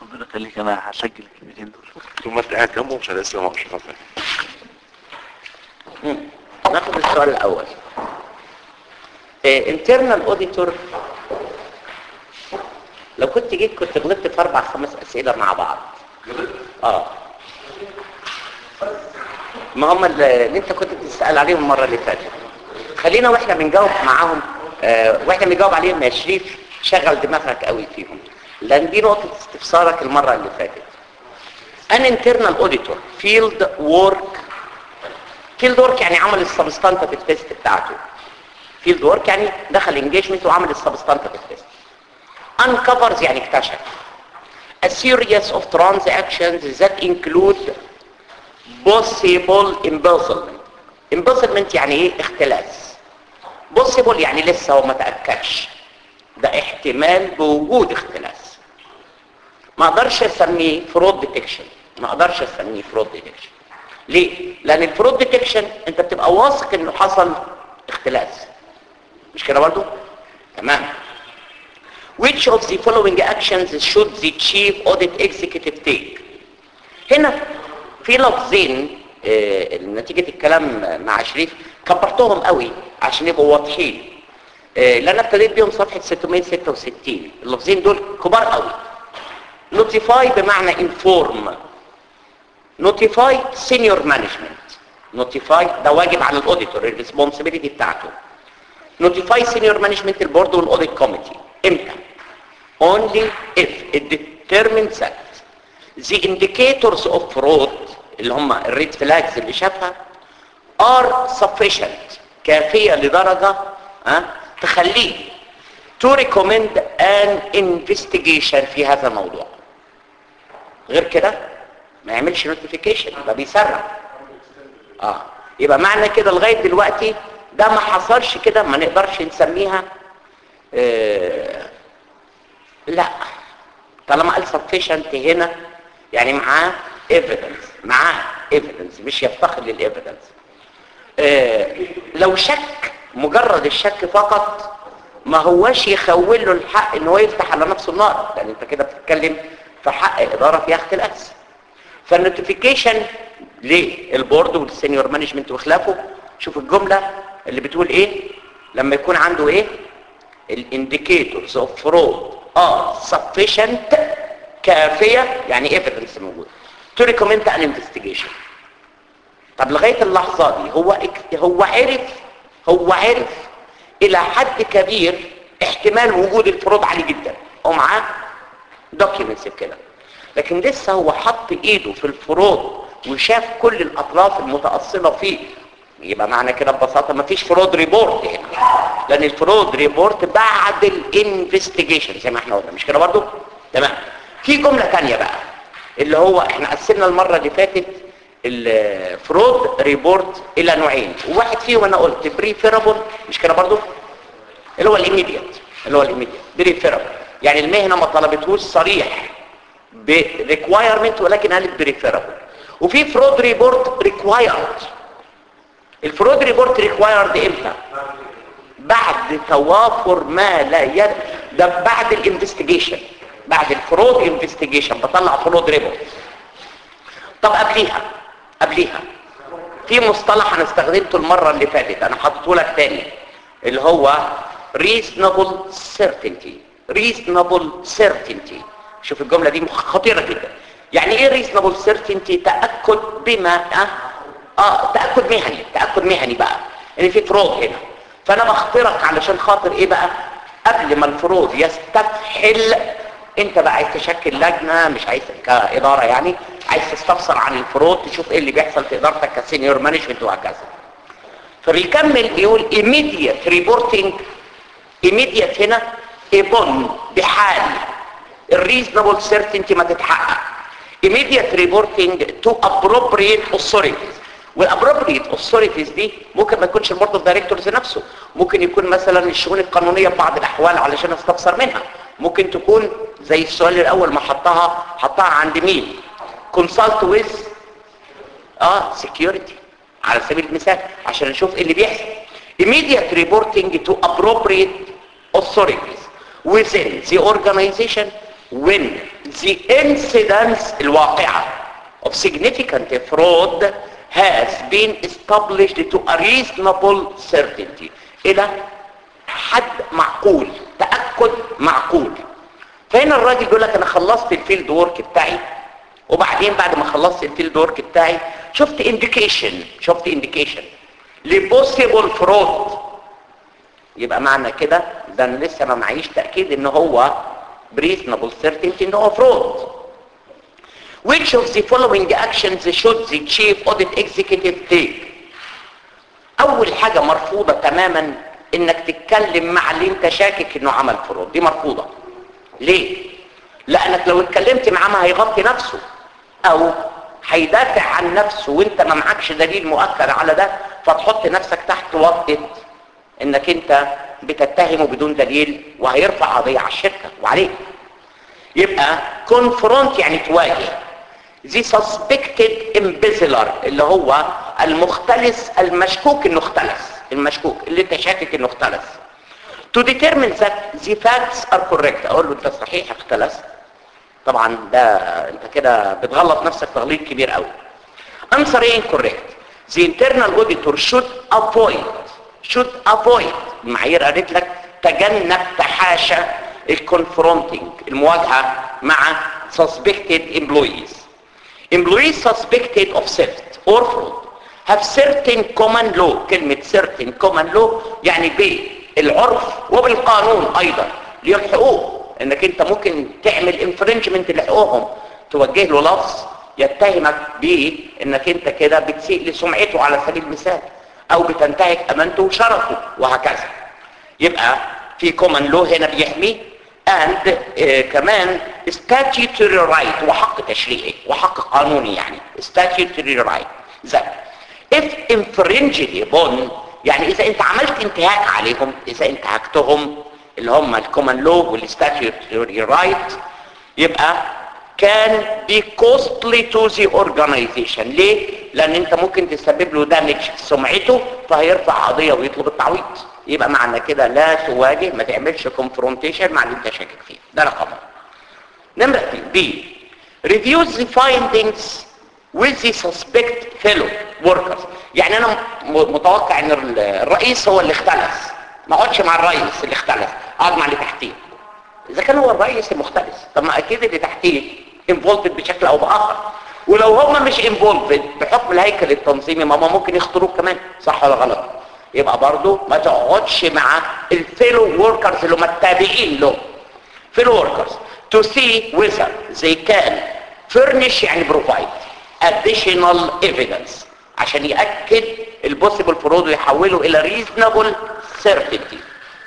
ربنا يخليك انا هسجل الكلمتين دول ثم انت قاعد جنبه مش لسه ما مش فاهم مم. ناخد السؤال الاول انترنال اوديتور لو كنت جيت كنت غلطت في اربع خمس اسئله مع بعض اه ما هم اللي اللي انت كنت بتسال عليهم المره اللي فاتت خلينا واحنا بنجاوب معاهم آه واحنا بنجاوب عليهم يا شريف شغل دماغك قوي فيهم لان دي نقطه استفسارك المره اللي فاتت an internal auditor field work فيلد ورك يعني عمل السبستانتيف تيست بتاعته فيلد ورك يعني دخل انجيجمنت وعمل السبستانتيف تيست uncovers يعني اكتشف a series of transactions that include possible embezzlement embezzlement يعني ايه اختلاس possible يعني لسه هو ما تاكدش ده احتمال بوجود اختلاس ما اقدرش اسميه فرود ديتكشن ما اقدرش اسميه فرود ديتكشن ليه لان الفرود ديتكشن انت بتبقى واثق انه حصل اختلاس مش كده برضو تمام which of the following actions should the chief audit executive take هنا في لفظين آه، نتيجة الكلام مع شريف كبرتهم قوي عشان يبقوا واضحين آه، اللي انا ابتديت بيهم صفحة 666 اللفظين دول كبار قوي notify بمعنى inform notify senior management notify ده واجب على الاوديتور الريسبونسبيلتي بتاعته notify senior management البورد والاوديت كوميتي امتى only if it determines that the indicators of fraud اللي هم الريد فلاجز اللي شافها are sufficient كافية لدرجة ها تخليه to recommend an investigation في هذا الموضوع غير كده ما يعملش نوتيفيكيشن يبقى بيسرع اه يبقى معنى كده لغايه دلوقتي ده ما حصلش كده ما نقدرش نسميها آه لا طالما قال sufficient هنا يعني معاه evidence معاه evidence مش يفتقر للايفيدنس آه لو شك مجرد الشك فقط ما هواش يخول له الحق ان هو يفتح على نفسه النار لان انت كده بتتكلم في حق اداره فيها اختلاس فالنوتيفيكيشن للبورد والسينيور مانجمنت وخلافه شوف الجمله اللي بتقول ايه لما يكون عنده ايه الانديكيتورز اوف فرود ار sufficient كافيه يعني ايفيدنس موجود تو ريكومند ان انفستيجيشن طب لغايه اللحظه دي هو اك- هو عرف هو عرف الى حد كبير احتمال وجود الفروض عالي جدا ومعاه دوكيومنتس كده لكن لسه هو حط ايده في الفروض وشاف كل الاطراف المتاصله فيه يبقى معنى كده ببساطه مفيش فرود ريبورت هنا لان الفرود ريبورت بعد الانفستيجيشن زي ما احنا قلنا مش كده برضو تمام في جمله تانية بقى اللي هو احنا قسمنا المره اللي فاتت الفرود ريبورت الى نوعين وواحد فيهم انا قلت بريفيرابل مش كده برضو اللي هو الايميديت اللي هو الايميديت بريفيرابل يعني المهنه ما طلبتهوش صريح بريكوايرمنت ولكن قالت بريفيرابل وفي فرود ريبورت ريكوايرد الفرود ريبورت ريكوايرد امتى بعد توافر ما لا يد ده بعد الانفستيجيشن بعد الفرود انفستيجيشن بطلع فرود ريبورت طب قبليها قبليها في مصطلح انا استخدمته المره اللي فاتت انا حاطه لك تاني اللي هو reasonable certainty reasonable certainty شوف الجمله دي خطيره جدا يعني ايه reasonable certainty تاكد بما اه, آه تاكد مهني تاكد مهني بقى ان في فروض هنا فانا بخترق علشان خاطر ايه بقى قبل ما الفروض يستفحل انت بقى عايز تشكل لجنه مش عايز كاداره يعني عايز تستفسر عن الفروض تشوف ايه اللي بيحصل في ادارتك كسينيور مانجمنت وهكذا فبيكمل بيقول immediate reporting immediate هنا ابن بحال الريزنبل certainty ما تتحقق immediate reporting to appropriate authorities والابروبريت authorities دي ممكن ما يكونش البورد اوف دايركتورز نفسه ممكن يكون مثلا الشؤون القانونيه في بعض الاحوال علشان استفسر منها ممكن تكون زي السؤال الاول ما حطها حطها عند مين consult with اه security على سبيل المثال عشان نشوف ايه اللي بيحصل immediate reporting to appropriate authorities within the organization when the incidence الواقعة of significant fraud has been established to a reasonable certainty إلى حد معقول تأكد معقول فهنا الراجل بيقول لك أنا خلصت الفيلد وورك بتاعي وبعدين بعد ما خلصت الفيلد وورك بتاعي شفت indication شفت indication لبوسيبل فرود يبقى معنى كده ده انا لسه ما معيش تاكيد ان هو بريزنبل certainty ان هو فرود which of the following actions should the chief audit executive take اول حاجه مرفوضه تماما انك تتكلم مع اللي انت شاكك انه عمل فرود دي مرفوضه ليه لانك لو اتكلمت معاه ما هيغطي نفسه او هيدافع عن نفسه وانت ما معكش دليل مؤكد على ده فتحط نفسك تحت وطئة انك انت بتتهمه بدون دليل وهيرفع قضية على الشركة وعليك يبقى confront يعني تواجه the suspected embezzler اللي هو المختلس المشكوك انه اختلس المشكوك اللي انت شاكك انه اختلس to determine that the facts are correct اقول له انت صحيح اختلست طبعا ده انت كده بتغلط نفسك تغليط كبير قوي answer incorrect the internal auditor should avoid should avoid المعايير قالت لك تجنب تحاشى الكونفرونتنج المواجهه مع suspected employees employees suspected of theft or fraud have certain common law كلمة certain common law يعني بالعرف وبالقانون ايضا ليهم حقوق انك انت ممكن تعمل انفرنجمنت لحقوقهم توجه له لفظ يتهمك بيه انك انت كده بتسيء لسمعته على سبيل المثال او بتنتهك امانته وشرفه وهكذا يبقى في كومن لو هنا بيحمي and uh, كمان statutory right وحق تشريعي وحق قانوني يعني statutory right that if infringed upon يعني اذا انت عملت انتهاك عليهم اذا انتهكتهم اللي هم الكومن لو والستاتيوتري رايت يبقى كان بي كوستلي تو ذا اورجانيزيشن ليه لان انت ممكن تسبب له دامج في سمعته فهيرفع قضيه ويطلب التعويض يبقى معنى كده لا تواجه ما تعملش كونفرونتيشن مع اللي انت شاكك فيه ده رقم نمره بي reviews the findings with the suspect fellow workers يعني انا متوقع ان الرئيس هو اللي اختلس ما اقعدش مع الرئيس اللي اختلف اقعد مع اللي تحتيه اذا كان هو الرئيس المختلس طب ما اكيد اللي تحتيه انفولفد بشكل او باخر ولو هم مش انفولفد بحكم الهيكل التنظيمي ما هم ممكن يختاروك كمان صح ولا غلط يبقى برضه ما تقعدش مع الفيلو وركرز اللي هم التابعين له فيلو وركرز to see whether they can furnish يعني provide additional evidence عشان يأكد البوسيبل فرود ويحوله الى reasonable certainty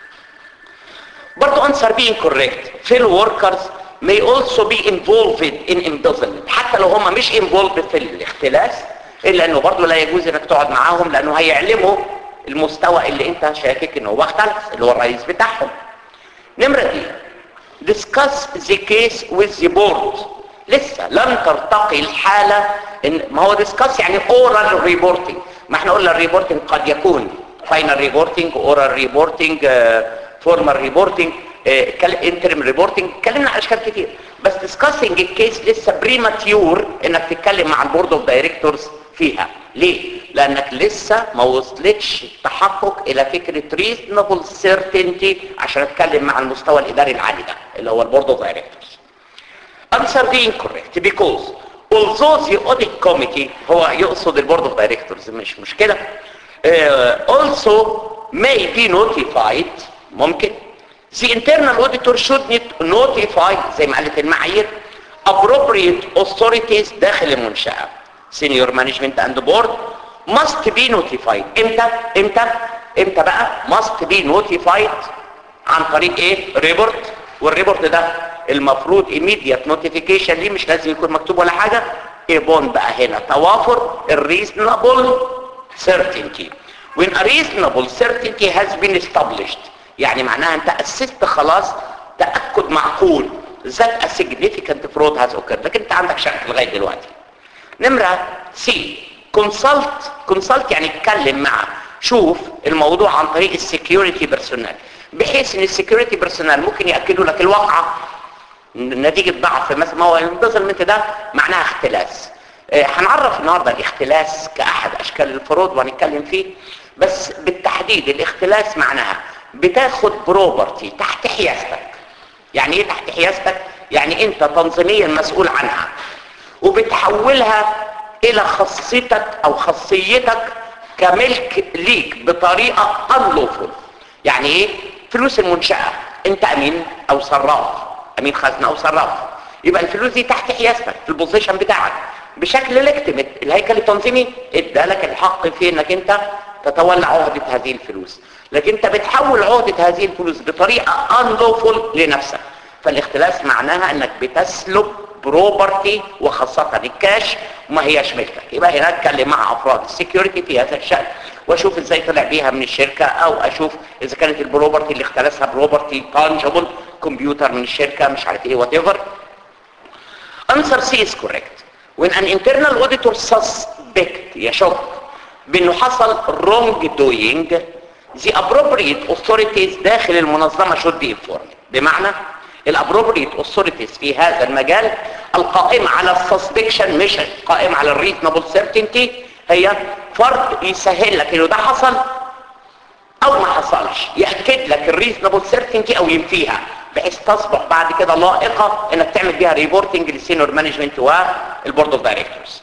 برضو answer being correct fellow workers may also be involved in embezzlement حتى لو هم مش involved في الاختلاس الا انه برضو لا يجوز انك تقعد معاهم لانه هيعلموا المستوى اللي انت شاكك انه هو اختلس اللي هو الرئيس بتاعهم نمرة دي discuss the case with the board لسه لم ترتقي الحالة إن ما هو discuss يعني oral reporting ما احنا قلنا الريبورتنج قد يكون final reporting oral reporting uh, formal reporting انترم ريبورتنج اتكلمنا على اشكال كتير بس discussing الكيس لسه بريماتيور انك تتكلم مع البورد اوف دايركتورز فيها ليه لانك لسه ما وصلتش تحقق الى فكره reasonable certainty عشان اتكلم مع المستوى الاداري العالي ده اللي هو البورد اوف دايركتورز answer the incorrect because although the audit committee هو يقصد البورد اوف دايركتورز مش مشكله uh, also may be notified ممكن the internal auditor should notify زي ما قالت المعايير appropriate authorities داخل المنشأة senior management and board must be notified امتى امتى امتى بقى must be notified عن طريق ايه ريبورت والريبورت ده المفروض immediate notification ليه مش لازم يكون مكتوب ولا حاجة ايبون بقى هنا توافر الريزنبل certainty when a reasonable certainty has been established يعني معناها انت اسست خلاص تأكد معقول that a significant fraud has occurred لكن انت عندك شك لغاية دلوقتي نمرة سي كونسلت كونسلت يعني اتكلم مع شوف الموضوع عن طريق السكيورتي بيرسونال بحيث ان السكيورتي بيرسونال ممكن ياكدوا لك الواقعه نتيجة ضعف مثلا ما هو الامبيزلمنت ده معناها اختلاس آه، هنعرف النهارده الاختلاس كأحد أشكال الفروض وهنتكلم فيه بس بالتحديد الاختلاس معناها بتاخد بروبرتي تحت حيازتك يعني ايه تحت حيازتك يعني انت تنظيميا مسؤول عنها وبتحولها الى خاصيتك او خاصيتك كملك ليك بطريقة unlawful يعني ايه فلوس المنشأة انت امين او صراف امين خزنة او صراف يبقى الفلوس دي تحت حيازتك في البوزيشن بتاعك بشكل ليجتيمت الهيكل التنظيمي ادالك الحق في انك انت تتولى عهدة هذه الفلوس لكن انت بتحول عهدة هذه الفلوس بطريقة unlawful لنفسك فالاختلاس معناها انك بتسلب بروبرتي وخاصة الكاش وما هياش ملكك يبقى هنا اتكلم مع افراد السكيورتي في هذا الشأن واشوف ازاي طلع بيها من الشركة او اشوف اذا كانت البروبرتي اللي اختلسها بروبرتي تانجبل كمبيوتر من الشركة مش عارف ايه وات ايفر answer C is correct when an internal auditor suspect يشك بانه حصل wrong doing the appropriate authorities داخل المنظمة should be informed بمعنى الابروبريت authorities في هذا المجال القائمة على السسبكشن مش قائمة على الريزنبل certainty هي فرد يسهل لك انه ده حصل او ما حصلش يأكد لك الريزنبل certainty او ينفيها بحيث تصبح بعد كده لائقة انك تعمل بيها ريبورتنج للسينيور مانجمنت والبورد اوف دايركتورز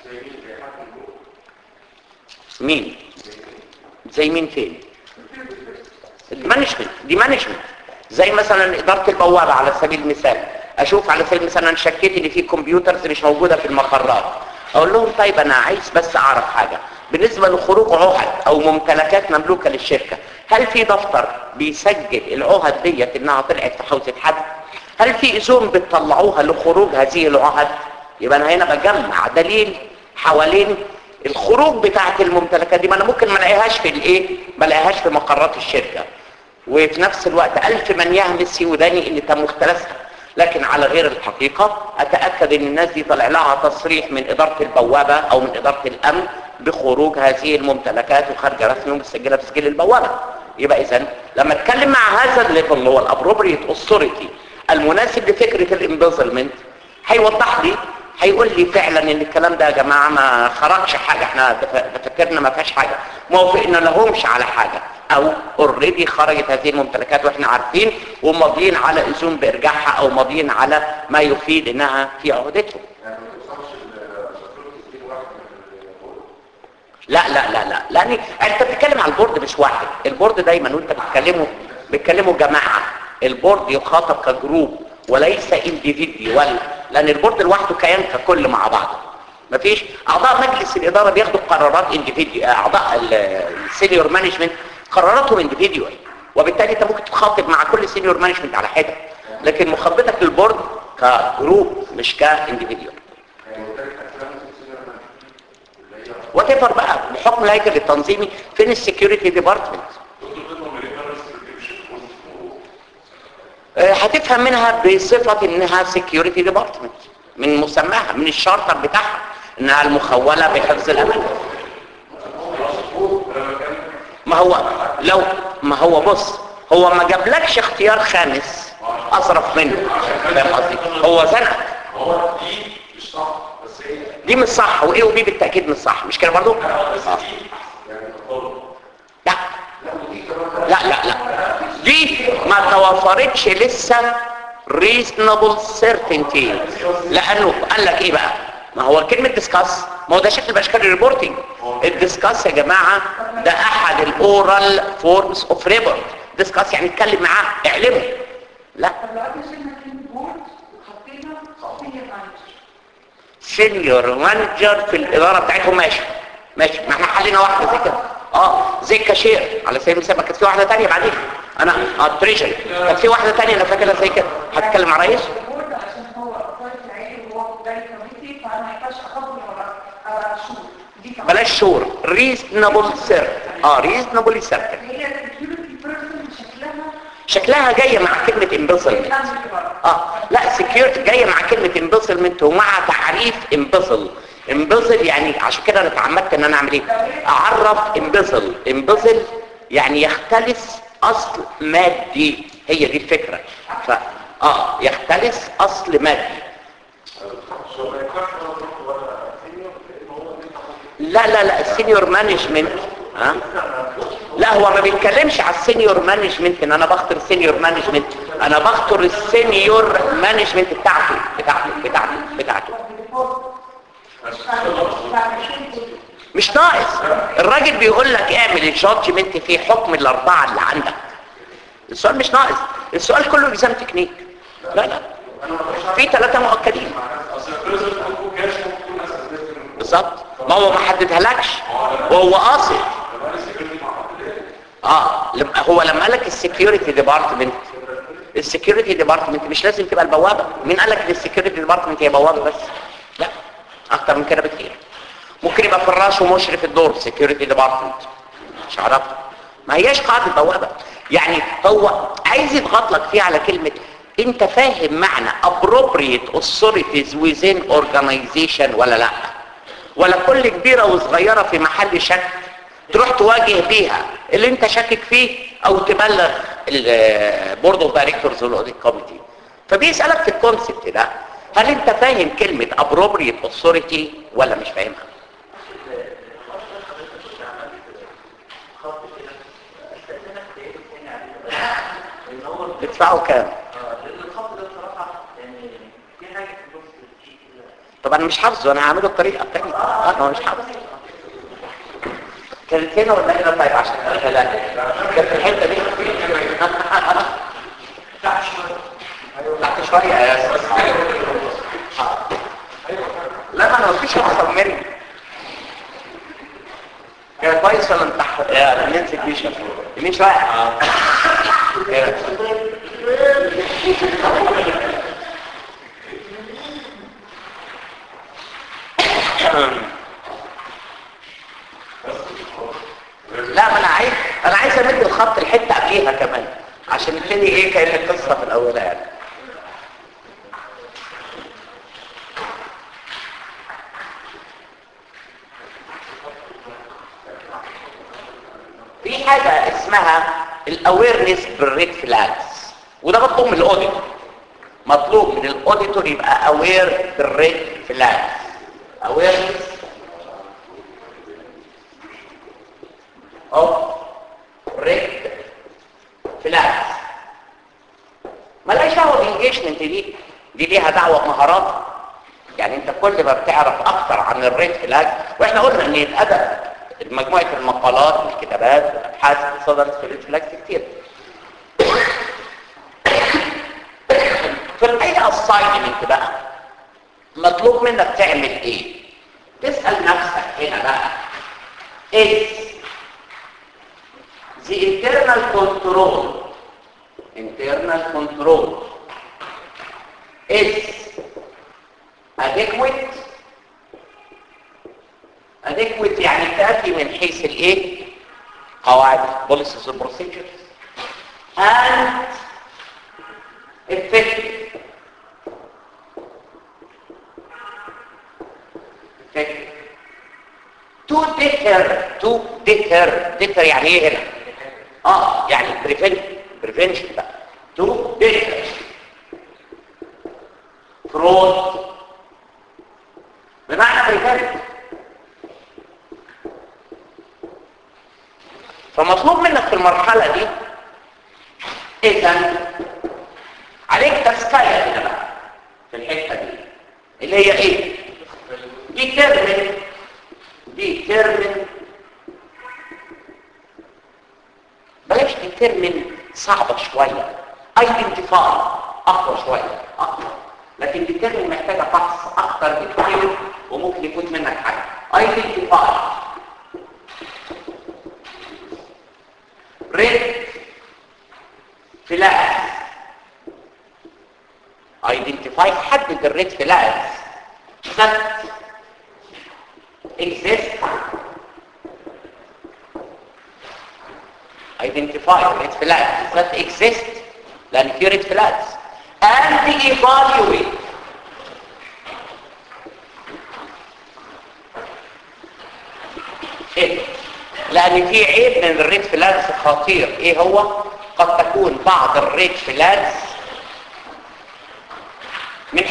مين زي مين فين المانجمنت دي مانجمنت زي مثلا اداره البوابه على سبيل المثال اشوف على سبيل المثال انا شكيت ان في كمبيوترز مش موجوده في المقرات اقول لهم طيب انا عايز بس اعرف حاجه بالنسبه لخروج عهد او ممتلكات مملوكه للشركه هل في دفتر بيسجل العهد ديت انها طلعت في حوزه حد هل في اذون بتطلعوها لخروج هذه العهد يبقى انا هنا بجمع دليل حوالين الخروج بتاعه الممتلكات دي ما انا ممكن ما الاقيهاش في الايه ما الاقيهاش في مقرات الشركه وفي نفس الوقت ألف من يهمس يوداني ان تم اختلاسها لكن على غير الحقيقة أتأكد ان الناس دي طلع لها تصريح من إدارة البوابة أو من إدارة الأمن بخروج هذه الممتلكات وخارج رسمي ومسجلة في سجل البوابة يبقى إذا لما اتكلم مع هذا الليفل اللي هو الابروبريت اوثوريتي المناسب لفكرة الامبيزلمنت هيوضح لي هيقول لي فعلا ان الكلام ده يا جماعة ما خرجش حاجة احنا تفكرنا ما فيهاش حاجة موافقنا لهمش على حاجة او اوريدي خرجت هذه الممتلكات واحنا عارفين وماضيين على اذون بارجاعها او ماضيين على ما يفيد انها في عهدتهم لا لا لا لا لان انت بتتكلم على البورد مش واحد البورد دايما وانت بتتكلموا بتكلموا جماعه البورد يخاطب كجروب وليس انديفيديوال لان البورد لوحده كيان ككل مع بعضه مفيش اعضاء مجلس الاداره بياخدوا قرارات انديفيديو اعضاء السينيور مانجمنت قراراتهم انديفيديوال وبالتالي انت ممكن تخاطب مع كل سينيور مانجمنت على حده لكن مخاطبتك للبورد كجروب مش كانديفيديوال وات ايفر بقى بحكم الهيكل التنظيمي فين السكيورتي ديبارتمنت هتفهم منها بصفة انها سكيورتي ديبارتمنت من مسماها من الشارتر بتاعها انها المخولة بحفظ الامان ما هو لو ما هو بص هو ما جابلكش اختيار خامس اصرف منه فاهم قصدي هو زنق هو دي مش صح بس هي دي مش صح وايه وبي بالتاكيد مش صح مش كده برضو بس آه. دي يعني تطور لا لا لا لا دي ما توفرتش لسه reasonable certainty لانه قال لك ايه بقى ما هو كلمة ديسكاس ما هو ده شكل باشكال الريبورتنج الديسكاس يا جماعة ده احد الاورال فورمز اوف ريبورت ديسكاس يعني اتكلم معاه اعلمه لا طب لو قلنا شلنا كلمة بورد وحطينا سينيور مانجر سينيور مانجر في الاداره بتاعتهم ماشي ماشي ما احنا حلينا واحده زي كده اه زي الكاشير على سبيل المثال ما كانت في واحده تانية بعدين انا اه تريجري كانت في واحده تانية انا فاكرها زي كده هتكلم مع رئيس البورد عشان هو اطلاق العيلي وهو دايما كوميتي فانا ما ينفعش اخبر على على شو دي كمان بلاش شور ريزنبل سيرت اه ريزنبل سيرت هي السكيورتي بيرسون شكلها شكلها جايه مع كلمه امبيسلمنت الامن بره اه لا سكيورتي جايه مع كلمه امبيسلمنت ومع تعريف امبيسل امبيسل يعني عشان كده انا اتعمدت ان انا اعمل ايه اعرف امبيسل امبيسل يعني يختلس اصل مادي هي دي الفكره ف اه يختلس اصل مادي لا لا لا السينيور مانجمنت ها لا هو ما بيتكلمش على السينيور مانجمنت ان انا بختار السينيور مانجمنت انا بختار السينيور مانجمنت بتاعته بتاعته بتاعته بتاعته مش ناقص الراجل بيقول لك اعمل الجادجمنت في حكم الاربعه اللي عندك السؤال مش ناقص السؤال كله الزام تكنيك لا لا في ثلاثه مؤكدين اصل البريزنت ممكن كاش ممكن ناس بالظبط ما هو ما حددهالكش وهو قاصد اه لما هو لما قال لك السكيورتي ديبارتمنت السكيورتي ديبارتمنت مش لازم تبقى البوابه مين قال لك ان السكيورتي ديبارتمنت هي بوابه بس لا اكتر من كده بكتير ممكن يبقى فراش ومشرف الدور سكيورتي ديبارتمنت مش عرفت ما هياش قاعده بوابه يعني هو عايز يضغط لك فيه على كلمه انت فاهم معنى appropriate authorities within organization ولا لا ولا كل كبيرة وصغيرة في محل شك تروح تواجه بيها اللي انت شاكك فيه او تبلغ البورد اوف دايركتورز والاوديت كوميتي فبيسالك في الكونسبت ده هل انت فاهم كلمه appropriate authority ولا مش فاهمها تدفعوا كام طب انا مش حافظه انا هعمله بطريقه التانية اه انا مش حافظه كانت هنا ولا هنا طيب عشان ثلاثة كانت في الحته دي تحت شويه يا أستاذ. لا ما انا مفيش احسن مني كان كويس ولا انت تحت يا ننسى كبيشه يمين شويه اه إيه. لا ما انا عايز انا عايز امد الخط الحته قبليها كمان عشان نبتدي ايه كان القصه في الاول يعني في حاجه اسمها الاويرنس بالريد فلاجز وده مطلوب من الاوديتور مطلوب من الاوديتور يبقى اوير بالريد فلاجز اويرنس of red flags ملاش دعوه بالانجيجمنت دي دي ليها دعوه بمهارات يعني انت كل ما بتعرف اكتر عن الريد فلاج واحنا قلنا ان الادب مجموعه المقالات والكتابات والابحاث اللي صدرت في الريد فلاج كتير في الحقيقه الساينمنت بقى مطلوب منك تعمل ايه تسال نفسك هنا بقى ايه the internal control internal control is adequate adequate يعني تأتي من حيث الايه قواعد policies and procedures and effective effective to deter to deter deter يعني ايه هنا اه يعني prevent prevention بقى to deter fraud بمعنى prevent فمطلوب منك في المرحلة دي اذا عليك تسكية هنا بقى في الحتة دي اللي هي ايه determine determine بلاش determine صعبة شوية identify أقوى شوية أقوى لكن determine محتاجة فحص أكتر بكتير وممكن يكون منك حاجة identify red flags identify حدد الريد flags that exist identify red flags that exist لأن في red flags and evaluate إيه؟ لأن في عيب من الريد فلاجز خطير إيه هو؟ قد تكون بعض الريد فلاجز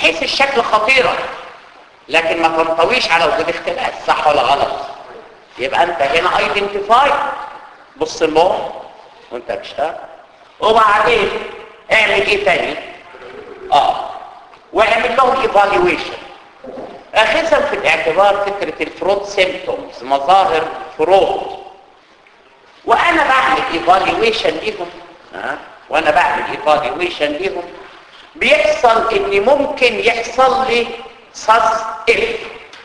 حيث الشكل خطيرة لكن ما تنطويش على وجود اختلاس صح ولا غلط يبقى انت هنا ايدنتيفاي بص المخ وانت بتشتغل وبعدين اعمل ايه تاني اه واعمل لهم ايفالويشن اخذا في الاعتبار فكرة الفرود سيمتومز مظاهر فرود وانا بعمل ايفالويشن ليهم ها وانا بعمل ايفالويشن ليهم بيحصل ان ممكن يحصل لي ساس اف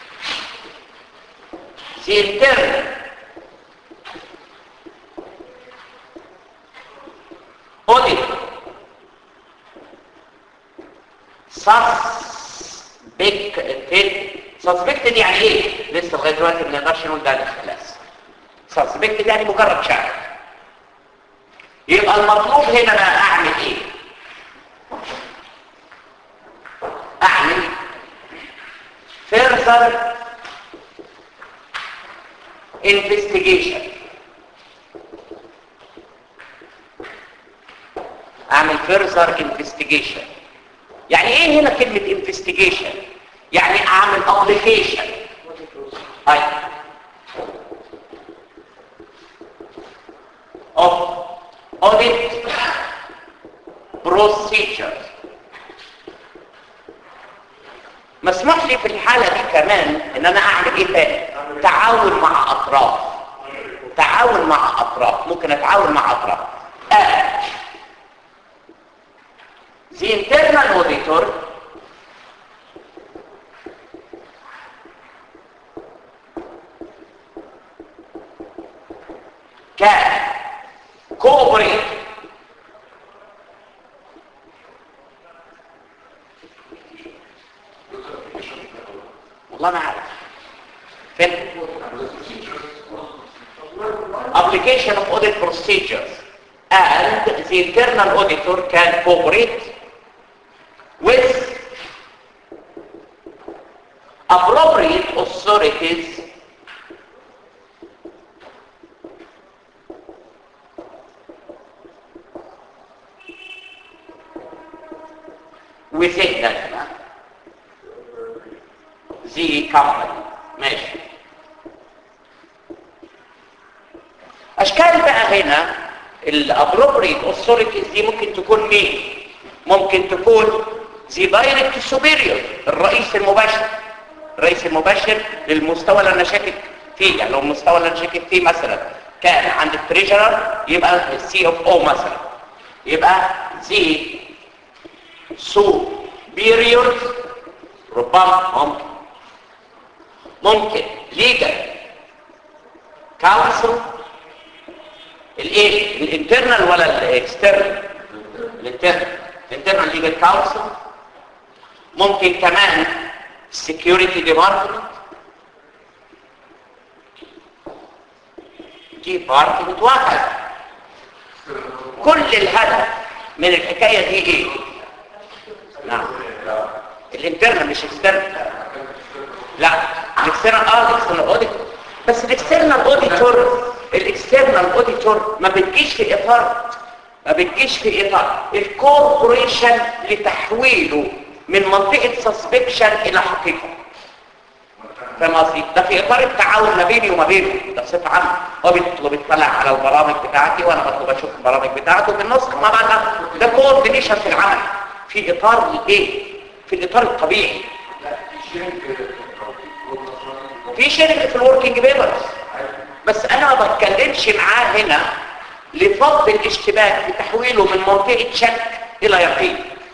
سينترن اوديت سسبكتد سسبكتد يعني ايه لسه لغايه دلوقتي ما نقدرش نقول ده الاختلاس سسبكتد يعني مجرد شك يبقى المطلوب هنا بقى اعمل ايه اعمل further investigation اعمل further investigation يعني ايه هنا كلمة investigation يعني اعمل application اي of audit procedures مسموح لي في الحالة دي كمان ان انا اعمل ايه تاني تعاون مع اطراف تعاون مع اطراف ممكن اتعاون مع اطراف آه. The internal auditor can cooperate والله ما عارف فين application of audit procedures and the internal auditor can cooperate with appropriate authorities within that the company ماشي اشكال بقى هنا الابروبريت authorities دي ممكن تكون مين ممكن تكون the direct superior الرئيس المباشر الرئيس المباشر للمستوى اللي انا شاكك فيه يعني لو المستوى اللي انا شاكك فيه مثلا كان عند التريجرر يبقى السي اوف او مثلا يبقى the superior ربما ممكن ممكن legal counsel الايه الانترنال ولا الاكسترنال الانترنال الانترنال ليجل كونسل ممكن كمان security department department واحد كل الهدف من الحكاية دي ايه نعم الانترنال مش اكسترنال لا الاكسترنال اه الاكسترنال اوديتور بس الاكسترنال اوديتور الاكسترنال اوديتور ما بتجيش في اطار ما بتجيش في اطار الكوربوريشن لتحويله من منطقه سسبكشن الى حقيقه فاهم قصدي ده في اطار التعاون ما بيني وما بينه ده بصفه عامه هو بيطلب يطلع على البرامج بتاعتي وانا بطلب اشوف البرامج بتاعته بالنسخ ما بقى ده كوردينيشن في العمل في اطار الايه في الاطار الطبيعي في شركه في الوركينج بيبرز بس انا ما بتكلمش معاه هنا لفض الاشتباك في تحويله من منطقه شك الى يقين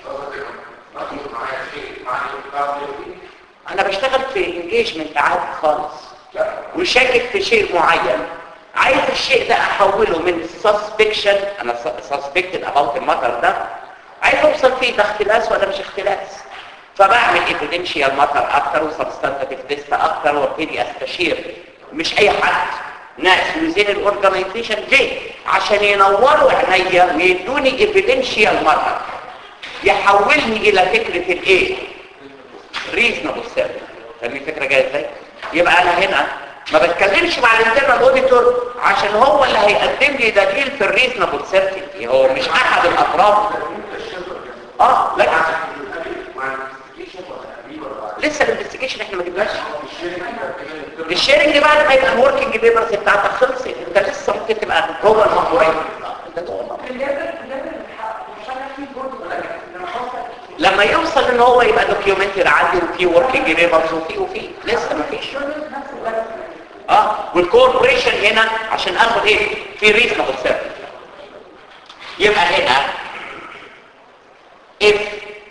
انا بشتغل في انجيجمنت عادي خالص وشاكك في شيء معين عايز الشيء ده احوله من سسبكشن انا سسبكتد اباوت المطر ده عايز اوصل فيه ده اختلاس ولا مش اختلاس فبعمل ايفيدنشيال ماتر اكتر وسبستانتيف تيست اكتر وابتدي استشير مش اي حد ناس وزين الاورجنايزيشن جه عشان ينوروا عينيا ويدوني ايفيدنشيال ماتر يحولني الى فكره الايه ريزنبل سيرفيس فاهمين الفكره جايه ازاي يبقى انا هنا ما بتكلمش مع الانترنال اوديتور عشان هو اللي هيقدم لي دليل في الريزنبل سيرفيس هو مش احد الاطراف اه لا لسه الانفستيجيشن احنا ما جبناش الشيرنج بعد ما يبقى الوركينج بيبرز بتاعتك خلصت انت لسه ممكن تبقى جوه المأمورية ده جوه المأمورية. في الليفل في الليفل الحق وشغال فيه برضه لما حصل لما يوصل ان هو يبقى دوكيومنتري عندي وفي وركينج بيبرز وفي وفي لسه ما فيش نفس الوقت اه والكوربريشن هنا عشان اخد ايه في ريزنبل سيرفيس يبقى هنا if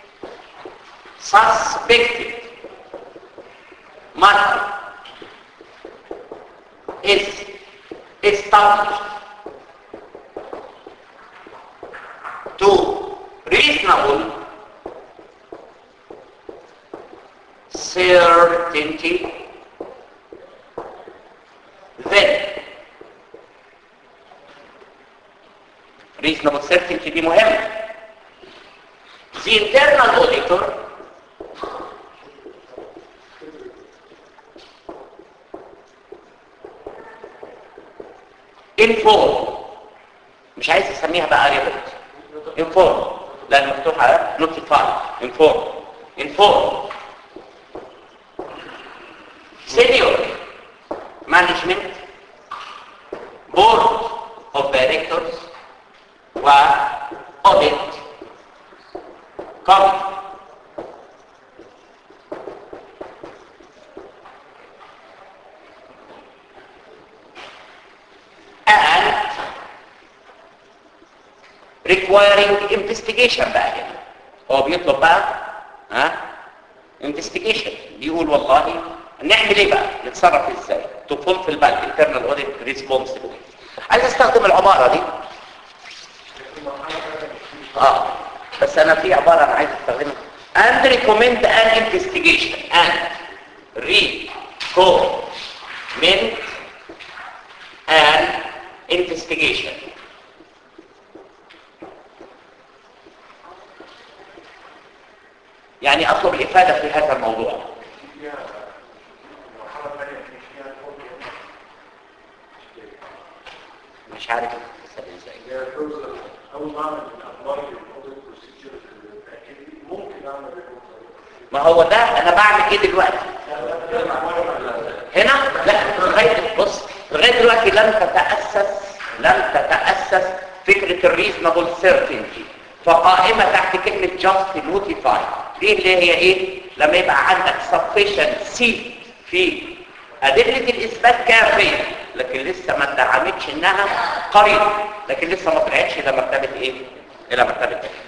suspected matter is established to reasonable certainty then reasonable certainty دي مهمة the internal auditor inform مش عايز اسميها بقى ريبورت inform لان مفتوحة notify inform inform senior management board of directors و audit committee and requiring investigation بقى هنا هو بيطلب بقى ها investigation بيقول والله نعمل ايه بقى نتصرف ازاي to fulfill بقى internal audit responsibility عايز استخدم العبارة دي اه بس انا في عبارة انا عايز استخدمها and recommend an investigation and recommend an investigation يعني اطلب الافادة في هذا الموضوع مش عارف تسأل ازاي أول ما أعمل الأخبار الأوضة بروسيجر ممكن أعمل ما هو ده انا بعمل ايه دلوقتي هنا لا لغايه بص لغايه دلوقتي لم تتاسس لم تتاسس فكره الريزنبل سيرتينتي فقائمه تحت كلمه جاست نوتيفاي دي اللي هي ايه لما يبقى عندك سفيشنسي في ادله الاثبات كافيه لكن لسه ما ادعمتش انها قريب لكن لسه ما طلعتش الى مرتبه ايه الى مرتبه ايه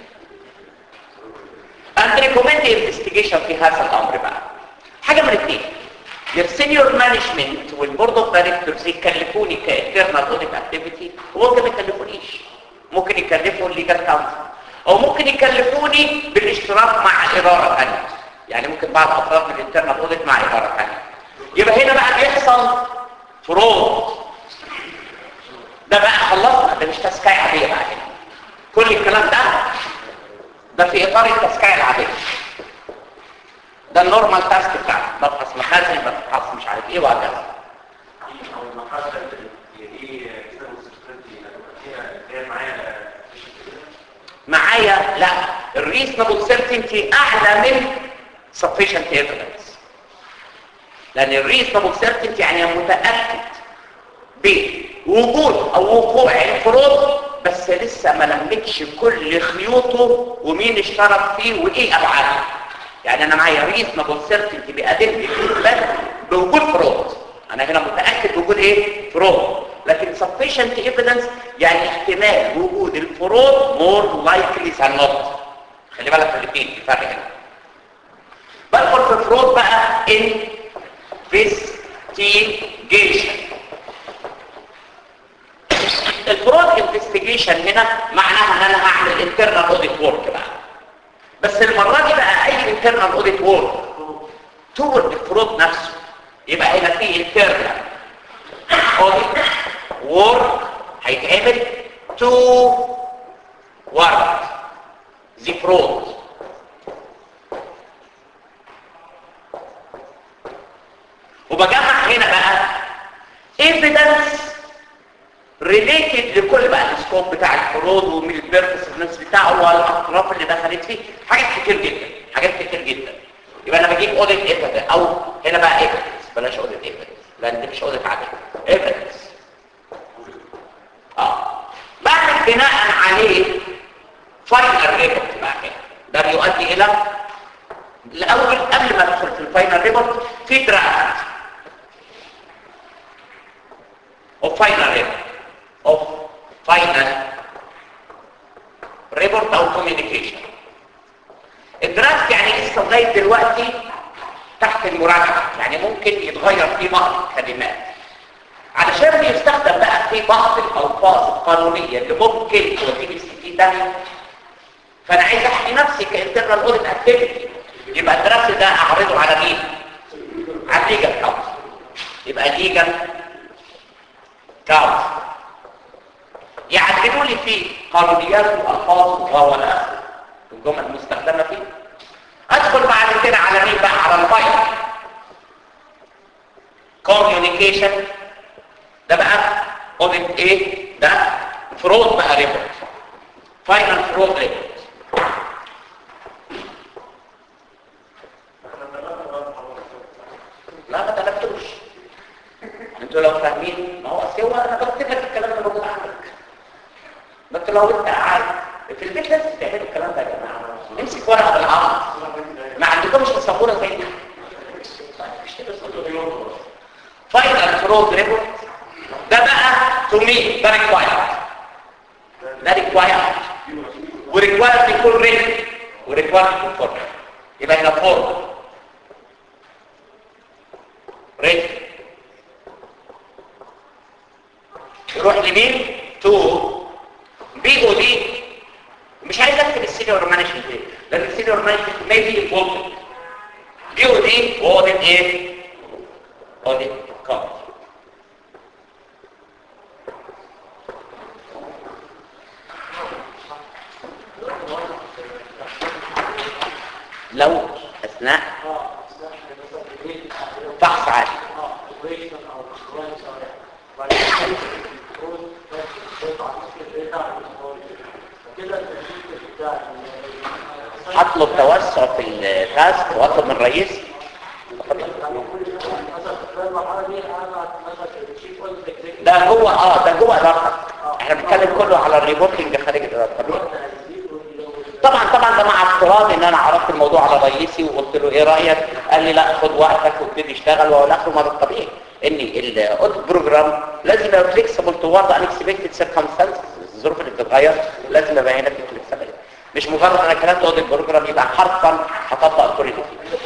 and recommend investigation في هذا الامر بقى حاجه من الاثنين السينيور مانجمنت والبورد اوف دايركتورز يكلفوني كانترنال اوديت اكتيفيتي وممكن ما يكلفونيش ممكن يكلفوا الليجال كونسل او ممكن يكلفوني بالاشتراك مع اداره ثانيه يعني ممكن بعض افراد من الانترنال اوديت مع اداره ثانيه يبقى هنا بقى بيحصل فرود ده بقى خلصنا ده مش تسكاي عاديه بقى هنا كل الكلام ده ده في اطار التسكية العادية ده النورمال تاسك بتاعك بفحص مخازن بفحص مش عارف ايه وهكذا أو المحاسبة دي كده مستشفياتي فيها معايا معايا لا الريسنبل سيرتينتي اعلى من sufficient evidence لان الريسنبل سيرتينتي يعني أنا متاكد بوجود او وقوع الفروض بس لسه ما لمتش كل خيوطه ومين اشترك فيه وايه ابعاده يعني انا معايا ريسنبل سيرتينتي بادله اثبات بوجود فروض انا هنا متاكد بوجود ايه فروض لكن sufficient evidence يعني احتمال وجود الفروض more likely than not خلي بالك من الاثنين في فرق هنا بدخل في الفروض بقى investigation الفرود انفستيجيشن هنا معناها ان انا هعمل انترنال اوديت وورك بقى بس المره دي بقى اي انترنال اوديت وورك تور الفرود نفسه يبقى هنا في انترنال اوديت وورك هيتعمل تو ورك ذي فرود وبجمع هنا بقى evidence ريليتد لكل بقى السكوب بتاع الفروض ومن البيرفس الناس بتاعه والاطراف اللي دخلت فيه حاجات كتير جدا حاجات كتير جدا يبقى انا بجيب اوديت ايفيدنس او هنا بقى ايفيدنس بلاش اوديت ايفيدنس لان دي مش اوديت عادي ايفيدنس اه بعمل بناء عليه فاينل ريبورت بقى كده ده بيؤدي الى الاول قبل ما ادخل في الفاينل ريبورت في درافت اوف فاينل ريبورت اوف فاينل ريبورت او كوميونيكيشن الدرافت يعني لسه لغايه دلوقتي تحت المراجعه يعني ممكن يتغير فيه بعض الكلمات علشان يستخدم بقى في بعض الالفاظ القانونيه اللي ممكن توديني السي تاني فانا عايز احمي نفسي كانترنال اوديت اكتيفيتي يبقى الدراسه ده اعرضه على مين على الليجل كاونسل يبقى ليجل كاونسل يعدلوا لي فيه قانونيات والالفاظ والغوانات الجمل المستخدمه فيه ادخل بعد كده على مين بقى على الفايل كوميونيكيشن ده بقى اوديت ايه ده فرود بقى ريبورت فاينل فرود ريبورت لا ما تلفتوش انتوا لو فاهمين ما هو اصل هو انا بكتب لك الكلام ده موجود عندك بس لو انت قاعد في البيت لازم تعملوا الكلام ده يا جماعه امسك ورقه بالعرض ما عندكمش تصوره زي دي فاينل فرود ريبورت ده بقى تو مي ده ريكوايرد ده ريكوايرد وريكوايرد يكون ريت وريكوايرد يكون فورم يبقى هنا فورم ريت يروح لمين تو بي او دي مش عايز اكتب السينيور مانجمنت ليه لان السينيور مانجمنت ما بي انفولد بي او دي اوديت ايه اوديت كارد لو اثناء فحص عادي اطلب توسع في التاسك واطلب من الرئيس ده جوه اه ده جوه ادارتك احنا بنتكلم كله على الريبورتنج خارج الاداره طبيعي طبعا طبعا ده مع افتراض ان انا عرضت الموضوع على رئيسي وقلت له ايه رايك قال لي لا خد وقتك وابتدي اشتغل والى اخره ما ده الطبيعي ان الاوديت بروجرام لازم يبقى فليكسبل تو وضع انكسبكتد سيركمستانسز الظروف اللي بتتغير لازم يبقى هنا في فليكسبل مش مجرد انا كتبت اوديت بروجرام يبقى حرفا هطبق اثوريتي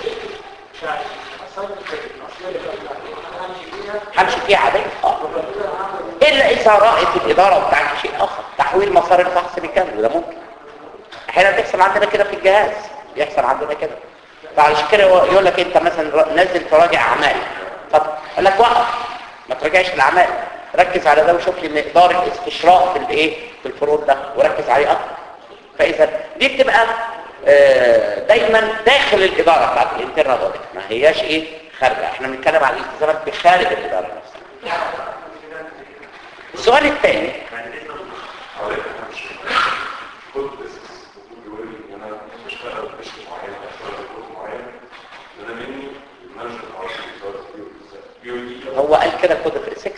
همشي فيها عادية اه الا اذا رأت الاداره بتاعت شيء اخر تحويل مسار الفحص بالكامل وده ممكن احيانا بيحصل عندنا كده في الجهاز بيحصل عندنا كده فعشان كده يقول لك انت مثلا نزل تراجع اعمال طب قال لك وقف ما تراجعش الاعمال ركز على ده وشوف لي مقدار الاستشراق في الايه في الفروض ده وركز عليه اكتر فاذا دي بتبقى آه، دايما داخل الاداره بتاعت الانترنال اوديت ما هياش ايه خارجه احنا بنتكلم على الالتزامات بخارج الاداره نفسها السؤال الثاني هو قال كده كود في 6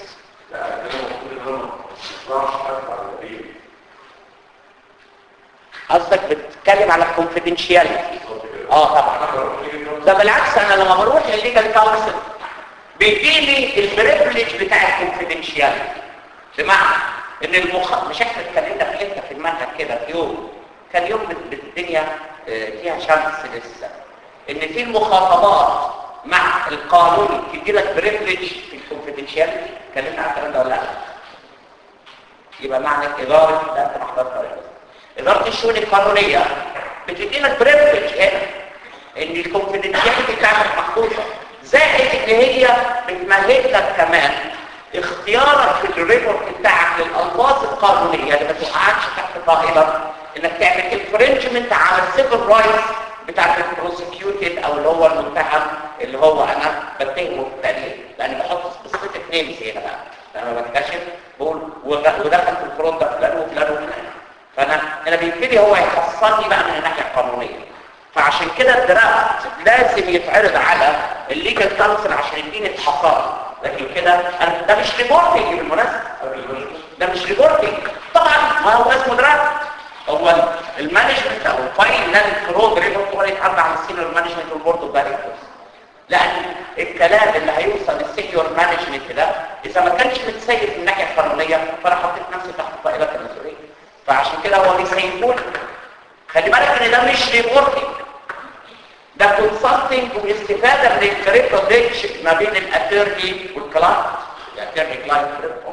قصدك بتتكلم على الكونفيدنشياليتي اه طبعا ده بالعكس انا لما بروح للليجل كونسل بيديني البريفليج بتاع الكونفيدنشياليتي بمعنى ان المخ مش احنا اتكلمنا في حته في المنهج كده في يوم كان يوم بت- الدنيا آه، فيها شمس لسه ان في المخاطبات مع القانون تدي لك بريفليج في الكونفيدنشياليتي اتكلمنا على الكلام ده ولا لا يبقى معنى اداره لا انت ما حضرتها ولا لسه. اداره الشؤون القانونيه بتدي لك بريفليج هنا ان الكونفيدنشياليتي بتاعتك محفوظه زائد ان هي بتمهد لك كمان اختيارك في الريبورت بتاعك للالفاظ القانونيه اللي ما تقعدش تحت طائله انك تعمل انفرنجمنت على السيفل رايتس بتاعت البروسكيوتد او اللي هو المتهم اللي هو انا بتهمه في التقليد لان بحط سبيسيفيك نيمز هنا بقى لما بكتشف بقول وغ- ودخل في الفرونت ده فلان وفلان وفلان فانا انا بيبتدي هو يحصلني بقى من الناحيه القانونيه فعشان كده الدرافت لازم يتعرض على الليجل كونسل عشان يديني الحصانه لكن كده أنا- ده مش ريبورتنج بالمناسبه ده مش ريبورتنج طبعا ما هو اسمه درافت هو المانجمنت او الفاينل فرود ريبورت هو اللي يتعرض على السينيور مانجمنت والبورد اوف دايركتورز لان الكلام اللي هيوصل للسينيور مانجمنت ده اذا ما كانش متسيد من الناحيه القانونيه فانا حطيت نفسي تحت طائله المسؤوليه فعشان كده هو بيسيبون خلي بالك ان ده مش ريبورتنج ده كونسلتنج واستفاده من الكريبتو ما بين الاترني والكلاينت الاترني كلاينت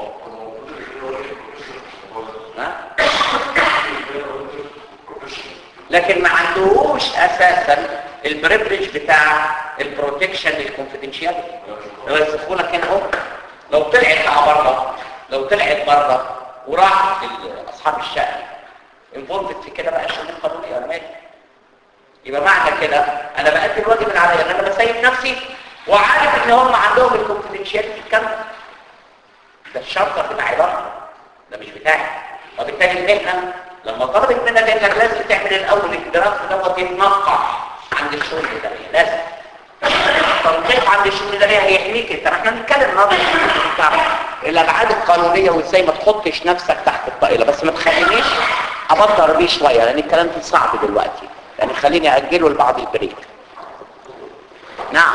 ها لكن ما عندهوش اساسا البريفليج بتاع البروتكشن للكونفيدنشياليتي لو يصفوا لك هنا اهو لو طلعت بقى بره لو طلعت بره وراح اصحاب الشأن انفولفت في كده بقى الشؤون القانونيه ولا مالي يبقى معنى كده انا بقدم الواجب اللي عليا ان انا بسيب نفسي وعارف ان هم عندهم الكونفيدنشياليتي الكامله ده الشرطه بتاع عباره ده مش بتاعي وبالتالي المهنه لما طلبت منك انك لازم تعمل الاول الدراسه دوت يتنقح عند الشؤون الاداريه لازم التنقيح عند الشؤون الاداريه هيحميك انت احنا بنتكلم النهارده بتاع الابعاد القانونيه وازاي ما تحطش نفسك تحت الطائله بس ما تخلينيش ابطر بيه شويه لان الكلام ده صعب دلوقتي يعني خليني اجله لبعض البريك نعم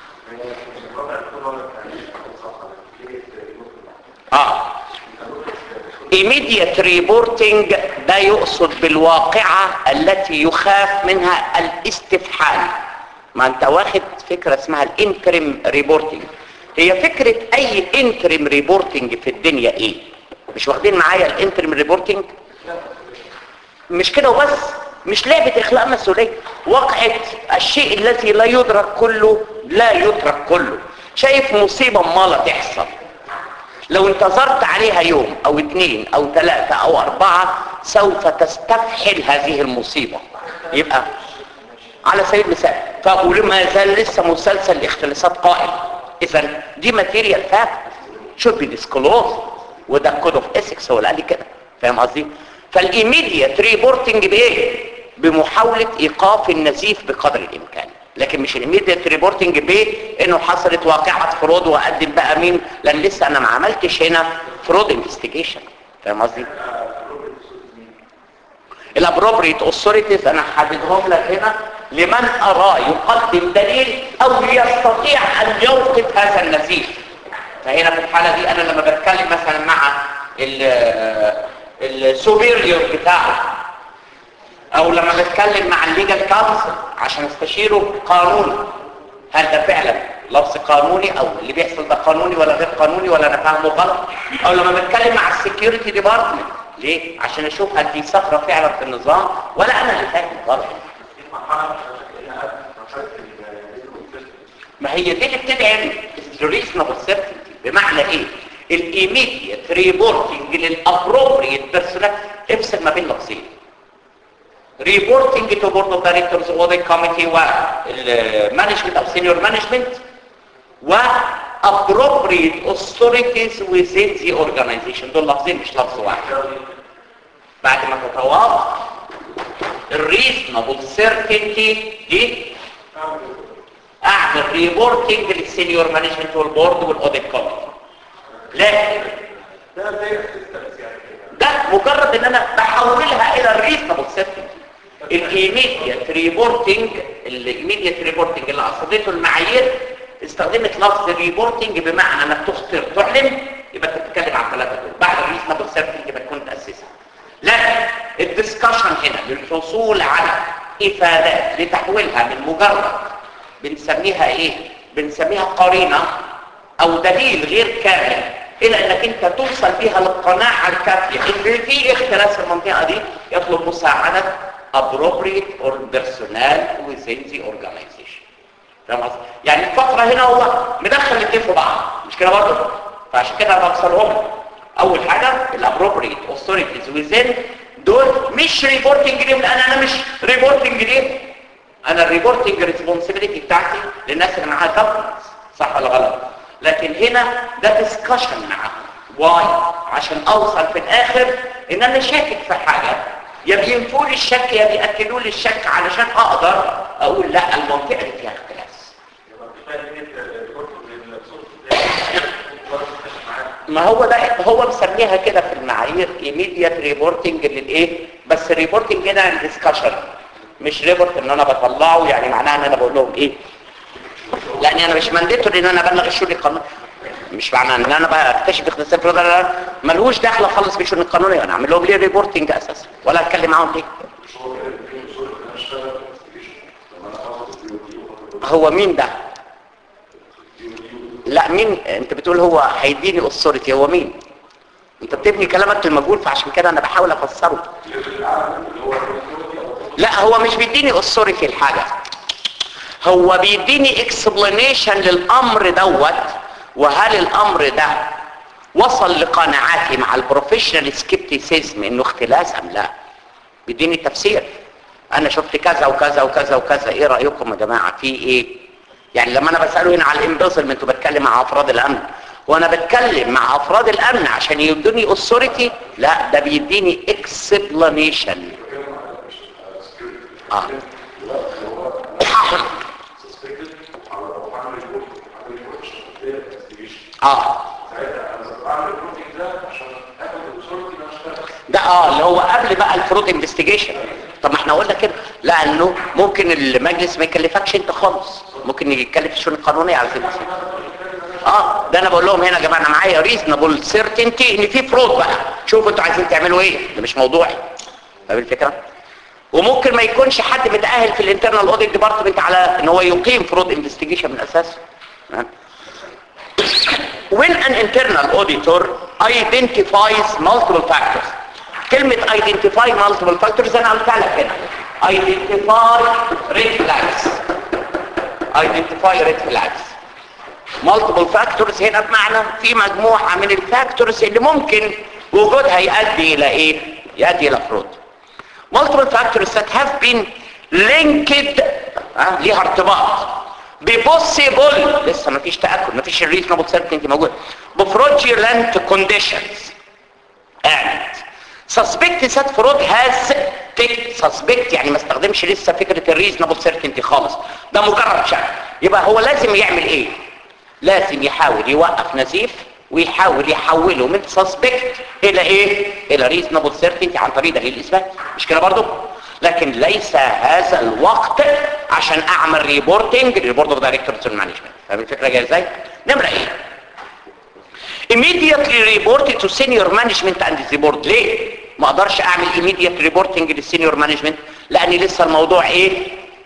اه immediate reporting ده يقصد بالواقعة التي يخاف منها الاستفحال ما انت واخد فكرة اسمها الانترم ريبورتنج هي فكرة اي انترم ريبورتنج في الدنيا ايه مش واخدين معايا الانترم ريبورتنج مش كده وبس مش لعبة اخلاء مسؤولية وقعت الشيء الذي لا يدرك كله لا يترك كله شايف مصيبة مالة تحصل لو انتظرت عليها يوم او اثنين او ثلاثة او اربعة سوف تستفحل هذه المصيبة يبقى على سبيل المثال فلما زال لسه مسلسل الاختلاسات قائم اذا دي ماتيريال فاكت should be disclosed وده كود اوف اسكس هو اللي قال لي كده فاهم قصدي فالايميديت ريبورتنج بايه بمحاوله ايقاف النزيف بقدر الامكان لكن مش الايميديت ريبورتنج بانه حصلت واقعه فرود واقدم بقى مين لان لسه انا ما عملتش هنا فرود انفستيجيشن فاهم قصدي الابروبريت اوثوريتيز انا حددهم لك هنا لمن اراه يقدم دليل او يستطيع ان يوقف هذا النزيف فهنا في الحاله دي انا لما بتكلم مثلا مع السوبيريور بتاعه او لما بتكلم مع الليجل كونسل عشان استشيره قانوني هل ده فعلا لفظ قانوني او اللي بيحصل ده قانوني ولا غير قانوني ولا انا فاهمه غلط او لما بتكلم مع السكيورتي ديبارتمنت ليه عشان اشوف هل دي ثغره فعلا في النظام ولا انا اللي فاهم غلط ما هي دي اللي بتدعم الريزنبل سيرتينتي بمعنى ايه الايميديت ريبورتنج للابروبريت بيرسونال افصل ما بين لفظين reporting to board of directors audit committee والمانجمنت او senior management و appropriate authorities within the organization دول لفظين مش لفظ واحد بعد ما تتوافق الريزنبل سيرتينتي دي اعمل ريبورتنج للسينيور مانجمنت والبورد والاوديت كوميتي لكن ده زي السيستمز يعني كده ده مجرد ان انا بحولها الى الريزنبل سيرتينتي الايميديت ريبورتنج الايميديت ريبورتنج اللي قصدته المعايير استخدمت لفظ ريبورتنج بمعنى انك تخطر تعلن يبقى انت بتتكلم عن ثلاثه دول بعد الريزنبل سيرتينتي يبقى تكون تاسسها لكن الدسكشن هنا للحصول على افادات لتحويلها من مجرد بنسميها ايه بنسميها قرينه او دليل غير كامل الى انك انت توصل بيها للقناعه الكافيه ان في اختلاس في المنطقه دي يطلب مساعده appropriate or personnel within the organization فاهم قصدي؟ يعني الفقره هنا هو مدخل الاثنين في بعض مش كده برضه فعشان كده انا بفصلهم اول حاجه الابروبريت authorities within دول مش ريبورتنج ليهم لان انا مش ريبورتنج ليهم انا الريبورتنج ريسبونسبيلتي بتاعتي للناس اللي معاها جفرنس صح ولا غلط لكن هنا ده ديسكشن معاهم واي عشان اوصل في الاخر ان انا شاكك في حاجه يا بينفوا لي الشك يا بيأكدوا لي الشك علشان اقدر اقول لا المنطقه دي فيها اختلاس ما هو ده هو مسميها كده في المعايير immediate reporting للايه بس reporting هنا عن discussion مش ريبورت ان انا بطلعه يعني معناها ان انا بقول لهم ايه لان انا مش مندته ان انا ابلغ الشؤون القانونيه مش معنى ان انا بقى اكتشف اختصاص الفروض ده ملوش دخل خالص بالشؤون القانونيه انا اعمل لهم ليه ريبورتنج اساسا ولا اتكلم معاهم ليه هو مين ده لا مين انت بتقول هو هيديني اثوريتي هو مين انت بتبني كلامك المجهول فعشان كده انا بحاول افسره لا هو مش بيديني اثوريتي الحاجه هو بيديني اكسبلانيشن للامر دوت وهل الامر ده وصل لقناعاتي مع البروفيشنال سكيبتيسيزم انه اختلاس ام لا بيديني تفسير انا شفت كذا وكذا وكذا وكذا ايه رايكم يا جماعه في ايه يعني لما انا بساله هنا على الامبيزمنت وبتكلم مع افراد الامن وانا بتكلم مع افراد الامن عشان يدوني اوثوريتي لا ده بيديني اكسبلانيشن اه اه ده اه اللي هو قبل بقى الفروض انفستيجيشن طب ما احنا قلنا كده لانه ممكن المجلس ما يكلفكش انت خالص ممكن يكلف الشؤون القانونيه على سبيل المثال اه ده انا بقول لهم هنا يا جماعه انا معايا ريزنبل سيرتينتي ان في فرود بقى شوفوا انتوا عايزين تعملوا ايه ده مش موضوعي فاهم الفكره وممكن ما يكونش حد متاهل في الانترنال اوديت ديبارتمنت على ان هو يقيم فرود انفستيجيشن من اساسه تمام when an internal auditor identifies multiple factors كلمة identify multiple factors انا قلتها لك هنا identify red flags identify red flags multiple factors هنا بمعنى في مجموعة من الفاكتورز اللي ممكن وجودها يؤدي الى ايه يؤدي الى فرود multiple factors that have been linked ها ليها ارتباط ببوسيبل لسه ما فيش تاكد ما فيش الريزنبل سيرتينتي موجود بفروجيلنت كونديشنز and suspect that fraud has take suspect يعني ما استخدمش لسه فكره الريزنبل سيرتينتي خالص ده مجرد شك يبقى هو لازم يعمل ايه لازم يحاول يوقف نزيف ويحاول يحوله من سسبكت الى ايه الى ريزنبل سيرتينتي عن طريق دليل الاثبات مش كده برضه لكن ليس هذا الوقت عشان اعمل ريبورتنج ريبورت اوف دايركتورز مانجمنت فاهم الفكره جايه ازاي نمره ايه immediately report to senior management and the board ليه ما اقدرش اعمل immediate reporting للسينيور مانجمنت لان لسه الموضوع ايه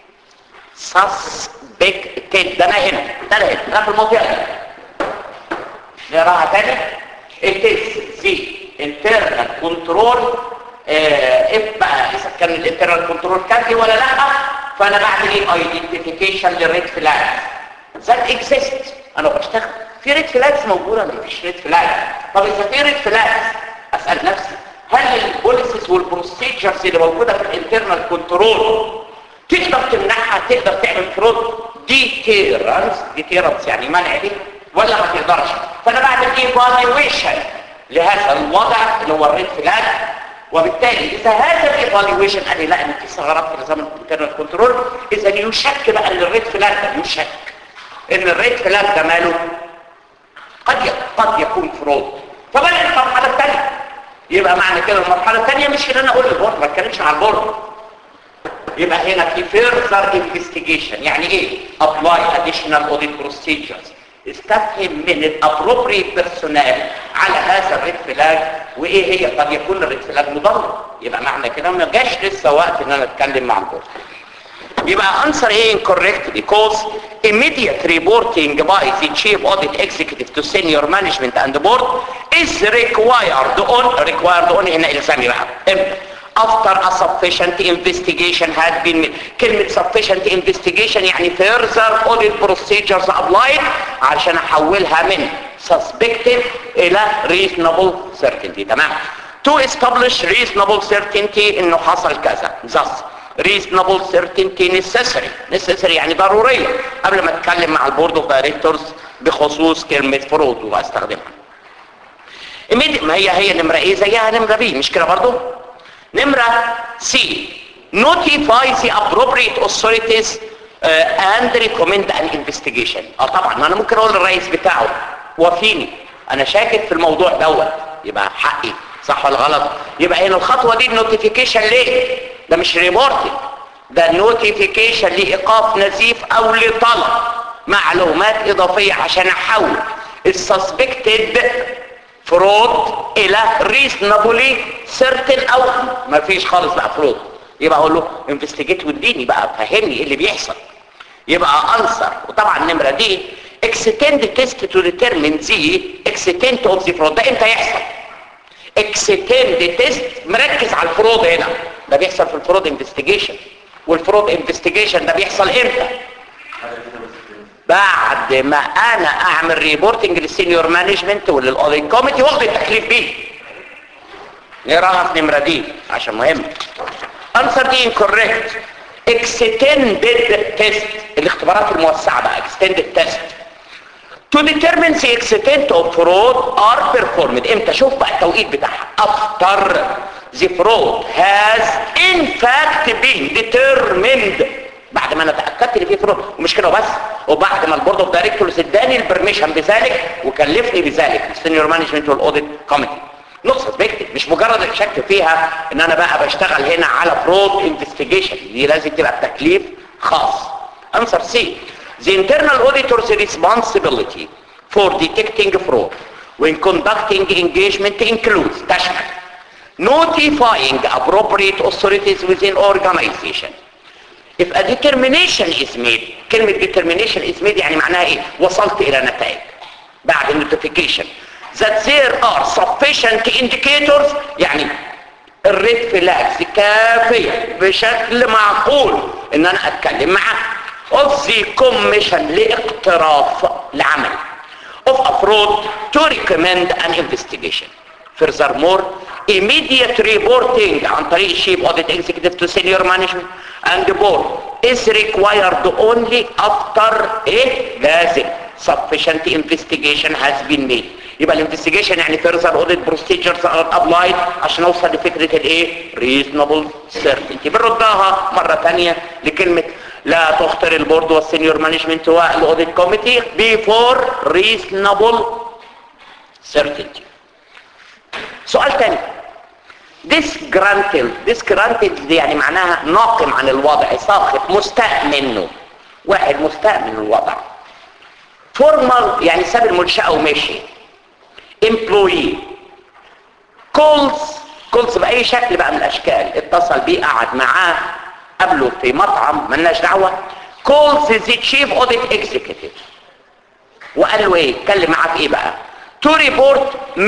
suspected ده انا هنا ده انا هنا ده في الموضوع ده نقراها تاني it is the internal control اف بقى اذا كان الانترنال كنترول كافي ولا لا فانا بعمل ايه ايدنتيفيكيشن للريد فلاج ذات اكزيست انا بشتغل في ريد فلاجز موجوده ولا مفيش ريد فلاج طب اذا في ريد فلاج اسال نفسي هل البوليسيز والبروسيجرز اللي موجوده في الانترنال كنترول تقدر تمنعها تقدر تعمل فرود ديتيرنس ديتيرنس يعني منع دي ولا ما تقدرش فانا بعمل ايفالويشن لهذا الوضع اللي هو الريد فلاج وبالتالي اذا هذا الايفالويشن قال لي لا ان في ثغرات في نظام الانترنال كنترول اذا يشك بقى ان الريد فلاج ده يشك ان الريد فلاج ده ماله قد قد يكون فرود فبدا المرحله الثانيه يبقى معنى كده المرحله الثانيه مش ان انا اقول البورد ما اتكلمش على البورد يبقى هنا في further investigation يعني ايه apply additional audit procedures استفهم من الابروبريت بيرسونال على هذا الريد فلاج وايه هي قد يكون الريد فلاج مضر يبقى معنى كده ما جاش لسه وقت ان انا اتكلم مع البورد يبقى answer A incorrect because immediate reporting by the chief audit executive to senior management and the board is required on required on هنا الزامي بقى after a sufficient investigation had been made. كلمة sufficient investigation يعني further audit procedures applied عشان احولها من suspected الى reasonable certainty تمام to establish reasonable certainty انه حصل كذا thus reasonable certainty necessary necessary يعني ضرورية قبل ما اتكلم مع البورد اوف دايركتورز بخصوص كلمة فرود واستخدمها ما هي هي نمرة ايه زيها نمرة بي مش كده برضو نمرة سي notify the appropriate authorities uh, and recommend an investigation اه طبعا ما انا ممكن اقول للرئيس بتاعه وفيني انا شاكك في الموضوع دوت يبقى حقي صح ولا غلط يبقى هنا الخطوة دي النوتيفيكيشن ليه ده مش ريبورتنج ده نوتيفيكيشن لايقاف نزيف او لطلب معلومات اضافية عشان احول السسبكتد فرود الى reasonably certain او ما فيش خالص بقى فرود يبقى اقول له انفستيجيت واديني بقى فهمني ايه اللي بيحصل يبقى انسر وطبعا النمره دي extend test to determine the extent of the fraud ده امتى يحصل extend test مركز على الفرود هنا ده بيحصل في الفرود انفستيجيشن والفرود انفستيجيشن ده بيحصل امتى بعد ما انا اعمل ريبورتنج للسينيور مانجمنت وللاوديت كوميتي واخد التكليف بيه نقراها في نمره دي عشان مهم انسر دي incorrect extended test الاختبارات الموسعه بقى extended test to determine the extent of fraud are performed امتى شوف بقى التوقيت بتاعها after the fraud has in fact been determined بعد ما انا اتاكدت ان في فرود ومش كده بس وبعد ما البورد اوف دايركتورز اداني البرميشن بذلك وكلفني بذلك السينيور مانجمنت والاوديت كوميتي نوت سسبكتد مش مجرد الشك فيها ان انا بقى بشتغل هنا على فرود انفستيجيشن دي لازم تبقى بتكليف خاص انسر سي the internal auditor's responsibility for detecting fraud when conducting engagement includes تشمل notifying appropriate authorities within organization if a determination is made كلمة determination is made يعني معناها ايه وصلت الى نتائج بعد notification that there are sufficient indicators يعني الريد فلاكس كافية بشكل معقول ان انا اتكلم معاه of the commission لاقتراف العمل of a fraud to recommend an investigation furthermore immediate reporting عن طريق chief audit executive to senior management and the board is required only after ايه لازم sufficient investigation has been made يبقى الانفستيجيشن يعني further audit procedures are applied عشان اوصل لفكرة الايه reasonable certainty بنردها مرة تانية لكلمة لا تخطر البورد والسينيور مانجمنت والاوديت كوميتي before reasonable certainty سؤال تاني disgruntled disgruntled دي يعني معناها ناقم عن الوضع ساخط مستاء منه واحد مستاء من الوضع formal يعني ساب المنشأة ومشي employee calls calls بأي شكل بقى من الأشكال اتصل بيه قعد معاه قبله في مطعم ملناش دعوة calls the chief audit executive وقال له ايه اتكلم معاه في ايه بقى to report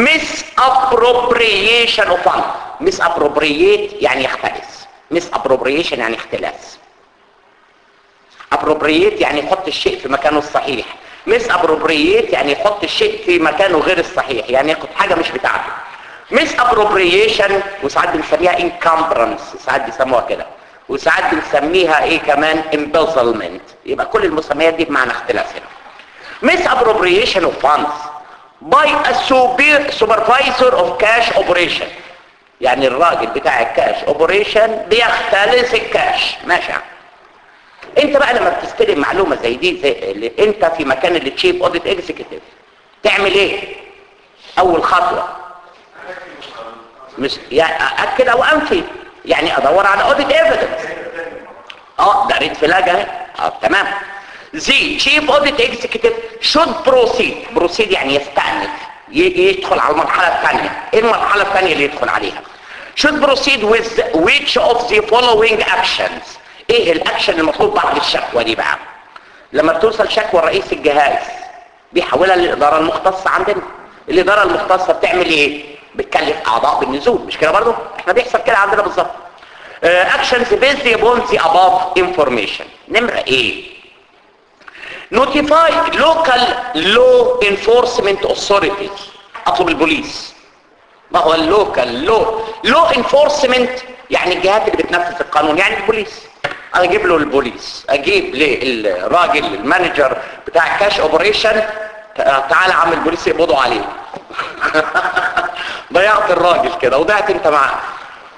misappropriation of fund misappropriate يعني يختلس misappropriation يعني اختلاس appropriate يعني يحط الشيء في مكانه الصحيح misappropriate يعني يحط الشيء في مكانه غير الصحيح يعني ياخد حاجة مش بتاعته misappropriation وساعات بنسميها encumbrance ساعات بيسموها كده وساعات بنسميها ايه كمان embezzlement يبقى كل المسميات دي بمعنى اختلاس هنا misappropriation of funds by a super supervisor of cash operation يعني الراجل بتاع الكاش اوبريشن بيختلس الكاش ماشي انت بقى لما بتستلم معلومه زي دي زي اللي انت في مكان التشيف اوديت اكزيكتيف تعمل ايه اول خطوه مش يعني اكد او انفي يعني ادور على اوديت ايفيدنس اه ده ريد فلاج اهي اه تمام زي تشيف اوديت اكزيكتيف شود بروسيد بروسيد يعني يستأنف يدخل على المرحله الثانيه ايه المرحله الثانيه اللي يدخل عليها should proceed with which of the following actions ايه الاكشن المطلوب بعد الشكوى دي بقى لما بتوصل شكوى رئيس الجهاز بيحولها للاداره المختصه عندنا الاداره المختصه بتعمل ايه بتكلف اعضاء بالنزول مش كده برضه احنا بيحصل كده عندنا بالظبط actions based upon the above information نمره ايه notify local law enforcement authorities اطلب البوليس ما هو اللوكال لو لو انفورسمنت يعني الجهات اللي بتنفذ القانون يعني البوليس اجيب له البوليس اجيب للراجل المانجر بتاع الكاش اوبريشن تعالى عم البوليس يقبضوا عليه ضيعت الراجل كده وضعت انت معاه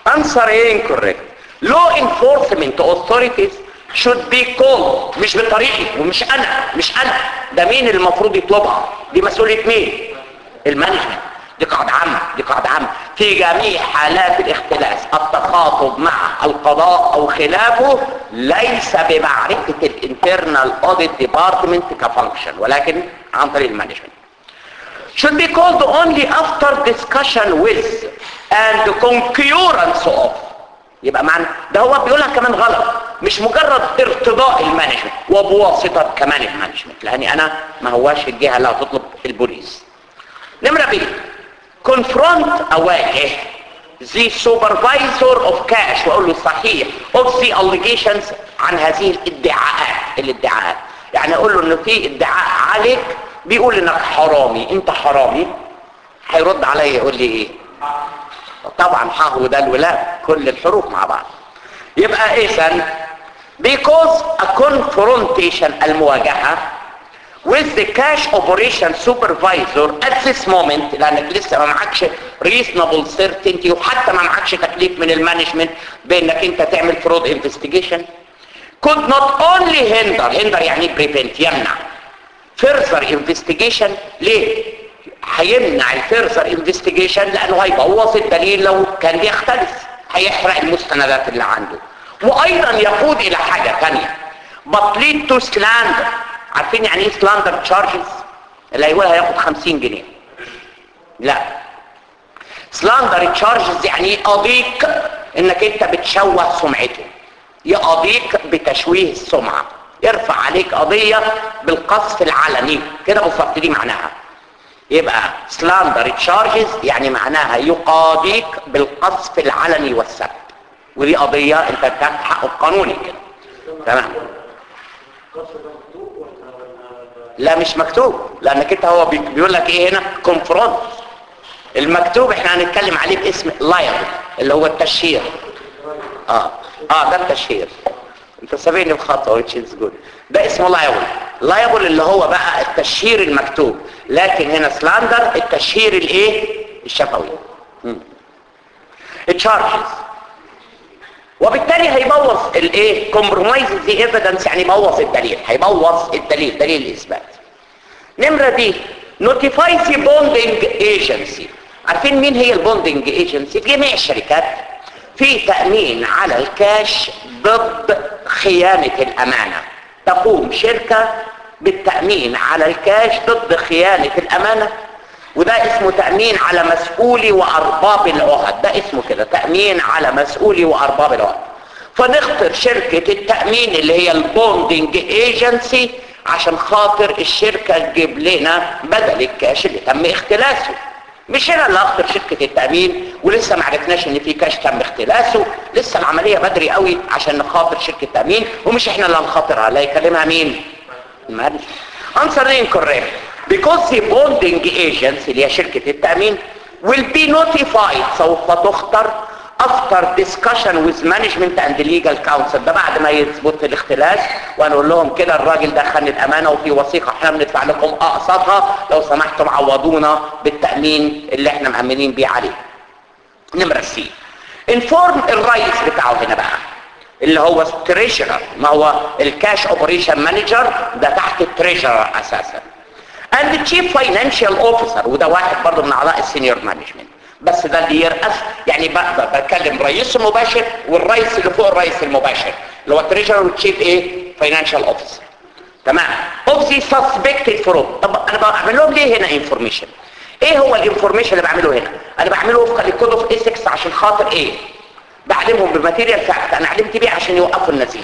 answer incorrect law enforcement authorities should be called مش بطريقي ومش انا مش انا ده مين اللي المفروض يطلبها دي مسؤوليه مين المانجمنت دي قاعدة عامة دي قاعدة عامة في جميع حالات الاختلاس التخاطب مع القضاء او خلافه ليس بمعرفة الانترنال اوديت ديبارتمنت كفانكشن ولكن عن طريق المانجمنت should be called only after discussion with and concurrence of يبقى معنى ده هو بيقولها كمان غلط مش مجرد ارتضاء المانجمنت وبواسطة كمان المانجمنت لاني انا ما هواش الجهة اللي هتطلب البوليس نمرة بي confront اواجه the supervisor of cash واقول له صحيح of the allegations عن هذه الادعاءات الادعاءات يعني اقول له انه في ادعاء عليك بيقول انك حرامي انت حرامي هيرد عليا يقول لي ايه طبعا ح وده الولاد كل الحروف مع بعض يبقى اذا because a confrontation المواجهة with the cash operation supervisor at this moment لانك لسه ما معكش reasonable certainty وحتى ما معكش تكليف من المانجمنت بانك انت تعمل fraud investigation could not only hinder hinder يعني prevent يمنع further investigation ليه هيمنع الفيرزر انفستيجيشن لانه هيبوظ الدليل لو كان بيختلف هيحرق المستندات اللي عنده وايضا يقود الى حاجة تانية but lead to slander عارفين يعني ايه slander charges اللي هيقولها هياخد 50 جنيه لا slander charges يعني يقضيك انك انت بتشوه سمعته يقضيك بتشويه السمعة يرفع عليك قضية بالقصف العلني كده بالظبط دي معناها يبقى سلاندر تشارجز يعني معناها يقاضيك بالقصف العلني والسب ودي قضية انت بتاخد حقه القانوني كده تمام لا مش مكتوب لانك انت هو بي- بيقول لك ايه هنا كونفرونت المكتوب احنا هنتكلم عليه باسم لايبل اللي هو التشهير اه اه ده التشهير انت سابقني بخطوه which is good ده اسمه لايبل لايبل اللي هو بقى التشهير المكتوب لكن هنا سلاندر التشهير الايه الشفوي التشارجز وبالتالي هيبوظ الايه كومبرومايز ذا ايفيدنس يعني يبوظ الدليل هيبوظ الدليل دليل الاثبات نمره دي نوتيفاي ذا بوندنج ايجنسي عارفين مين هي البوندنج ايجنسي في جميع الشركات في تامين على الكاش ضد خيانه الامانه تقوم شركه بالتامين على الكاش ضد خيانه الامانه وده اسمه تأمين على مسؤولي وأرباب العهد ده اسمه كده تأمين على مسؤولي وأرباب العهد فنختار شركة التأمين اللي هي البوندنج ايجنسي عشان خاطر الشركة تجيب لنا بدل الكاش اللي تم اختلاسه مش هنا اللي اختار شركة التأمين ولسه ما عرفناش ان في كاش تم اختلاسه لسه العملية بدري قوي عشان نخاطر شركة تأمين ومش احنا اللي هنخاطر عليها يكلمها مين المهندس answer incorrect because the bonding agency اللي هي شركة التأمين will be notified سوف تختر after discussion with management and legal counsel ده بعد ما يثبت الاختلاس ونقول لهم كده الراجل ده خان الامانه وفي وثيقه احنا بندفع لكم اقساطها لو سمحتم عوضونا بالتامين اللي احنا مامنين بيه عليه نمره سي انفورم الرئيس بتاعه هنا بقى اللي هو التريجرر ما هو الكاش اوبريشن مانجر ده تحت التريجرر اساسا and the chief financial officer وده واحد برضه من اعضاء السينيور مانجمنت بس ده اللي يرأس يعني بقدر بتكلم رئيس المباشر والرئيس اللي فوق الرئيس المباشر اللي هو التريجرر والتشيف ايه فاينانشال اوفيسر تمام اوف ذا سسبكتد فرود طب انا بعمل لهم ليه هنا انفورميشن ايه هو الانفورميشن اللي بعمله هنا انا بعمله وفقا للكود اوف ايثكس عشان خاطر ايه بعلمهم بماتيريال فاكت انا علمت بيه عشان يوقفوا النزيف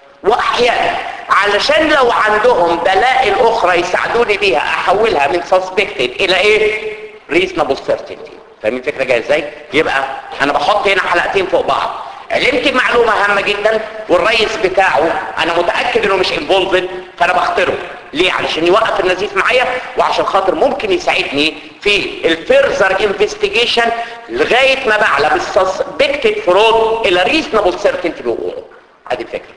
واحيانا علشان لو عندهم دلائل اخرى يساعدوني بيها احولها من suspected الى ايه reasonable certainty فاهمين الفكره جايه ازاي يبقى انا بحط هنا حلقتين فوق بعض علمت معلومه هامه جدا والرئيس بتاعه انا متاكد انه مش انفولفد فانا بختاره ليه علشان يوقف النزيف معايا وعشان خاطر ممكن يساعدني في الفيرزر انفستيجيشن لغايه ما بعلى بالسسبكتد فرود الى ريزنبل سيرتينتي بوقوعه ادي الفكره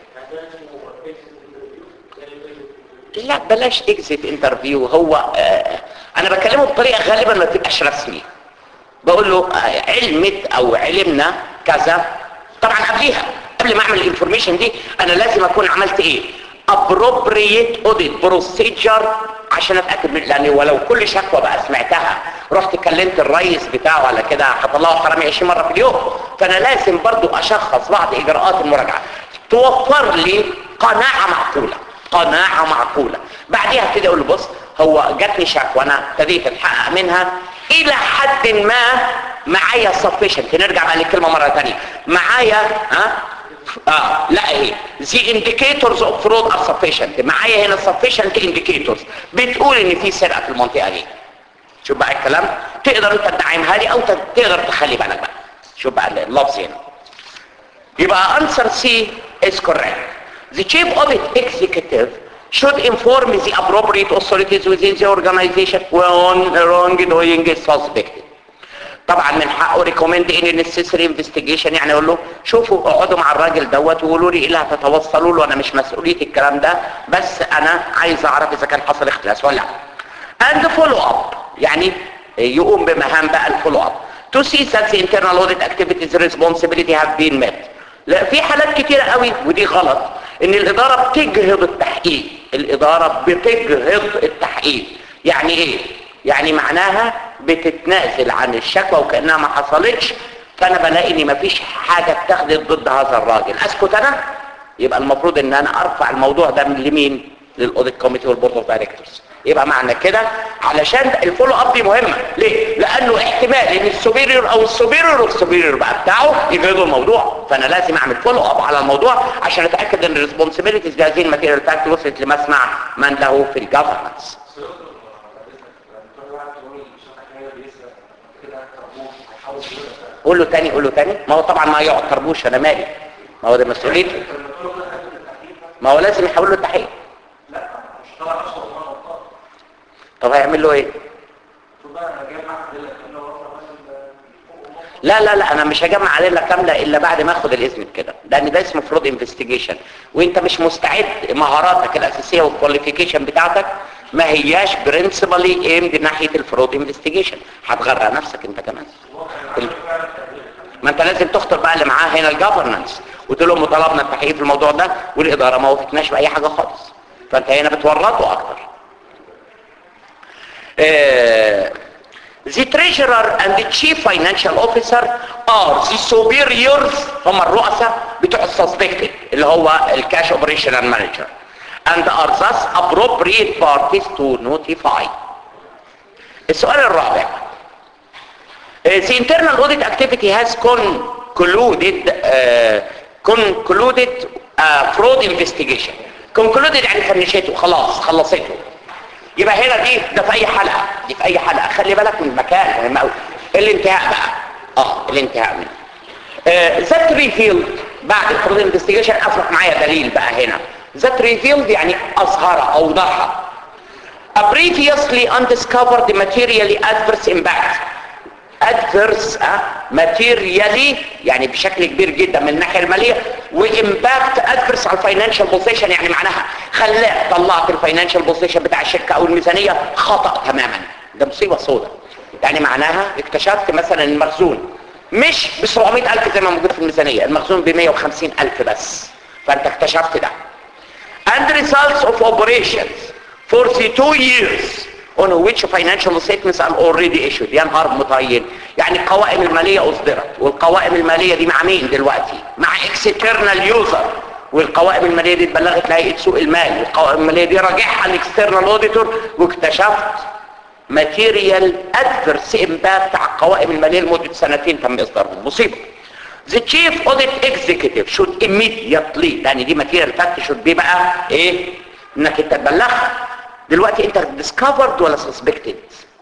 لا بلاش اكزيت انترفيو هو آه انا بكلمه بطريقه غالبا ما تبقاش رسمي بقول له آه علمت او علمنا كذا طبعا قبليها قبل ما اعمل الانفورميشن دي انا لازم اكون عملت ايه appropriate audit procedure عشان اتاكد من لان ولو كل شكوى بقى سمعتها رحت كلمت الرئيس بتاعه على كده هطلعه حرامي 20 مره في اليوم فانا لازم برضو اشخص بعض اجراءات المراجعه توفر لي قناعه معقوله قناعه معقوله بعديها ابتدي اقول له بص هو جاتني شكوى انا ابتديت اتحقق منها الى حد ما معايا sufficient نرجع بقى للكلمه مره ثانيه معايا ها اه لا ايه the indicators of fraud are sufficient معايا هنا sufficient indicators بتقول ان في سرقه في المنطقه دي شوف بقى الكلام تقدر انت تدعمها لي او تقدر تخلي بالك بقى شوف بقى اللفظ هنا يبقى answer C is correct the chief audit executive should inform the appropriate authorities within the organization when wrongdoing is suspected طبعا من حقه ريكومند ان necessary investigation يعني اقول له شوفوا اقعدوا مع الراجل دوت وقولوا لي ايه اللي هتتوصلوا له انا مش مسؤوليتي الكلام ده بس انا عايز اعرف اذا كان حصل اختلاس ولا لا and follow up يعني يقوم بمهام بقى الفولو اب to see that the internal audit activities responsibility have been met لا في حالات كتيرة قوي ودي غلط ان الادارة بتجهض التحقيق الادارة بتجهض التحقيق يعني ايه يعني معناها بتتنازل عن الشكوى وكأنها ما حصلتش فانا بلاقي ان مفيش حاجة اتخذت ضد هذا الراجل اسكت انا يبقى المفروض ان انا ارفع الموضوع ده من لمين للاوديت كوميتي والبورد اوف دايركتورز يبقى معنى كده علشان الفولو اب دي مهمه ليه لانه احتمال ان السوبيريور او السوبيريور والسوبيريور بقى بتاعه يجهضوا الموضوع فانا لازم اعمل فولو اب على الموضوع عشان اتاكد ان الريسبونسبيلتيز بهذه الماتيريال فاكت وصلت لمسمع من له في الجفرنس قول له تاني قول له تاني ما هو طبعا ما يقعد طربوش انا مالي ما هو ده مسؤوليته ما هو لازم يحول له التحقيق طب هيعمل له ايه لا لا لا انا مش هجمع عليه كامله الا بعد ما اخد الاذن كده لان ده اسمه فرود انفستيجيشن وانت مش مستعد مهاراتك الاساسيه والكواليفيكيشن بتاعتك ما هياش برنسبلي ايمد ناحيه الفرود انفستيجيشن هتغرق نفسك انت كمان ما انت لازم تخطر بقى اللي معاه هنا الجفرنس وتقول لهم طلبنا التحقيق في الموضوع ده والاداره ما وافقناش باي حاجه خالص فانت هنا بتورطه اكتر Uh, the treasurer and the chief financial officer are the superiors هم الرؤساء بتوع السسبكتد اللي هو الكاش اوبريشنال مانجر and are thus appropriate parties to notify السؤال الرابع Uh, the internal audit activity has concluded uh, concluded uh, fraud investigation concluded يعني فنشته خلاص خلصته يبقى هنا دي ده في اي حلقه دي في اي حلقه خلي بالك من المكان مهم قوي الانتهاء بقى اه الانتهاء منه ذات ريفيلد بعد الفرود انفستيجيشن افرق معايا دليل بقى هنا ذات ريفيلد يعني اظهر اوضحها a previously undiscovered materially adverse impact adverse اه materially يعني بشكل كبير جدا من الناحيه الماليه وامباكت adverse على الفاينانشال بوزيشن يعني معناها خلاك طلعت الفاينانشال بوزيشن بتاع الشركه او الميزانيه خطا تماما ده مصيبه سوداء يعني معناها اكتشفت مثلا المخزون مش ب 700000 زي ما موجود في الميزانيه المخزون ب 150000 بس فانت اكتشفت ده and results of operations for the two years on which financial statements are already issued يا نهار مطين يعني القوائم المالية أصدرت والقوائم المالية دي مع مين دلوقتي مع external user والقوائم المالية دي اتبلغت لهيئة سوق المال والقوائم المالية دي راجعها الاكسترنال اوديتور واكتشفت ماتيريال ادفرس امباكت على القوائم المالية لمدة سنتين تم اصدارهم مصيبة The chief audit executive should immediately لان دي ماتيريال فاكت should be بقى ايه انك انت تبلغها دلوقتي انت discovered ولا suspected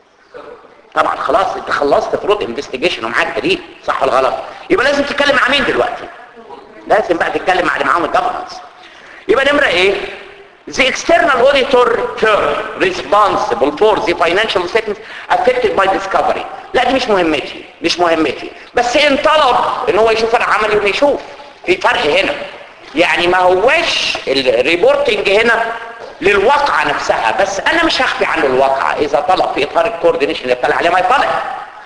طبعا خلاص انت خلصت فرود انفستيجيشن ومعاك دليل صح ولا غلط يبقى لازم تتكلم مع مين دلوقتي لازم بقى تتكلم مع اللي معاهم الجفرنس يبقى نمره ايه The external auditor firm responsible for the financial statements affected by discovery لا دي مش مهمتي مش مهمتي بس ان طلب ان هو يشوف انا عملي وما يشوف في فرق هنا يعني ما هوش الريبورتنج هنا للواقعة نفسها بس انا مش هخفي عنه الواقعة اذا طلب في اطار الكوردينيشن اللي بتاع عليه ما يطلع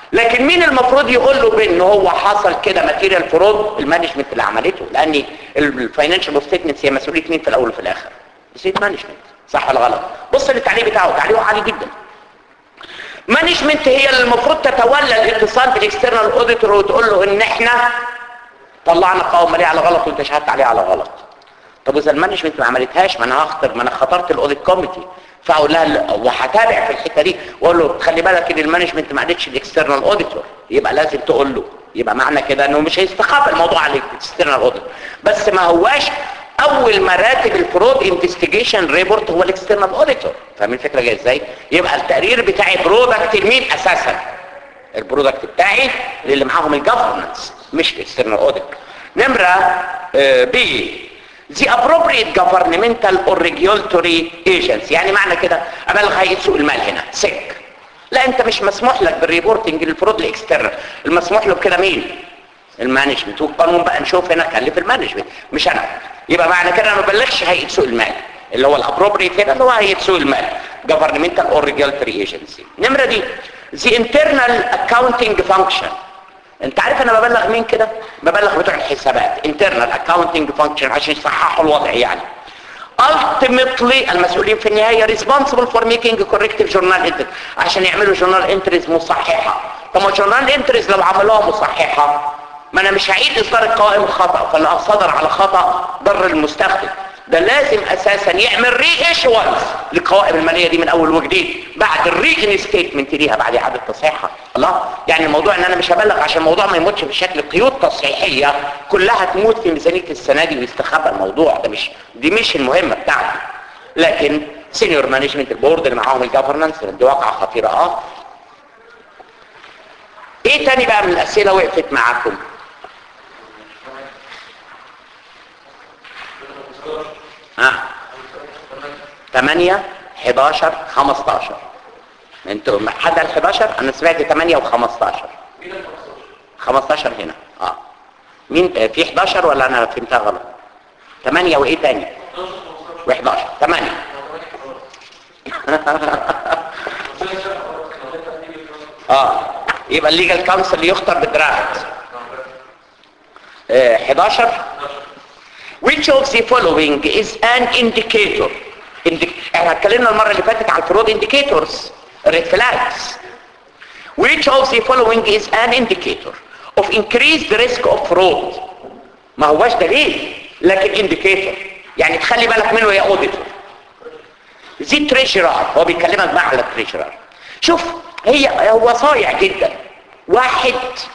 لكن مين المفروض يقول له بان هو حصل كده ماتيريال فرود المانجمنت اللي عملته لان الفاينانشال ستيتمنتس هي مسؤوليه مين في الاول وفي الاخر ستيت مانجمنت صح ولا غلط بص للتعليق بتاعه تعليقه عالي جدا مانجمنت هي اللي المفروض تتولى الاتصال بالاكسترنال اوديتور وتقول له ان احنا طلعنا قوائم ماليه على غلط وانت شهدت عليه على غلط طب اذا المانجمنت ما عملتهاش ما انا هخطر ما انا خطرت الاوديت كوميتي فاقول لها لا، وهتابع في الحته دي واقول له خلي بالك ان المانجمنت ما عادتش الاكسترنال اوديتور يبقى لازم تقول له يبقى معنى كده انه مش هيستخاف الموضوع على الاكسترنال اوديتور بس ما هواش اول مراتب الفرود انفستيجيشن ريبورت هو الاكسترنال اوديتور فاهمين الفكره جايه ازاي يبقى التقرير بتاعي برودكت لمين اساسا البرودكت بتاعي للي معاهم الجفرنس مش الاكسترنال اوديتور نمره بي the appropriate governmental or regulatory agency يعني معنى كده ابلغ هيئه سوق المال هنا سك لا انت مش مسموح لك بالريبورتنج للفروض الاكسترنال المسموح له بكده مين المانجمنت والقانون بقى نشوف هنا كلف المانجمنت مش انا يبقى معنى كده انا ما ببلغش هيئه سوق المال اللي هو الابروبريت هنا اللي هو هيئه سوق المال governmental or regulatory agency نمره دي the internal accounting function انت عارف انا ببلغ مين كده ببلغ بتوع الحسابات internal accounting function عشان يصححوا الوضع يعني ultimately المسؤولين في النهاية responsible for making corrective journal entries عشان يعملوا journal entries مصححة طب ما journal entries لو عملوها مصححة ما انا مش هعيد اصدار القوائم الخطأ فاللي صدر على خطأ ضر المستخدم ده لازم اساسا يعمل ري ايشوانس للقوائم الماليه دي من اول وجديد بعد الري ستيتمنت ليها بعد اعاده تصحيحها الله يعني الموضوع ان انا مش هبلغ عشان الموضوع ما يموتش بشكل قيود تصحيحيه كلها تموت في ميزانيه السنه دي ويستخبى الموضوع ده مش دي مش المهمه بتاعتي لكن سينيور مانجمنت البورد اللي معاهم الجفرنس دي واقعه خطيره اه ايه تاني بقى من الاسئله وقفت معاكم ها 8 11 15 انتوا حد ال 11 انا سمعت 8 و15 15 هنا اه مين آه، في 11 ولا انا فهمتها غلط 8 وايه تاني و11 8 اه يبقى الليجال كونسل يختار بالدرافت آه 11 which of the following is an indicator Indi- احنا اتكلمنا المره اللي فاتت على الفرود indicators red flags which of the following is an indicator of increased risk of fraud ما هواش دليل لكن indicator يعني تخلي بالك منه يا auditor زي تريشرار هو بيكلمك بقى على التريشرار شوف هي هو صايع جدا واحد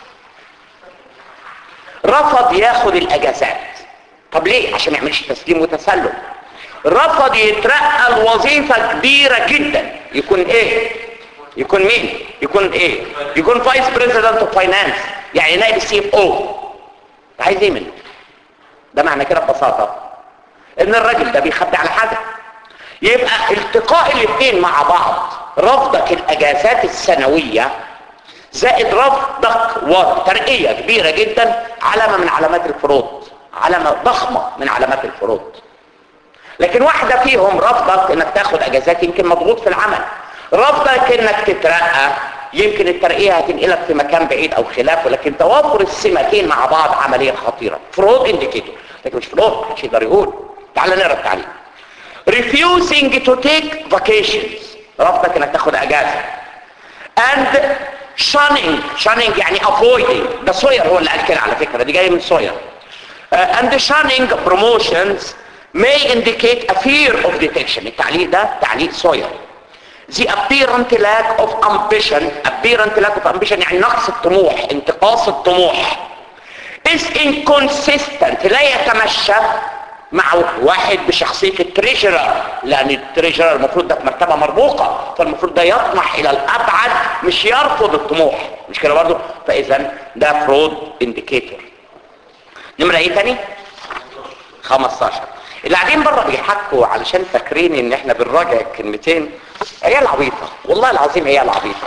رفض ياخد الاجازات طب ليه عشان ما يعملش تسليم وتسلم رفض يترقى الوظيفة كبيرة جدا يكون ايه يكون مين يكون ايه يكون فايس بريزيدنت اوف فاينانس يعني نائب السي اف او عايز ايه منه ده معنى كده ببساطة ان الراجل ده بيخبي على حاجة يبقى التقاء الاثنين مع بعض رفضك الاجازات السنوية زائد رفضك وترقية كبيرة جدا علامة من علامات الفروض علامة ضخمة من علامات الفروض لكن واحدة فيهم رفضك انك تاخد اجازات يمكن مضغوط في العمل رفضك انك تترقى يمكن الترقية هتنقلك في مكان بعيد او خلافه لكن توافر السمتين مع بعض عملية خطيرة فرود انديكيتور لكن مش فرود محدش يقدر يقول تعال نقرا التعليق refusing to take vacations رفضك انك تاخد اجازة and shunning shunning يعني avoiding ده سوير هو اللي قال كده على فكرة دي جاية من سوير uh, and shunning promotions may indicate a fear of detection التعليق ده تعليق سوير the apparent lack of ambition apparent lack of ambition يعني نقص الطموح انتقاص الطموح is inconsistent لا يتمشى مع واحد بشخصية التريجرر لأن التريجرر المفروض ده في مرتبة مربوقة فالمفروض ده يطمح إلى الأبعد مش يرفض الطموح مش كده برضه فإذا ده فرود انديكيتور نمرة ايه تاني 15 اللي قاعدين بره بيحكوا علشان فاكرين ان احنا بنراجع الكلمتين عيال عبيطه والله العظيم عيال عبيطه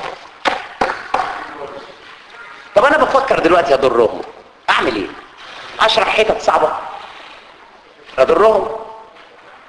طب انا بفكر دلوقتي اضرهم اعمل ايه اشرح حتت صعبه اضرهم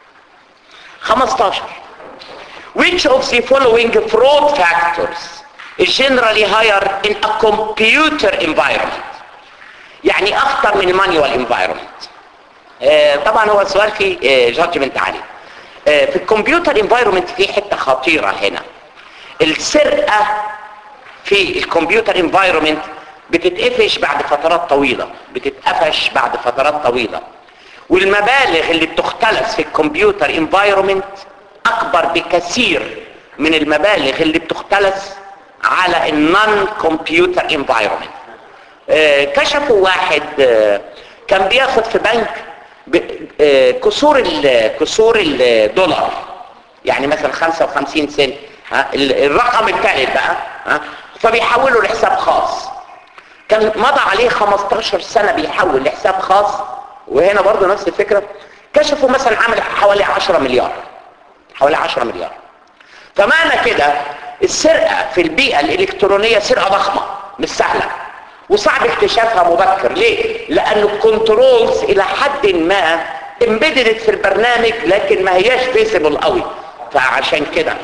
15 which of the following fraud factors is generally higher in a computer environment يعني اخطر من المانيوال انفايرمنت طبعا هو السؤال فيه جادجمنت عالي آه، في الكمبيوتر انفايرمنت في حته خطيره هنا السرقه في الكمبيوتر انفايرمنت بتتقفش بعد فترات طويله بتتقفش بعد فترات طويله والمبالغ اللي بتختلس في الكمبيوتر انفايرمنت اكبر بكثير من المبالغ اللي بتختلس على النون كمبيوتر انفايرمنت آه، كشفوا واحد آه، كان بياخد في بنك ب- آه، كسور ال- كسور الدولار يعني مثلا 55 سنت ها، ال- الرقم الثالث بقى ها، فبيحوله لحساب خاص كان مضى عليه 15 سنة بيحول لحساب خاص وهنا برضه نفس الفكرة كشفوا مثلا عمل حوالي 10 مليار حوالي 10 مليار فمعنى كده السرقة في البيئة الإلكترونية سرقة ضخمة مش سهلة وصعب اكتشافها مبكر ليه؟ لأن الكنترولز إلى حد ما امبيدد في البرنامج لكن ما هياش فيسبل قوي فعشان كده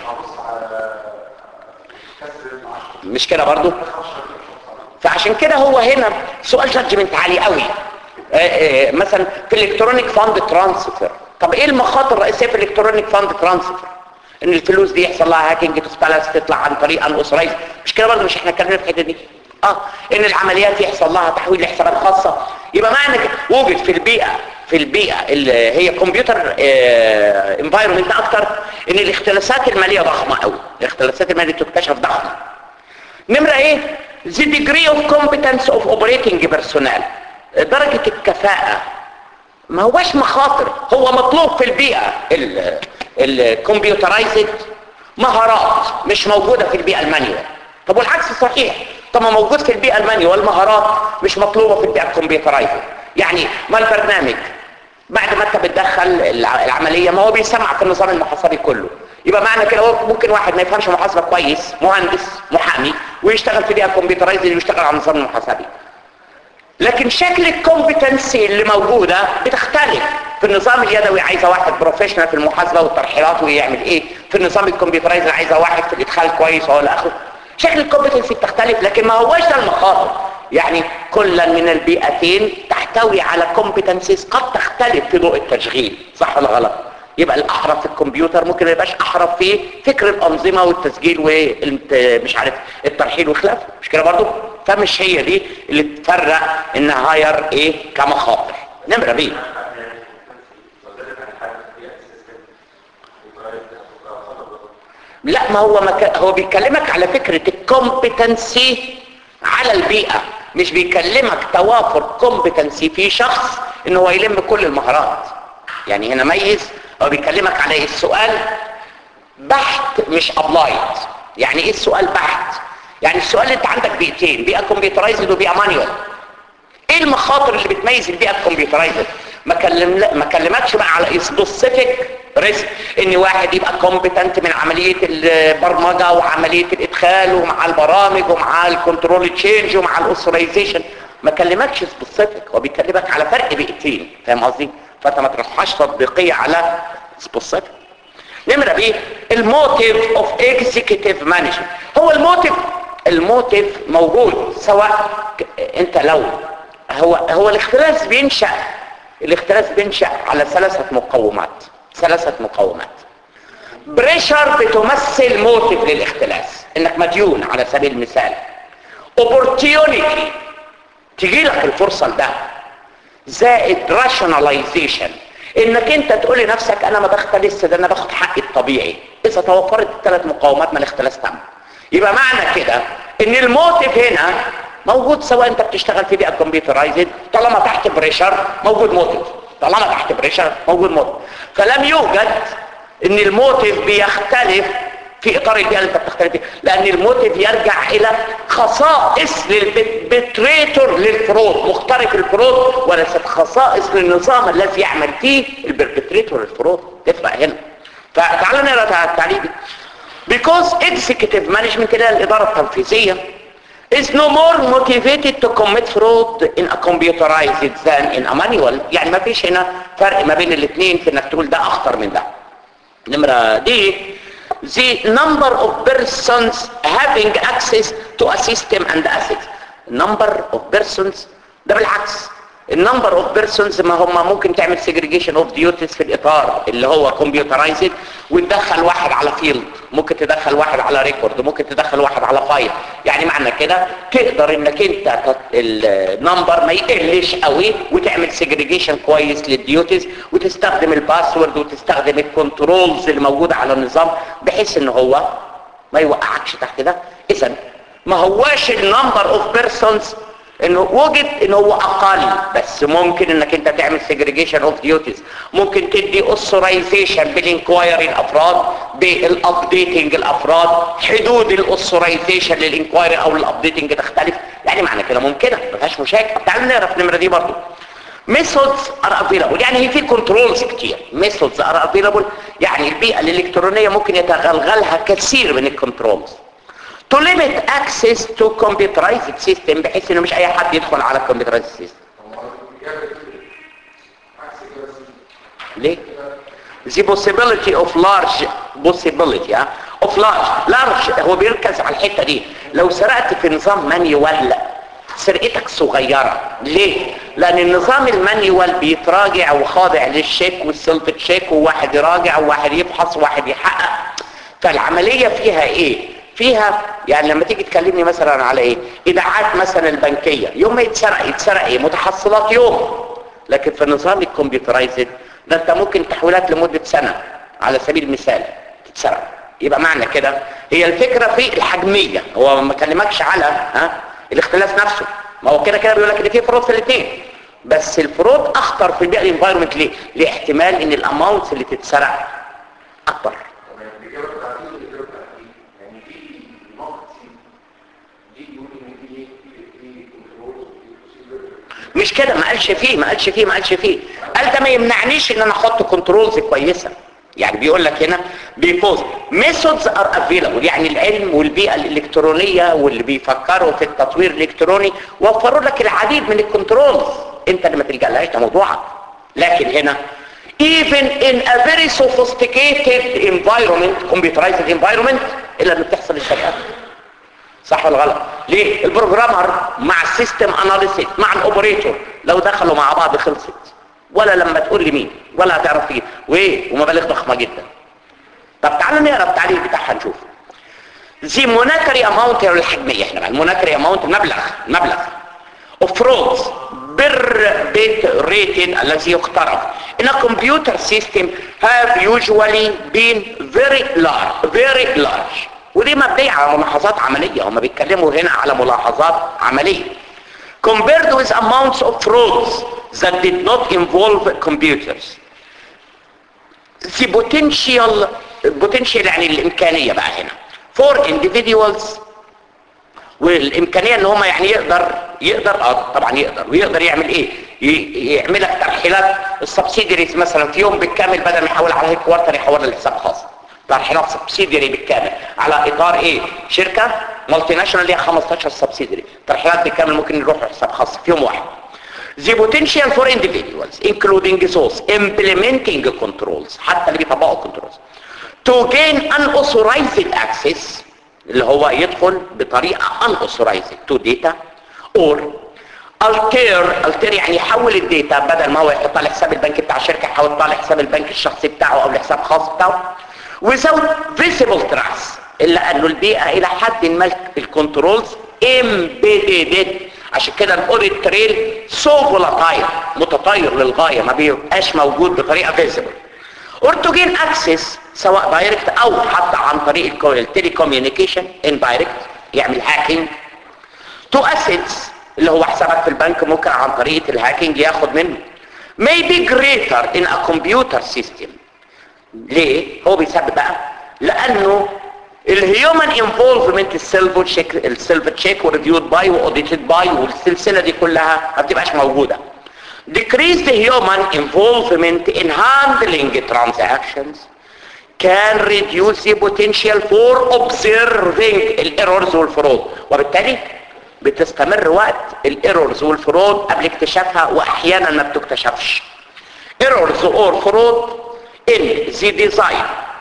مش كده برضو فعشان كده هو هنا سؤال جادجمنت عالي قوي آه، آه، مثلا في الالكترونيك فاند ترانسفير طب ايه المخاطر الرئيسيه في الالكترونيك فاند ترانسفير ان الفلوس دي يحصل لها هاكينج تختلس تطلع عن طريق ان اوثرايز مش كده برضه مش احنا اتكلمنا في الحته دي اه ان العمليات يحصل لها تحويل لحسابات خاصه يبقى معنى كده وجد في البيئه في البيئه اللي هي كمبيوتر انفايرمنت اكتر ان الاختلاسات الماليه ضخمه قوي الاختلاسات الماليه تكتشف ضخمه نمرة ايه the degree of competence of operating personnel درجة الكفاءة ما هوش مخاطر هو مطلوب في البيئة الكمبيوترايزد مهارات مش موجودة في البيئة المانيوال طب والعكس صحيح طب ما موجود في البيئة المانيوال مهارات مش مطلوبة في البيئة الكمبيوترايزد يعني ما البرنامج بعد ما انت بتدخل الع- العملية ما هو بيسمع في النظام المحاسبي كله يبقى معنى كده هو ممكن واحد ما يفهمش محاسبة كويس مهندس محامي ويشتغل في بيئة كمبيوترايزد ويشتغل على النظام المحاسبي لكن شكل الكومبتنسي اللي موجودة بتختلف في النظام اليدوي عايزة واحد بروفيشنال في المحاسبة والترحيلات ويعمل ايه في النظام الكمبيوترايزر عايزة واحد في الادخال كويس وهو اخره شكل الكومبتنسي بتختلف لكن ما هوش ده المخاطر يعني كلا من البيئتين تحتوي على كومبتنسيز قد تختلف في ضوء التشغيل صح ولا غلط يبقى الاحرف في الكمبيوتر ممكن ما يبقاش احرف في فكر الانظمه والتسجيل ومش عارف الترحيل وخلافه مش كده برضه فمش هي دي اللي تفرق ان هاير ايه كمخاطر نمره بيه لا ما هو مك... هو بيكلمك على فكرة الكومبتنسي على البيئة مش بيكلمك توافر كومبتنسي في شخص ان هو يلم كل المهارات يعني هنا ميز هو بيكلمك على إيه؟ السؤال بحت مش ابلايد يعني ايه السؤال بحت يعني السؤال اللي انت عندك بيئتين بيئة كمبيوترايزد وبيئة مانيوال ايه المخاطر اللي بتميز البيئه الكمبيوترايزد ما كلم ما كلمكش بقى على سبيسيفيك ريسك ان واحد يبقى كومبتنت من عمليه البرمجه وعمليه الادخال ومع البرامج ومع الكنترول تشينج ومع الاوثرايزيشن ما كلمكش سبيسيفيك هو بيكلمك على فرق بيئتين فاهم قصدي فانت ما تروحش تطبيقيه على سبيسيفيك نمرة بيه الموتيف اوف اكزيكتيف مانجمنت هو الموتيف الموتيف موجود سواء ك- انت لو هو هو الاختلاس بينشأ الاختلاس بينشأ على ثلاثة مقومات ثلاثة مقومات بريشر بتمثل موتيف للاختلاس انك مديون على سبيل المثال opportunity تجي لك الفرصة لده زائد rationalization انك انت تقول لنفسك انا ما بختلس ده انا باخد حقي الطبيعي اذا توفرت الثلاث مقاومات ما الاختلاس تم يبقى معنى كده ان الموتيف هنا موجود سواء انت بتشتغل في بيئه كمبيوترايزد طالما تحت بريشر موجود موتيف طالما تحت بريشر موجود موتيف فلم يوجد ان الموتيف بيختلف في اطار البيئه اللي انت بتختلف فيها لان الموتيف يرجع الى خصائص للبتريتور للفروض مخترق الفروض وليست خصائص للنظام الذي يعمل فيه البربتريتور الفروض تفرق هنا فتعالوا نقرا التعليق because executive management اللي هي الاداره التنفيذيه is no more motivated to commit fraud in a computerized than in a manual يعني ما فيش هنا فرق ما بين الاثنين في انك تقول ده اخطر من ده نمرة دي the number of persons having access to a system and assets number of persons ده بالعكس النمبر اوف بيرسونز ما هم ممكن تعمل سيجريجيشن اوف ديوتيز في الاطار اللي هو كمبيوترايزد وتدخل واحد على فيلد ممكن تدخل واحد على ريكورد ممكن تدخل واحد على فايل يعني معنى كده تقدر انك انت النمبر ما يقلش قوي وتعمل سيجريجيشن كويس للديوتيز وتستخدم الباسورد وتستخدم الكنترولز اللي موجوده على النظام بحيث ان هو ما يوقعكش تحت ده اذا ما هواش النمبر اوف بيرسونز انه وجد ان هو اقل بس ممكن انك انت تعمل سيجريجيشن اوف ديوتيز ممكن تدي اوثرايزيشن بالانكوايري الافراد بالابديتنج الافراد حدود الاوثرايزيشن للانكوايري او الابديتنج تختلف يعني معنى كده ممكنه ما فيهاش مشاكل تعالوا نقرا في النمره دي برضه methods are available يعني هي في كنترولز كتير methods are available يعني البيئه الالكترونيه ممكن يتغلغلها كثير من الكنترولز to limit access to computerized system بحيث انه مش اي حد يدخل على computerized system ليه the possibility of large possibility ها of large large هو بيركز على الحته دي لو سرقت في نظام مانيوال سرقتك صغيرة ليه؟ لأن النظام المانيوال بيتراجع وخاضع للشيك والسيلف تشيك وواحد يراجع وواحد يفحص وواحد يحقق فالعملية فيها ايه؟ فيها يعني لما تيجي تكلمني مثلا على ايه ايداعات مثلا البنكيه يوم ما يتسرق يتسرق ايه متحصلات يوم لكن في النظام الكمبيوترايزد ده انت ممكن تحويلات لمده سنه على سبيل المثال تتسرق يبقى معنى كده هي الفكره في الحجميه هو ما كلمكش على ها الاختلاف نفسه ما هو كده كده بيقول لك ان في فروض في الاثنين بس الفروض اخطر في البيئه الانفايرمنت ليه؟ لاحتمال ان الاماونتس اللي تتسرق اكبر مش كده ما قالش فيه ما قالش فيه ما قالش فيه قال ده ما يمنعنيش ان انا احط كنترولز كويسه يعني بيقول لك هنا بيكوز ميثودز ار افيلابل يعني العلم والبيئه الالكترونيه واللي بيفكروا في التطوير الالكتروني وفروا لك العديد من الكنترولز انت اللي ما تلجألهاش ده موضوعك لكن هنا even in a very sophisticated environment computerized environment الا ان بتحصل الشركات صح ولا غلط ليه البروجرامر مع السيستم اناليسيس مع الاوبريتور لو دخلوا مع بعض خلصت ولا لما تقول لي مين ولا هتعرف تجيب وايه ومبالغ ضخمه جدا طب تعالوا نقرا التعريف بتاعها نشوف زي موناتري اماونت الحجميه احنا بقى الموناتري اماونت مبلغ مبلغ of frauds بر بيت ريتد الذي يقترف in a computer system have usually been very large very large ودي مبنية على ملاحظات عملية هم بيتكلموا هنا على ملاحظات عملية compared with amounts of frauds that did not involve computers the potential potential يعني الإمكانية بقى هنا for individuals والإمكانية ان هم يعني يقدر يقدر اه طبعا يقدر ويقدر يعمل ايه ي- يعمل لك ترحيلات السبسيدريز مثلا في يوم بالكامل بدل ما يحول على هيد كوارتر يحول لحساب خاص ترحيلات سبسيدري بالكامل على اطار ايه شركه مالتي ناشونال ليها 15 سبسيدري ترحيلات بالكامل ممكن يروحوا حساب خاص في يوم واحد The potential for individuals including those implementing controls حتى اللي بيطبقوا controls to gain unauthorized access اللي هو يدخل بطريقة unauthorized to data or alter alter يعني يحول الداتا بدل ما هو يحطها لحساب البنك بتاع الشركة يحطها لحساب البنك الشخصي بتاعه او لحساب خاص بتاعه without visible trace الا انه البيئة الى حد ما الكنترولز embedded عشان كده الاوديت تريل سو فولاتايل متطاير للغاية ما بيبقاش موجود بطريقة فيزيبل or to gain access سواء دايركت او حتى عن طريق التيلي كوميونيكيشن اندايركت يعمل هاكينج to assets اللي هو حسابك في البنك ممكن عن طريقة الهاكينج ياخد منه may be greater in a computer system ليه؟ هو بيسبب بقى لانه الهيومن انفولفمنت السيلف تشيك السيلف تشيك وريفيود باي واوديتد باي والسلسله دي كلها ما بتبقاش موجوده decrease the human involvement in handling transactions can reduce the potential for observing الايرورز والفرود وبالتالي بتستمر وقت الايرورز والفرود قبل اكتشافها واحيانا ما بتكتشفش errors or fraud in the design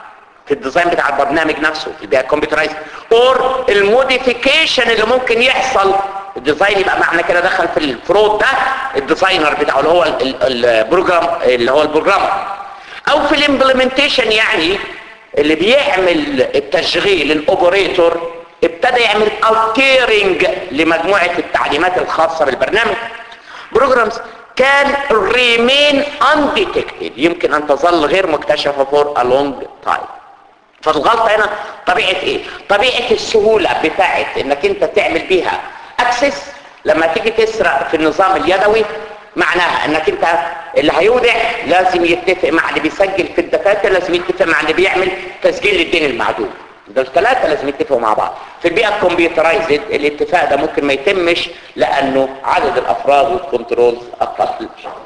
في الديزاين بتاع البرنامج نفسه في البيئه الكمبيوترايز اور الموديفيكيشن اللي ممكن يحصل الديزاين يبقى معنى كده دخل في الفرود ده الديزاينر بتاعه اللي هو ال- ال- البروجرام اللي هو البروجرامر او في الامبلمنتيشن يعني اللي بيعمل التشغيل الاوبريتور ابتدى يعمل اوتيرنج لمجموعه التعليمات الخاصه بالبرنامج بروجرامز كان remain undetected يمكن ان تظل غير مكتشفه for a long time فالغلطة هنا طبيعة ايه طبيعة السهولة بتاعت انك انت تعمل بيها اكسس لما تيجي تسرق في النظام اليدوي معناها انك انت اللي هيودع لازم يتفق مع اللي بيسجل في الدفاتر لازم يتفق مع اللي بيعمل تسجيل للدين المعدوم دول ثلاثة لازم يتفقوا مع بعض في البيئة الكمبيوترايزد الاتفاق ده ممكن ما يتمش لانه عدد الافراد والكنترولز اقل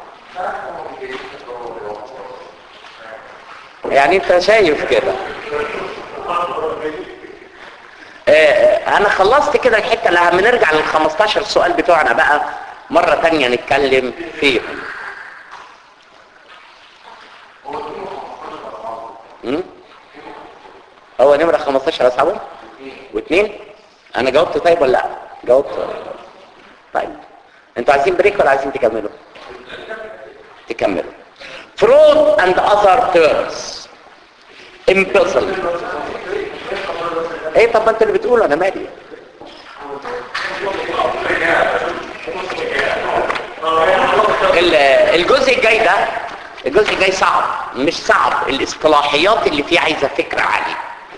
يعني انت شايف كده آه، انا خلصت كده الحته اللي هنرجع لل 15 سؤال بتوعنا بقى مره تانية نتكلم فيهم مم؟ هو نمره 15 اصحابه واثنين انا جاوبت طيب ولا لا جاوبت طيب انتوا عايزين بريك ولا عايزين تكملوا تكملوا fraud and other terms embezzlement ايه طب ما انت اللي بتقوله انا مالي ال- الجزء الجاي ده الجزء الجاي صعب مش صعب الاصطلاحيات اللي فيه عايزه فكره عاليه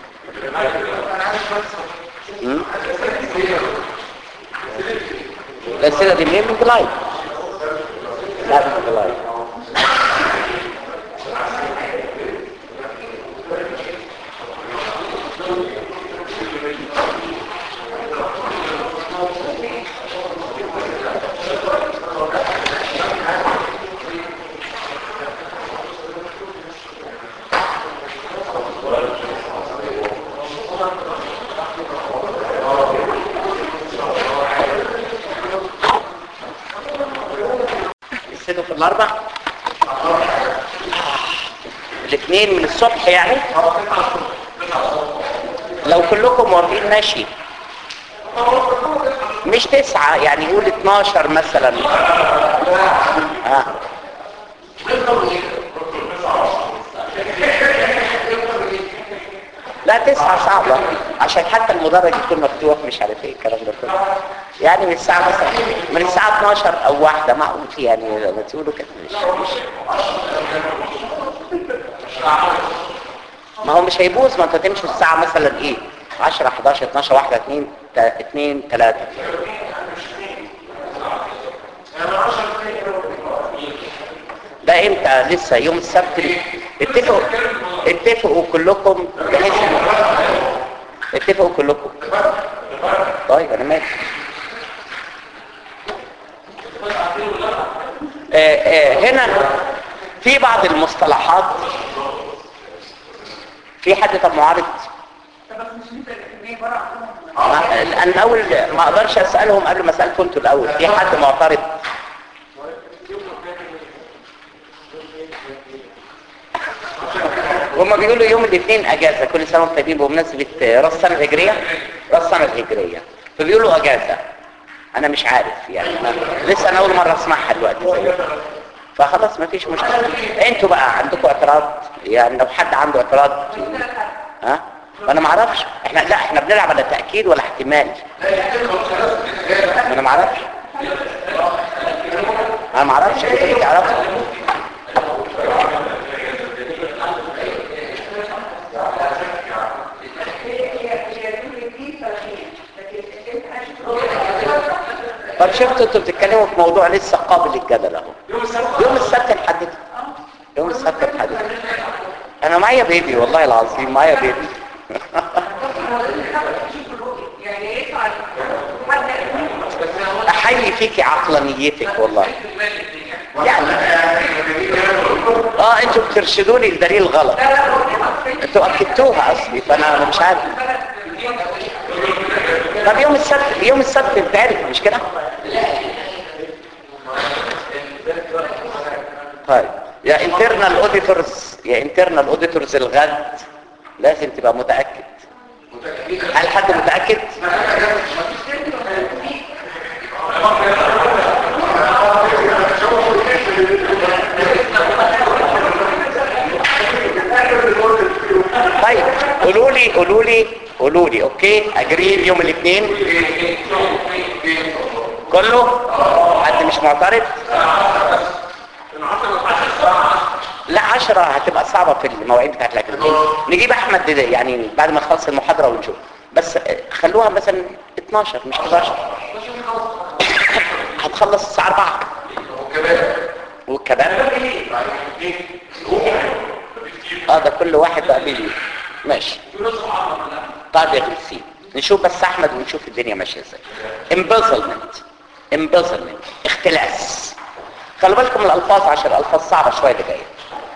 مم؟ الاسئله دي منين من جلايد لا من جلايد السنة في الاربع الاثنين من الصبح يعني لو كلكم موافقين ماشي مش تسعة يعني قول 12 مثلا آه. لا تسعة صعبة عشان حتى المدرج يكون مفتوح مش عارف ايه الكلام ده كله يعني من الساعة مثلا من الساعة 12 او واحدة معقول في يعني لما تقولوا كده مش مش ما هو مش هيبوظ ما انت تمشي الساعة مثلا ايه 10 11 12 واحدة 2 2 3 ده امتى لسه يوم السبت اتفقوا اتفقوا كلكم بحيث اتفقوا كلكم طيب انا ماشي آه آه هنا في بعض المصطلحات في حد طب معارض طب بس مش انت الكمية بره عنهم ما انا اول ما اقدرش اسالهم قبل ما اسالكم انتوا الاول في حد معترض هما بيقولوا يوم الاثنين اجازه كل سنه وانتم طيبين بمناسبه راس السنه الهجريه راس السنه الهجريه فبيقولوا اجازه انا مش عارف يعني أنا لسه انا اول مره اسمعها دلوقتي فخلاص ما فيش مشكله انتوا بقى عندكم اعتراض يعني لو حد عنده اعتراض ها انا ما اعرفش احنا لا احنا بنلعب على تاكيد ولا احتمال انا ما اعرفش انا ما اعرفش انت تعرفوا طب شفتوا انتوا بتتكلموا في موضوع لسه قابل للجدل اهو يوم السبت نحدد يوم السبت نحدد انا معايا بيبي والله العظيم معايا بيبي يعني ايه حد احيي فيكي عقلانيتك والله يعني اه انتوا بترشدوني لدليل غلط انتوا اكدتوها اصلي فانا أنا مش عارف طب يوم السبت يوم السبت بتعرف مش كده طيب يا انترنال اوديتورز يا انترنال اوديتورز الغد لازم تبقى متأكد هل حد متأكد؟ طيب قولوا لي قولوا لي قولوا لي اوكي اجري يوم الاثنين كله حد مش معترض لا عشرة هتبقى صعبة في المواعيد بتاعت الاكاديمية نجيب احمد ده يعني بعد ما نخلص المحاضرة ونشوف بس خلوها مثلا 12 مش 11 هتخلص الساعة 4 والكباب اه ده كل واحد بقى بيجي ماشي طيب يا غلسين نشوف بس احمد ونشوف الدنيا ماشيه ازاي embezzlement embezzlement اختلاس خلوا بالكم من الالفاظ عشان الالفاظ صعبه شويه اللي جايه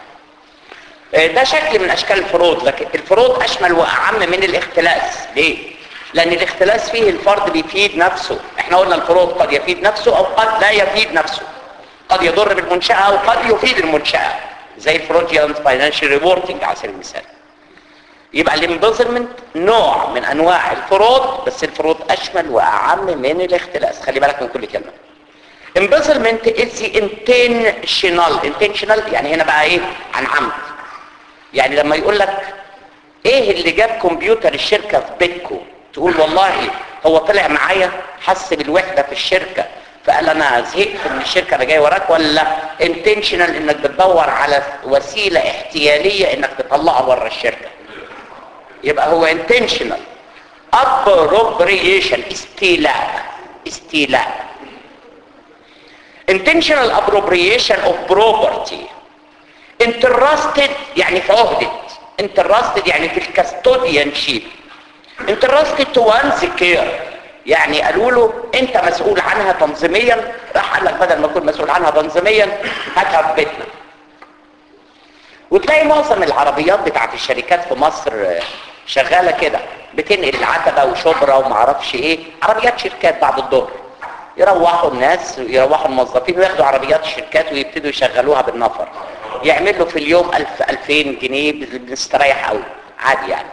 آه، ده شكل من اشكال الفروض لكن الفروض اشمل واعم من الاختلاس ليه لان الاختلاس فيه الفرد بيفيد نفسه احنا قلنا الفروض قد يفيد نفسه او قد لا يفيد نفسه قد يضر بالمنشأة او قد يفيد المنشأة زي الفروجيانت فاينانشال ريبورتنج على سبيل المثال يبقى الامبيزمنت نوع من انواع الفروض بس الفروض اشمل واعم من الاختلاس خلي بالك من كل كلمه embezzlement is the intentional intentional يعني هنا بقى ايه عن عمد يعني لما يقول لك ايه اللي جاب كمبيوتر الشركه في بيتكم تقول والله هو طلع معايا حس بالوحده في الشركه فقال انا زهقت من الشركه انا جاي وراك ولا intentional انك بتدور على وسيله احتياليه انك تطلعها بره الشركه يبقى هو intentional appropriation استيلاء استيلاء intentional appropriation of property interested يعني في عهدة interested يعني في الكاستوديانشيب interested to one's care يعني قالوا له انت مسؤول عنها تنظيميا راح قال لك بدل ما اكون مسؤول عنها تنظيميا هاتها في بيتنا وتلاقي معظم العربيات بتاعت الشركات في مصر شغالة كده بتنقل العتبة وشبرا وما اعرفش ايه عربيات شركات بعد الظهر يروحوا الناس يروحوا الموظفين وياخدوا عربيات الشركات ويبتدوا يشغلوها بالنفر يعمل له في اليوم 1000 2000 جنيه بنستريح قوي عادي يعني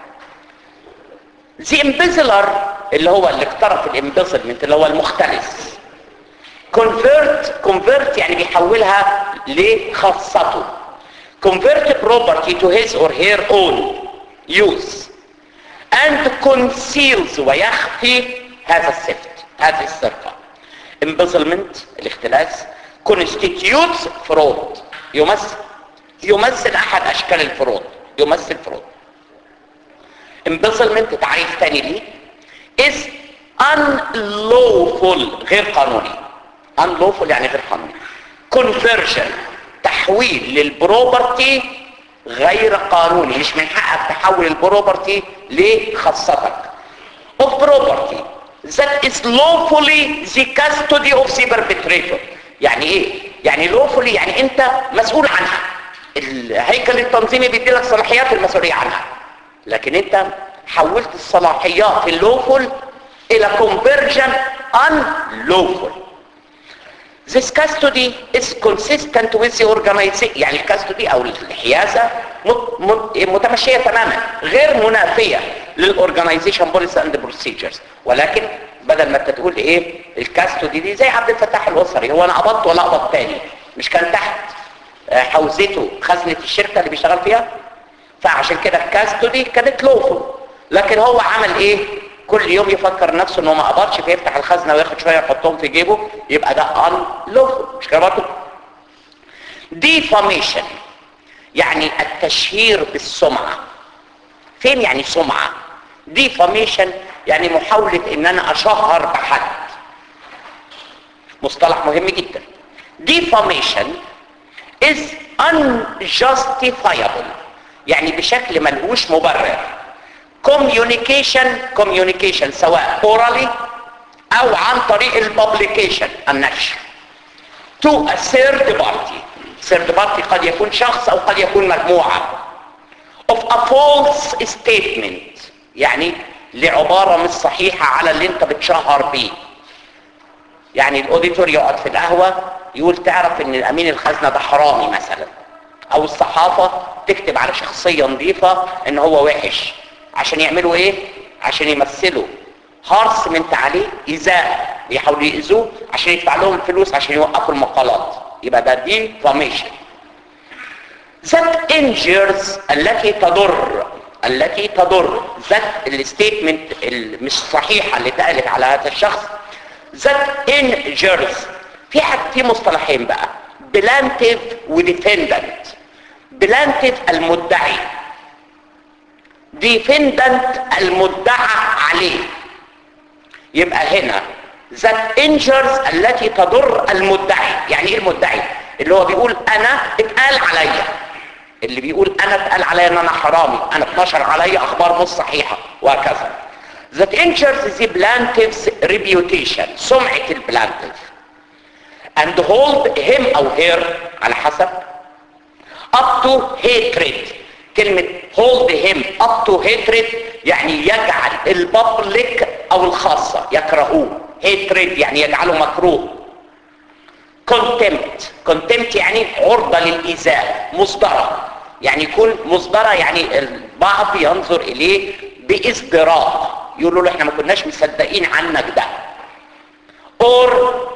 زي امبيزلر اللي هو اللي اقترف الامبيزلمنت اللي هو المختلس convert convert يعني بيحولها لخاصته convert property to his or her own use and conceals ويخفي هذا السفت هذه السرقة embezzlement الاختلاس constitutes fraud يمثل يمثل احد اشكال الفروض يمثل فرود embezzlement تعريف تاني ليه is unlawful غير قانوني unlawful يعني غير قانوني conversion تحويل للبروبرتي غير قانوني مش من حقك تحول البروبرتي لخاصتك of property that is lawfully the custody of the perpetrator يعني ايه يعني lawfully يعني انت مسؤول عنها الهيكل التنظيمي بيدي لك صلاحيات المسؤوليه عنها لكن انت حولت الصلاحيات اللوفل الى conversion unlawful This custody is consistent with the organization يعني الكاستودي او الحيازة متمشية تماما غير منافية للorganization policy and procedures ولكن بدل ما انت تقول ايه الكاستودي دي زي عبد الفتاح الاسري هو انا قبضت ولا قبض تاني مش كان تحت حوزته خزنة الشركة اللي بيشتغل فيها فعشان كده الكاستودي كانت لوفل لكن هو عمل ايه كل يوم يفكر نفسه انه ما قبضش فيفتح الخزنه وياخد شويه يحطهم في جيبه يبقى ده ان لوفل مش كده برضه ديفاميشن يعني التشهير بالسمعه فين يعني سمعه ديفاميشن يعني محاوله ان انا اشهر بحد مصطلح مهم جدا ديفاميشن is unjustifiable يعني بشكل ملهوش مبرر communication communication سواء orally او عن طريق الببليكيشن النشر to a third party third party قد يكون شخص او قد يكون مجموعة of a false statement يعني لعبارة مش صحيحة على اللي انت بتشهر بيه يعني الاوديتور يقعد في القهوة يقول تعرف ان الامين الخزنة ده حرامي مثلا او الصحافة تكتب على شخصية نظيفة ان هو وحش عشان يعملوا ايه عشان يمثلوا هارسمنت عليه ايذاء يحاولوا يأذوه عشان يدفع لهم فلوس عشان يوقفوا المقالات يبقى ده دي فاميشن that injures التي تضر التي تضر that الستيتمنت مش صحيحة اللي اتقالت على هذا الشخص that injures في حاجة في مصطلحين بقى بلانتيف وديفندنت بلانتيف المدعي ديفندنت المدعى عليه يبقى هنا that injures التي تضر المدعي يعني ايه المدعي اللي هو بيقول انا اتقال عليا اللي بيقول انا اتقال عليا ان انا حرامي انا اتنشر عليا اخبار مش صحيحه وهكذا that injures the plaintiff's reputation سمعه البلانتيف and hold him او her على حسب up to hatred كلمة hold him up to hatred يعني يجعل البابليك او الخاصة يكرهوه hatred يعني يجعله مكروه contempt contempt يعني عرضة للإيذاء مصدرة يعني يكون مصدرة يعني البعض ينظر إليه بإصدراء يقولوا له احنا ما كناش مصدقين عنك ده or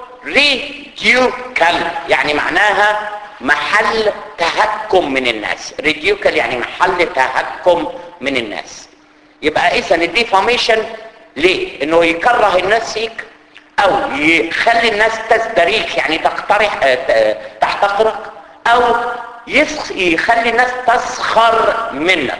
ridicule يعني معناها محل تهكم من الناس ridicule يعني محل تهكم من الناس يبقى اذا الديفاميشن ليه انه يكره الناس فيك او يخلي الناس تزدريك يعني تقترح تحتقرك او يخلي الناس تسخر منك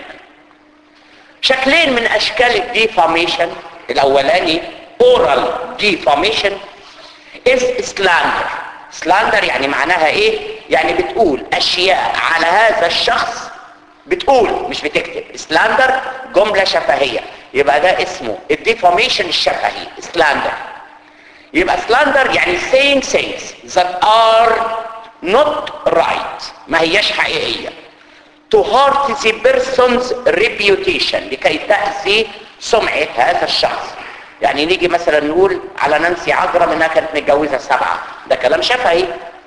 شكلين من اشكال الديفاميشن الاولاني oral defamation is slander slander يعني معناها ايه يعني بتقول اشياء على هذا الشخص بتقول مش بتكتب slander جملة شفهية يبقى ده اسمه الديفاميشن الشفهي slander يبقى slander يعني saying things that are not right ما هياش حقيقية to hurt the person's reputation لكي تأذي سمعة هذا الشخص يعني نيجي مثلا نقول على نانسي عجرم انها كانت متجوزة سبعة ده كلام شفهي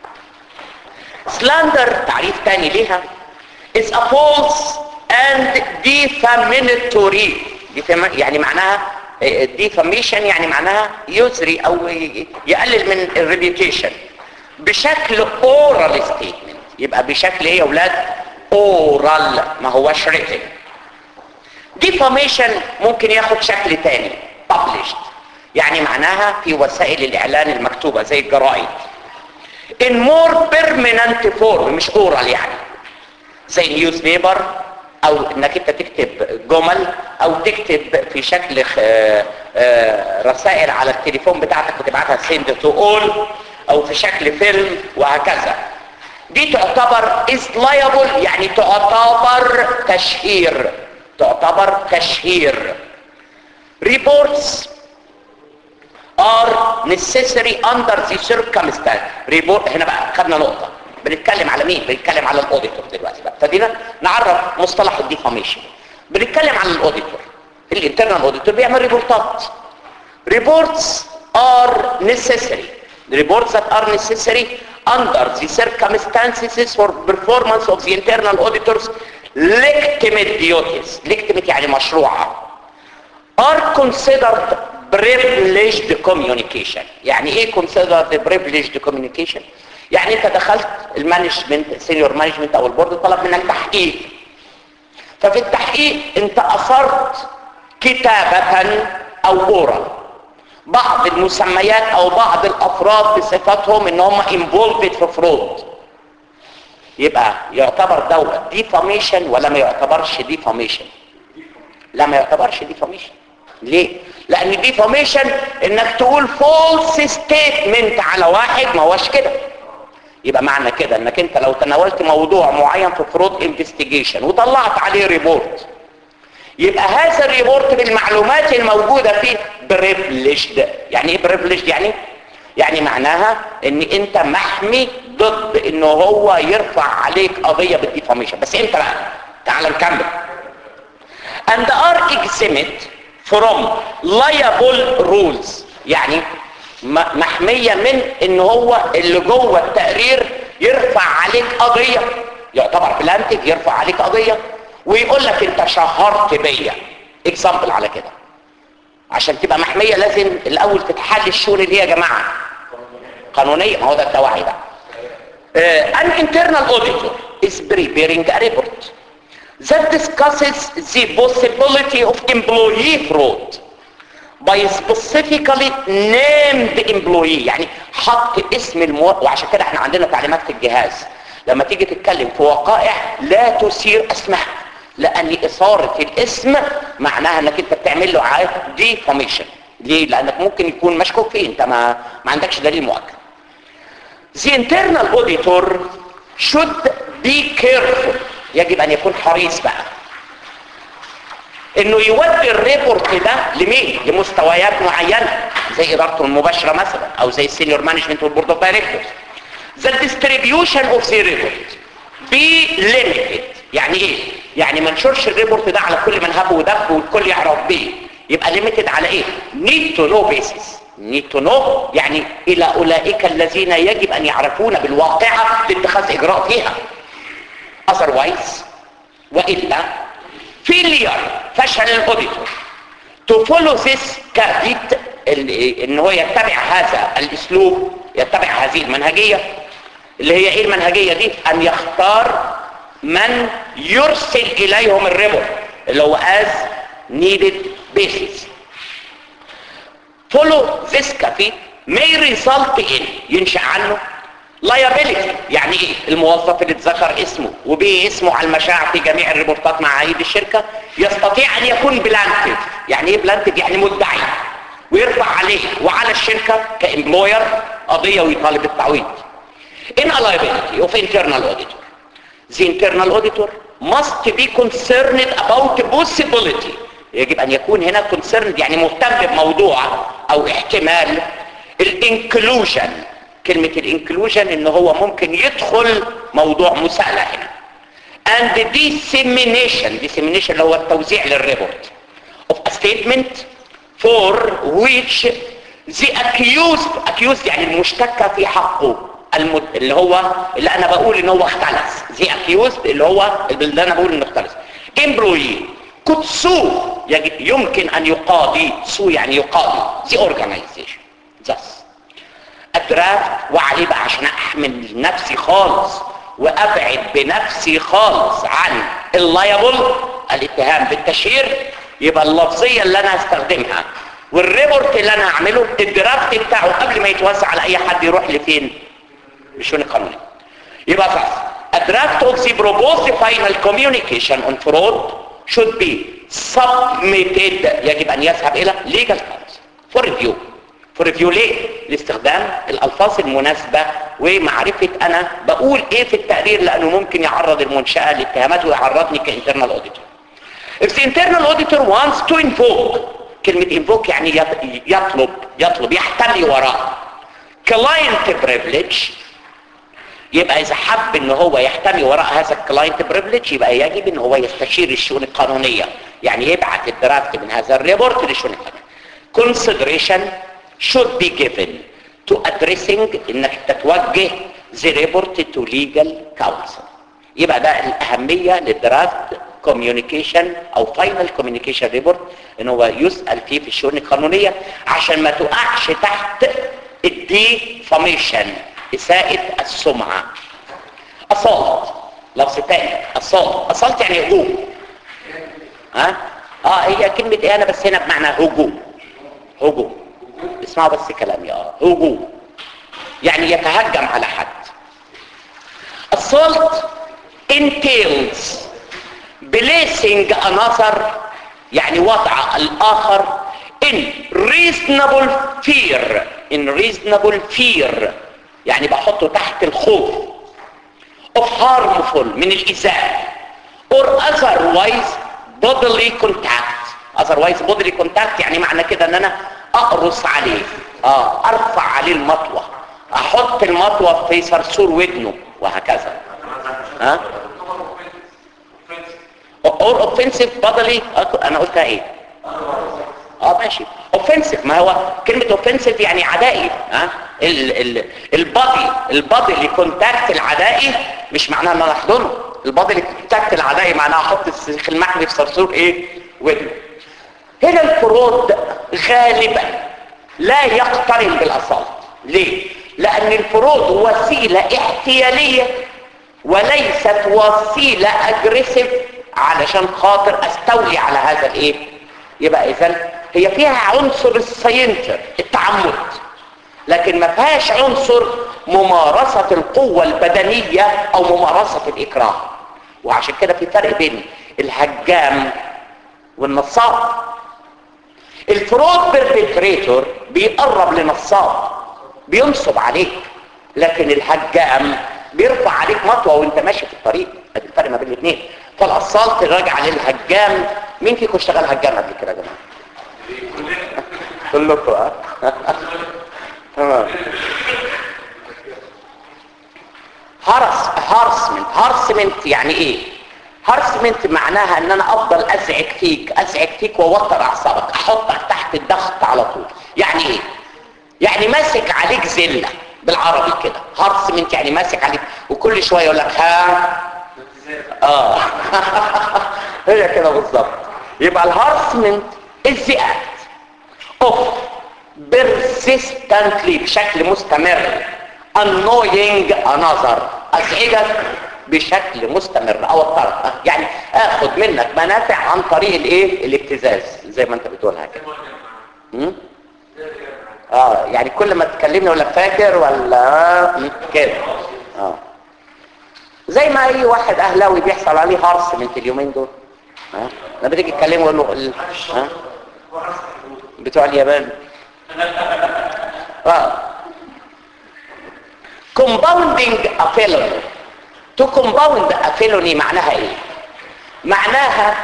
slander تعريف تاني ليها is a false and defamatory يعني معناها defamation يعني معناها يزري او يقلل من الريبيوتيشن بشكل oral statement يبقى بشكل ايه يا اولاد oral ما هوش written defamation ممكن ياخد شكل تاني published يعني معناها في وسائل الاعلان المكتوبة زي الجرائد in more permanent form مش oral يعني زي نيوز بيبر او انك انت تكتب جمل او تكتب في شكل رسائل على التليفون بتاعتك وتبعتها send to all او في شكل فيلم وهكذا دي تعتبر is liable يعني تعتبر تشهير تعتبر تشهير reports are necessary under the circumstance report هنا بقى خدنا نقطة بنتكلم على مين بنتكلم على الاوديتور دلوقتي بقى فدينا نعرف مصطلح الديفاميشن بنتكلم عن الاوديتور الانترنال اوديتور بيعمل ريبورتات reports are necessary the reports that are necessary under the circumstances for performance of the internal auditors legitimate duties legitimate يعني مشروعة are considered privileged communication يعني ايه considered privileged communication يعني انت دخلت المانجمنت سينيور مانجمنت او البورد طلب منك تحقيق ففي التحقيق انت اثرت كتابة او اورا بعض المسميات او بعض الافراد بصفتهم ان هم involved في فرود يبقى يعتبر دوت ديفاميشن ولا ما يعتبرش ديفاميشن لا ما يعتبرش ديفاميشن ليه لان ديفاميشن انك تقول فولس ستيتمنت على واحد ما هوش كده يبقى معنى كده انك انت لو تناولت موضوع معين في فرود انفستيجيشن وطلعت عليه ريبورت يبقى هذا الريبورت بالمعلومات الموجودة فيه بريفليجد يعني ايه بريفليجد يعني يعني معناها ان انت محمي ضد ان هو يرفع عليك قضية بالديفاميشن بس انت بقى تعال نكمل and are exempt from liable rules يعني محمية من ان هو اللي جوه التقرير يرفع عليك قضية يعتبر بلانتد يرفع عليك قضيه ويقول لك انت شهرت بيا اكزامبل على كده عشان تبقى محميه لازم الاول تتحل الشؤون اللي هي يا جماعه قانونيه ما هو ده التوعي ده uh, an internal auditor is preparing a report that discusses the possibility of employee fraud by specifically named employee يعني حط اسم المو... وعشان كده احنا عندنا تعليمات في الجهاز لما تيجي تتكلم في وقائع لا تثير اسماء لان اثارة الاسم معناها انك انت بتعمل له عاد ديفاميشن ليه لانك ممكن يكون مشكوك فيه انت ما, ما عندكش دليل مؤكد The internal auditor should be careful يجب ان يكون حريص بقى انه يودي الريبورت ده لمين لمستويات معينه زي ادارته المباشره مثلا او زي السينيور مانجمنت والبورد اوف دايركتورز the distribution of the report be limited يعني ايه يعني ما نشرش الريبورت ده على كل من هب ودب والكل يعرف بيه يبقى limited على ايه need to know basis need to know يعني الى اولئك الذين يجب ان يعرفون بالواقعة لاتخاذ اجراء فيها otherwise والا failure فشل الاوديتور to follow this كاربيت ان هو يتبع هذا الاسلوب يتبع هذه المنهجية اللي هي ايه المنهجية دي ان يختار من يرسل اليهم الريبورت اللي هو as needed basis follow this كفي may result in ينشأ عنه liability يعني ايه الموظف اللي اتذكر اسمه وبيه اسمه على المشاع في جميع الريبورتات مع عيد الشركة يستطيع ان يكون بلانتد يعني ايه بلانتد يعني مدعي ويرفع عليه وعلى الشركة كامبلوير قضية ويطالب بالتعويض in a liability of internal auditor the internal auditor must be concerned about possibility يجب ان يكون هنا concerned يعني مهتم بموضوع او احتمال الانكلوجن كلمة الانكلوجن ان هو ممكن يدخل موضوع مسألة هنا and dissemination dissemination اللي هو التوزيع للريبورت of a statement for which the accused accused يعني المشتكى في حقه المد... اللي هو اللي انا بقول ان هو اختلس the accused اللي هو اللي انا بقول انه اختلس employee could sue يجب يمكن ان يقاضي sue يعني يقاضي the organization thus الدرافت وعليه بقى عشان احمل نفسي خالص وابعد بنفسي خالص عن اللايبل الاتهام بالتشهير يبقى اللفظية اللي انا هستخدمها والريبورت اللي انا هعمله الدرافت بتاعه قبل ما يتوزع على اي حد يروح لفين مش القانوني يبقى فاس a draft of the proposed final communication on fraud should be submitted يجب ان يذهب الى legal counsel for review for review ليه لاستخدام الالفاظ المناسبة ومعرفة انا بقول ايه في التقرير لانه ممكن يعرض المنشأة لاتهامات ويعرضني كانترنال auditor if the internal auditor wants to invoke كلمة invoke يعني يطلب يطلب يحتمي وراء client privilege يبقى اذا حب ان هو يحتمي وراء هذا الكلاينت بريفليج يبقى يجب ان هو يستشير الشؤون القانونية يعني يبعت الدرافت من هذا الريبورت للشؤون القانونية consideration should be given to addressing انك تتوجه the report to legal counsel يبقى ده الاهمية للدرافت communication او final communication report ان هو يسأل فيه في الشؤون القانونية عشان ما تقعش تحت الديفاميشن إساءة السمعة أصالت لفظ تاني أصالت أصالت يعني هجوم ها اه هي كلمة ايه انا بس هنا بمعنى هجوم هجوم اسمعوا بس كلامي اه هجوم يعني يتهجم على حد assault entails placing another يعني وضع الآخر in reasonable fear in reasonable fear يعني بحطه تحت الخوف of harmful من الإزاء or otherwise bodily contact otherwise bodily contact يعني معنى كده ان انا اقرص عليه اه ارفع عليه المطوة احط المطوة في صرصور ودنه وهكذا ها or offensive bodily انا قلتها ايه اه ماشي اوفنسيف ما هو كلمة اوفنسيف يعني عدائي ها ال ال البادي البادي اللي كونتاكت العدائي مش معناه ان انا احضنه البادي التكت العدائي معناها احط السيخ المحمي في صرصور ايه ودنه هنا الفروض غالبا لا يقترن بالاصالة ليه لان الفروض وسيلة احتيالية وليست وسيلة اجريسيف علشان خاطر استولي على هذا الايه يبقى اذا هي فيها عنصر السينتر التعمد لكن ما فيهاش عنصر ممارسة القوة البدنية او ممارسة الاكراه وعشان كده في فرق بين الهجام والنصاب الفرود بيربيتريتور بيقرب لنصاب بينصب عليك لكن الهجام بيرفع عليك مطوة وانت ماشي في الطريق ادي الفرق ما بين الاثنين فالاصالة راجعة للهجام مين فيكم اشتغل هجام قبل كده يا جماعه كلكم اه تمام هرس هارسمنت هارسمنت يعني ايه هارسمنت معناها ان انا افضل ازعج فيك ازعج فيك واوتر اعصابك احطك تحت الضغط على طول يعني ايه يعني ماسك عليك زله بالعربي كده هارسمنت يعني ماسك عليك وكل شويه يقول لك ها اه هي كده بالظبط يبقى الهارسمنت الزئات اوف persistently بشكل مستمر annoying another ازعجك بشكل مستمر او الطرف يعني اخد منك منافع عن طريق الايه الابتزاز زي ما انت بتقولها كده م? اه يعني كل ما تكلمني ولا فاكر ولا م? كده اه زي ما اي واحد اهلاوي بيحصل عليه هرس من اليومين دول ها لما تيجي تكلمه يقول له ال... ها بتوع اليابان اه compounding a felony to compound a felony معناها ايه معناها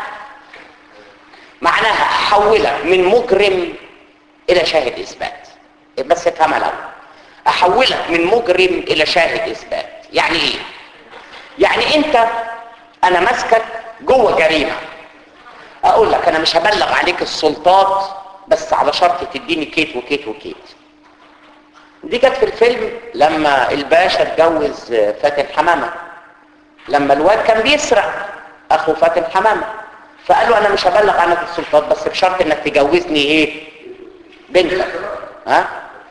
معناها احولك من مجرم الى شاهد اثبات بس افهمها الاول احولك من مجرم الى شاهد اثبات يعني ايه يعني انت انا ماسكك جوه جريمه اقول لك انا مش هبلغ عليك السلطات بس على شرط تديني كيت وكيت وكيت دي كانت في الفيلم لما الباشا اتجوز فاتن حمامه لما الواد كان بيسرق اخو فاتن حمامه فقال له انا مش هبلغ عنك السلطات بس بشرط انك تجوزني ايه بنتك ها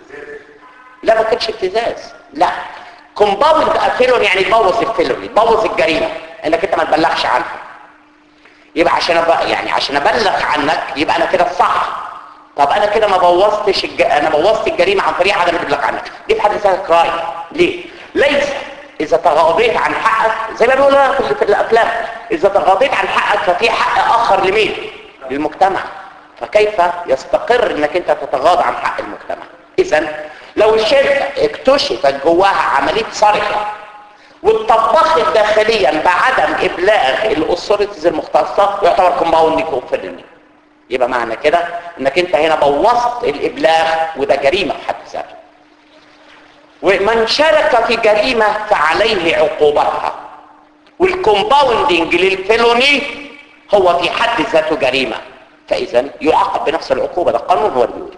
لا ما كانش ابتزاز لا كومباوند افيلون يعني تبوظ الفيلون تبوظ الجريمه انك انت ما تبلغش عنها يبقى عشان أبقى يعني عشان ابلغ عنك يبقى انا كده الصح طب انا كده ما بوظتش الج... انا بوظت الجريمه عن طريق عدم الابلاغ عنك دي في حد ذاتها كرايم ليه ليس اذا تغاضيت عن حقك زي ما بيقولوا في, في الافلام اذا تغاضيت عن حقك ففي حق اخر لمين للمجتمع فكيف يستقر انك انت تتغاضى عن حق المجتمع اذا لو الشركه اكتشفت جواها عمليه سرقه واتطبخت داخليا بعدم ابلاغ الاثوريتيز المختصه يعتبر كومباوندنج اوف يبقى معنى كده انك انت هنا بوظت الابلاغ وده جريمه في حد ذاته ومن شارك في جريمه فعليه عقوبتها والكومباوندنج للفيلوني هو في حد ذاته جريمه فاذا يعاقب بنفس العقوبه ده القانون هو اللي بيقول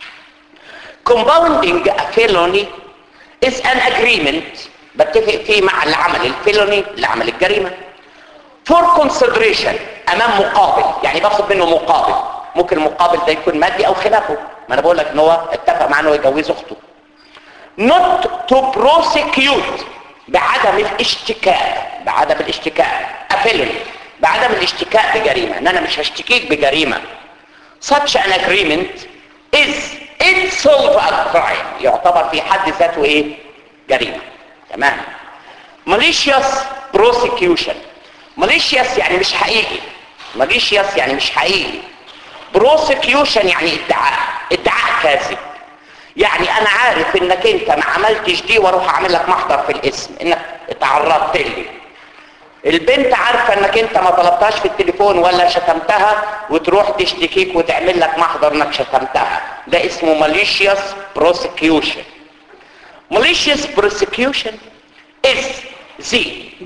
compounding a felony is an agreement بتفق فيه مع العمل الفيلوني لعمل الجريمه for consideration امام مقابل يعني باخد منه مقابل ممكن المقابل ده يكون مادي او خلافه ما انا بقول لك ان هو اتفق معاه انه يجوز اخته not to prosecute بعدم الاشتكاء بعدم الاشتكاء افيلوني بعدم الاشتكاء بجريمه ان انا مش هشتكيك بجريمه such an agreement is itself a crime يعتبر في حد ذاته ايه جريمه تمام malicious prosecution malicious يعني مش حقيقي malicious يعني مش حقيقي prosecution يعني ادعاء ادعاء كاذب يعني انا عارف انك انت ما عملتش دي واروح اعمل لك محضر في الاسم انك اتعرضت لي البنت عارفه انك انت ما طلبتهاش في التليفون ولا شتمتها وتروح تشتكيك وتعمل لك محضر انك شتمتها ده اسمه malicious prosecution malicious prosecution is the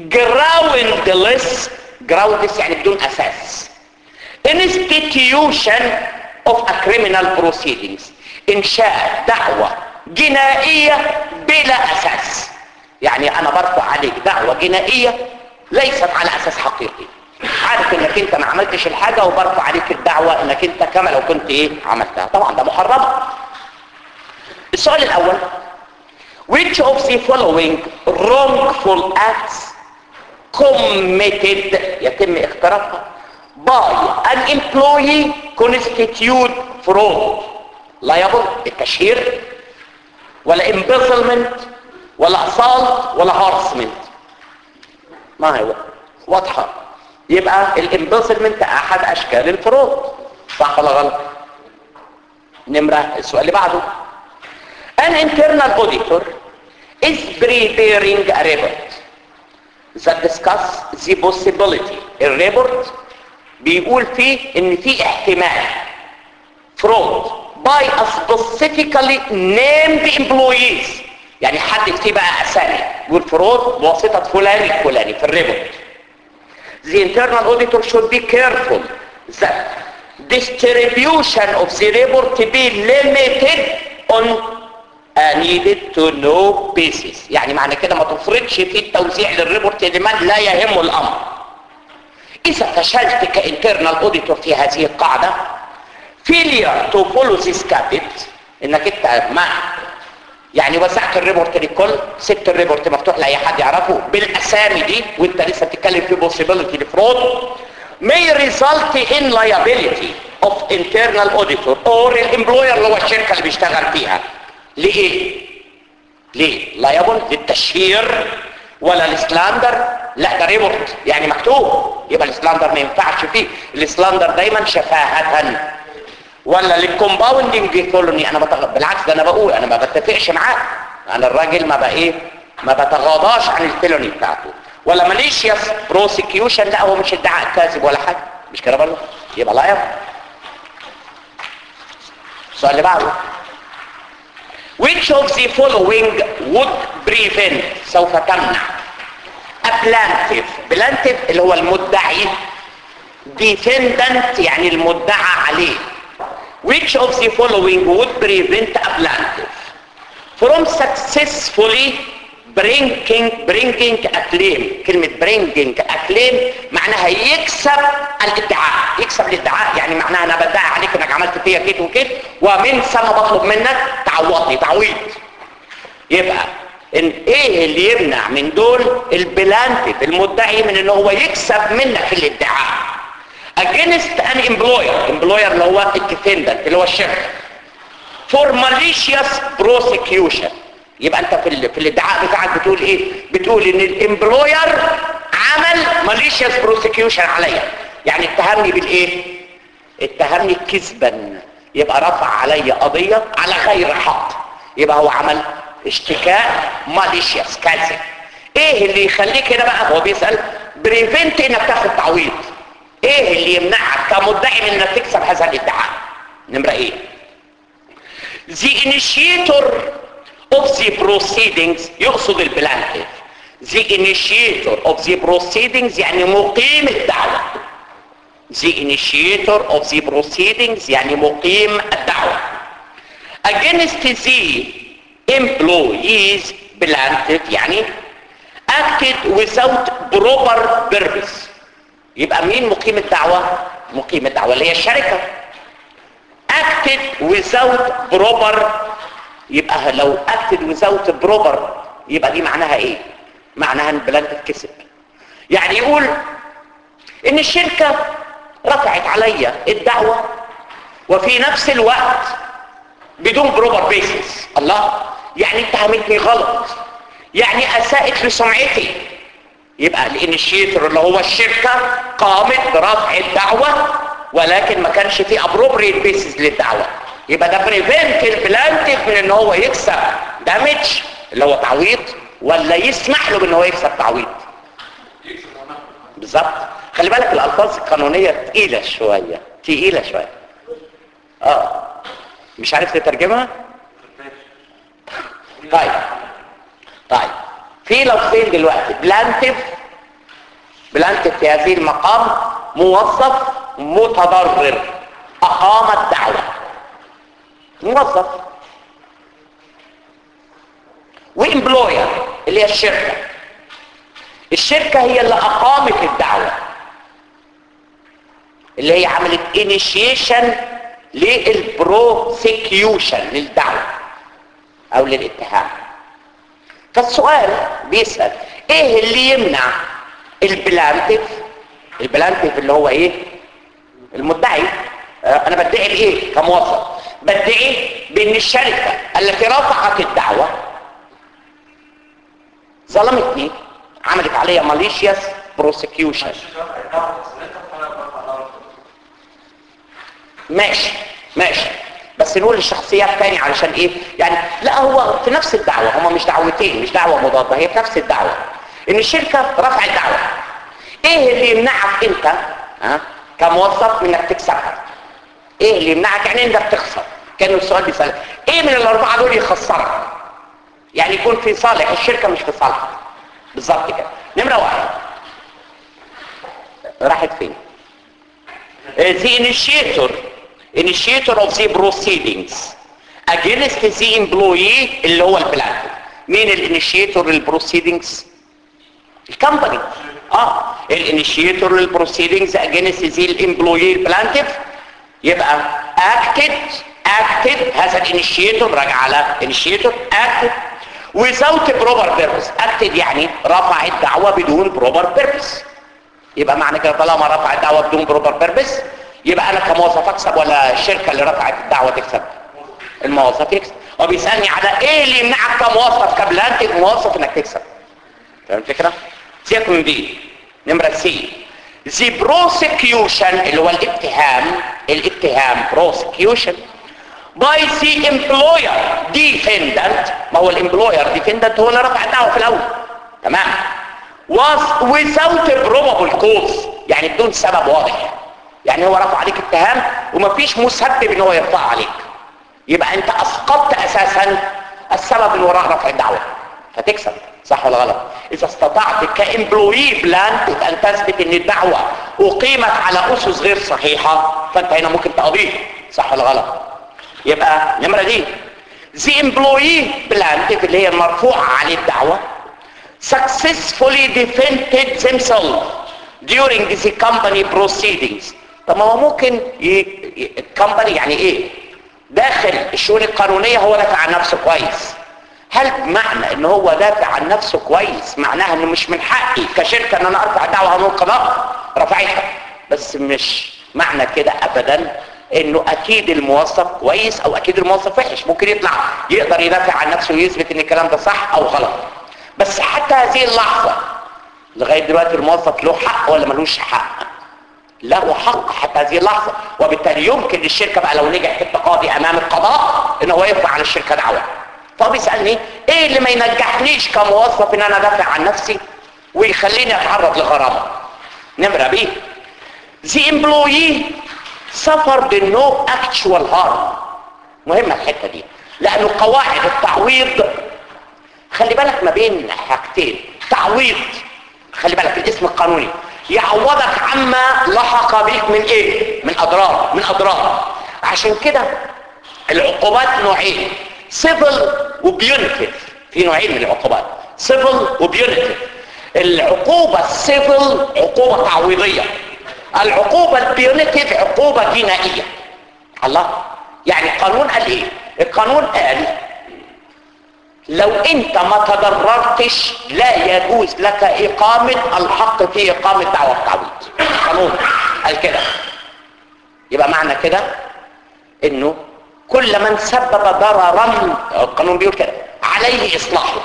groundless groundless يعني بدون اساس institution of a criminal proceedings انشاء دعوة جنائية بلا اساس يعني انا برفع عليك دعوة جنائية ليست على اساس حقيقي عارف انك انت ما عملتش الحاجة وبرفع عليك الدعوة انك انت كما لو كنت ايه عملتها طبعا ده محرم السؤال الاول which of the following wrongful acts committed يتم اخترافها by an employee constitute fraud liable التشهير ولا embezzlement ولا assault ولا harassment ما هو واضحة يبقى الامبيزلمنت احد اشكال الفروض صح ولا غلط نمرة السؤال اللي بعده an internal auditor is preparing a report that discuss the possibility الريبورت بيقول فيه ان في احتمال fraud by a specifically named employees يعني حدد فيه بقى اسامي يقول فرود بواسطة فلان الفلاني في الريبورت the internal auditor should be careful that distribution of the report be limited on a needed to know basis يعني معنى كده ما تفرضش في التوزيع للريبورت لمن لا يهمه الامر اذا فشلت كانترنال اوديتور في هذه القاعدة failure to follow this caveat انك انت ما يعني وزعت الريبورت للكل سبت الريبورت مفتوح لاي حد يعرفه بالاسامي دي وانت لسه بتتكلم في possibility لفرود may result in liability of internal auditor or الامبلوير اللي هو الشركه اللي بيشتغل فيها ليه ليه liable للتشهير ولا السلاندر لا ده ريبورت يعني مكتوب يبقى السلاندر ما ينفعش فيه السلاندر دايما شفاهه ولا للكومباوندنج كولوني انا بتغ... بالعكس ده انا بقول انا ما بتفقش معاه انا الراجل ما بقى ايه ما بتغاضاش عن الفيلوني بتاعته ولا ماليشياس بروسيكيوشن لا هو مش ادعاء كاذب ولا حاجه مش كده برضه يبقى لا يبقى السؤال اللي بعده which of the following would prevent سوف تمنع a plaintiff plaintiff اللي هو المدعي defendant يعني المدعى عليه which of the following would prevent a plaintiff from successfully bringing bringing a claim كلمة bringing a claim معناها يكسب الادعاء يكسب الادعاء يعني معناها انا بدعي عليك انك عملت فيا كده وكده ومن سنة بطلب منك تعوضني تعويض يبقى إن ايه اللي يمنع من دول البلانتيف المدعي من ان هو يكسب منك الادعاء against an employer employer اللي هو الديفندنت اللي هو الشركه for malicious prosecution يبقى انت في ال... في الادعاء بتاعك بتقول ايه بتقول ان الامبلوير عمل malicious prosecution عليا يعني اتهمني بالايه اتهمني كذبا يبقى رفع عليا قضيه على غير حق يبقى هو عمل اشتكاء malicious كذب ايه اللي يخليك هنا بقى هو بيسال بريفنت انك تاخد تعويض ايه اللي يمنعك كمدعي من انك تكسب هذا الادعاء نمرة ايه the initiator of the proceedings يقصد البلانتيف the initiator of the proceedings يعني مقيم الدعوة the initiator of the proceedings يعني مقيم الدعوة against the employees plaintiff يعني acted without proper purpose يبقى مين مقيم الدعوة مقيم الدعوة اللي هي الشركة acted without proper يبقى لو acted without proper يبقى دي معناها ايه معناها ان بلانت كسب يعني يقول ان الشركة رفعت عليا الدعوة وفي نفس الوقت بدون بروبر بيسس الله يعني اتهمتني غلط يعني اساءت لسمعتي يبقى الانيشيتور اللي هو الشركة قامت برفع الدعوة ولكن ما كانش فيه appropriate basis للدعوة يبقى ده بريفنت البلانتيف من ان هو يكسب دامج اللي هو تعويض ولا يسمح له بان هو يكسب تعويض بالظبط خلي بالك الالفاظ القانونية تقيلة شوية تقيلة شوية اه مش عارف تترجمها طيب طيب في لفظين دلوقتي بلانتيف بلانتيف في هذه المقام موظف متضرر اقام الدعوة موظف وامبلوير اللي هي الشركة الشركة هي اللي اقامت الدعوة اللي هي عملت انيشيشن للبروسيكيوشن للدعوة او للاتهام فالسؤال بيسأل ايه اللي يمنع البلانتف البلانتف اللي هو ايه المدعي آه، انا بدعي بايه كموظف بدعي بان الشركة التي رفعت الدعوة ظلمتني عملت عليا ماليشياس بروسيكيوشن ماشي ماشي بس نقول الشخصيات تاني علشان ايه يعني لا هو في نفس الدعوة هما مش دعوتين مش دعوة مضادة هي في نفس الدعوة ان الشركة رفعت دعوة ايه اللي يمنعك انت ها كموظف من انك تكسبها ايه اللي يمنعك يعني انك تخسر كان السؤال بيسأل ايه من الاربعة دول يخسرك يعني يكون في صالح الشركة مش في صالحك بالظبط كده نمرة واحد راحت فين the initiator initiator of the proceedings against the employee اللي هو البلان مين الانيشيتور للبروسيدنجز الكمباني اه الانيشيتور للبروسيدنجز against the employee البلانتيف يبقى acted acted هذا الانيشيتور راجع على initiator acted without proper purpose acted يعني رفع الدعوة بدون proper purpose يبقى معنى كده طالما رفع الدعوة بدون بروبر بيربس يبقى انا كموظف اكسب ولا الشركة اللي رفعت الدعوة تكسب الموظف يكسب هو بيسألني على ايه اللي يمنعك كموظف كبلانتك موظف انك تكسب فاهم الفكرة؟ سيبك من دي نمرة سي the prosecution اللي هو الاتهام الاتهام prosecution by the employer defendant ما هو الامبلوير defendant هو اللي رفع الدعوة في الاول تمام was without probable cause يعني بدون سبب واضح يعني هو رفع عليك اتهام ومفيش مسبب ان هو يرفع عليك يبقى انت اسقطت اساسا السبب من وراء رفع الدعوة فتكسب صح ولا غلط اذا استطعت كامبلوي بلان ان تثبت ان الدعوة اقيمت على اسس غير صحيحة فانت هنا ممكن تقضيه صح ولا غلط يبقى نمرة دي the employee plaintiff اللي هي المرفوعة عليه الدعوة successfully defended themselves during the company proceedings طب ما هو ممكن الكمباني يعني ايه داخل الشؤون القانونية هو دافع عن نفسه كويس هل بمعنى ان هو دافع عن نفسه كويس معناها انه مش من حقي كشركة ان انا ارفع دعوة عن القضاء رفعتها بس مش معنى كده ابدا انه اكيد الموظف كويس او اكيد الموظف وحش ممكن يطلع يقدر يدافع عن نفسه ويثبت ان الكلام ده صح او غلط بس حتى هذه اللحظة لغاية دلوقتي الموظف له حق ولا ملوش حق له حق حتى هذه اللحظة وبالتالي يمكن للشركة بقى لو نجح في التقاضي امام القضاء ان هو يرفع على الشركة دعوة فهو بيسألني ايه اللي ما ينجحنيش كموظف ان انا دافع عن نفسي ويخليني اتعرض لغرامة نمرة بي the employee suffered no actual harm مهمة الحتة دي لانه قواعد التعويض خلي بالك ما بين حاجتين تعويض خلي بالك الاسم القانوني يعوضك عما لحق بيك من ايه من اضرار من اضرار عشان كده العقوبات نوعين سيفل وبيونيتيف في نوعين من العقوبات سيفل وبيونيتيف العقوبة السيفل عقوبة تعويضية العقوبة البيونيتيف عقوبة جنائية الله يعني القانون قال ايه القانون قال لو انت ما تضررتش لا يجوز لك اقامة الحق في اقامة دعوة التعويض قانون قال كده يبقى معنى كده انه كل من سبب ضررا القانون بيقول كده عليه اصلاحه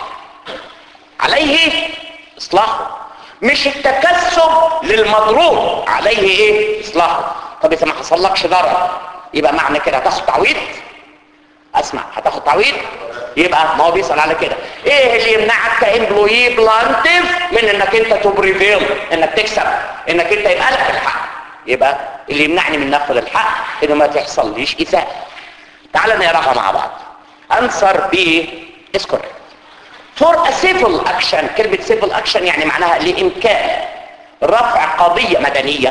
عليه اصلاحه مش التكسب للمضروب عليه ايه اصلاحه طب اذا ما حصلكش ضرر يبقى معنى كده هتاخد تعويض اسمع هتاخد تعويض يبقى ما هو بيسأل على كده ايه اللي يمنعك كامبلوي بلانتيف من انك انت تبريفيل انك تكسب انك انت يبقى لك الحق يبقى اللي يمنعني من نفذ الحق انه ما تحصل ليش اساءة تعال نقراها مع بعض answer B is correct for a civil action كلمة civil action يعني معناها لإمكان رفع قضية مدنية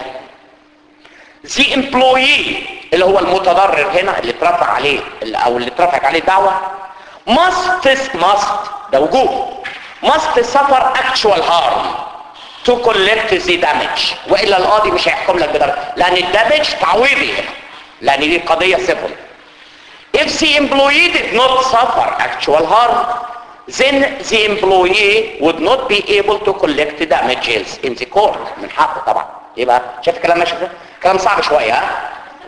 the employee اللي هو المتضرر هنا اللي اترفع عليه او اللي اترفعت عليه دعوة must must ده وجوب must suffer actual harm to collect the damage والا القاضي مش هيحكم لك بدرجه لان الدامج تعويضي هنا لان دي قضيه سيفل if the employee did not suffer actual harm then the employee would not be able to collect damages in the court من حقه طبعا يبقى شايف الكلام ماشي ازاي كلام صعب شويه ها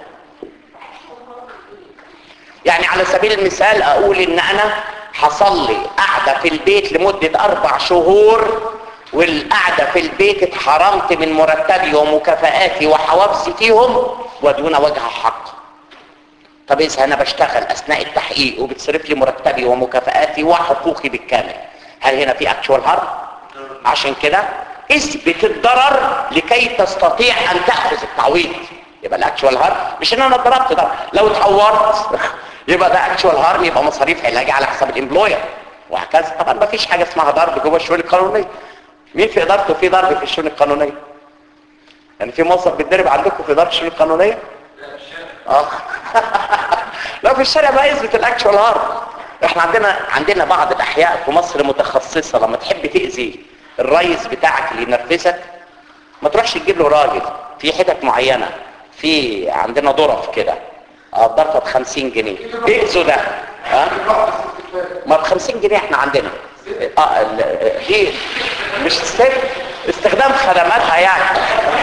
يعني على سبيل المثال اقول ان انا حصل لي قاعده في البيت لمده اربع شهور والقعده في البيت اتحرمت من مرتبي ومكافآتي وحوافزي فيهم ودون وجه حق طب اذا انا بشتغل اثناء التحقيق وبتصرف لي مرتبي ومكافآتي وحقوقي بالكامل هل هنا في اكشوال هارم عشان كده اثبت الضرر لكي تستطيع ان تاخذ التعويض يبقى الاكشوال هارم مش ان انا اتضربت ضرب لو اتعورت يبقى ده اكشوال هارم يبقى مصاريف علاجي على حساب الامبلوير وهكذا طبعا ما فيش حاجه اسمها ضرب جوه الشؤون القانونيه مين في ادارته في ضرب في الشؤون القانونيه يعني في موظف بيتضرب عندكم في اداره الشؤون القانونيه اه لا في الشارع بقى يثبت الاكشوال هارم احنا عندنا عندنا بعض الاحياء في مصر متخصصه لما تحب تاذي الرئيس بتاعك اللي ينرفزك ما تروحش تجيب له راجل في حتت معينه في عندنا ظرف كده قدرتها ب 50 جنيه بيأذوا ده ها ما ب 50 جنيه احنا عندنا اه ال- دي مش سر استخدام خدماتها يعني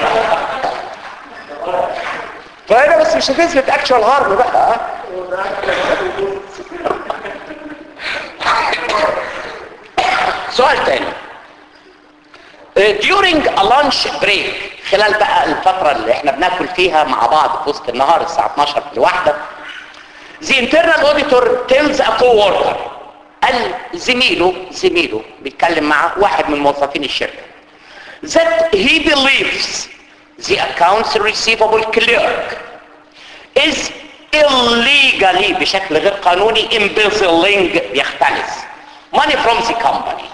فهنا بس مش هتثبت اكشوال هارم بقى ها سؤال تاني Uh, during a lunch break خلال بقى الفترة اللي احنا بناكل فيها مع بعض في وسط النهار الساعة 12 الواحدة the internal auditor tells a co-worker قال زميله زميله بيتكلم مع واحد من موظفين الشركة that he believes the accounts receivable clerk is illegally بشكل غير قانوني embezzling بيختلس money from the company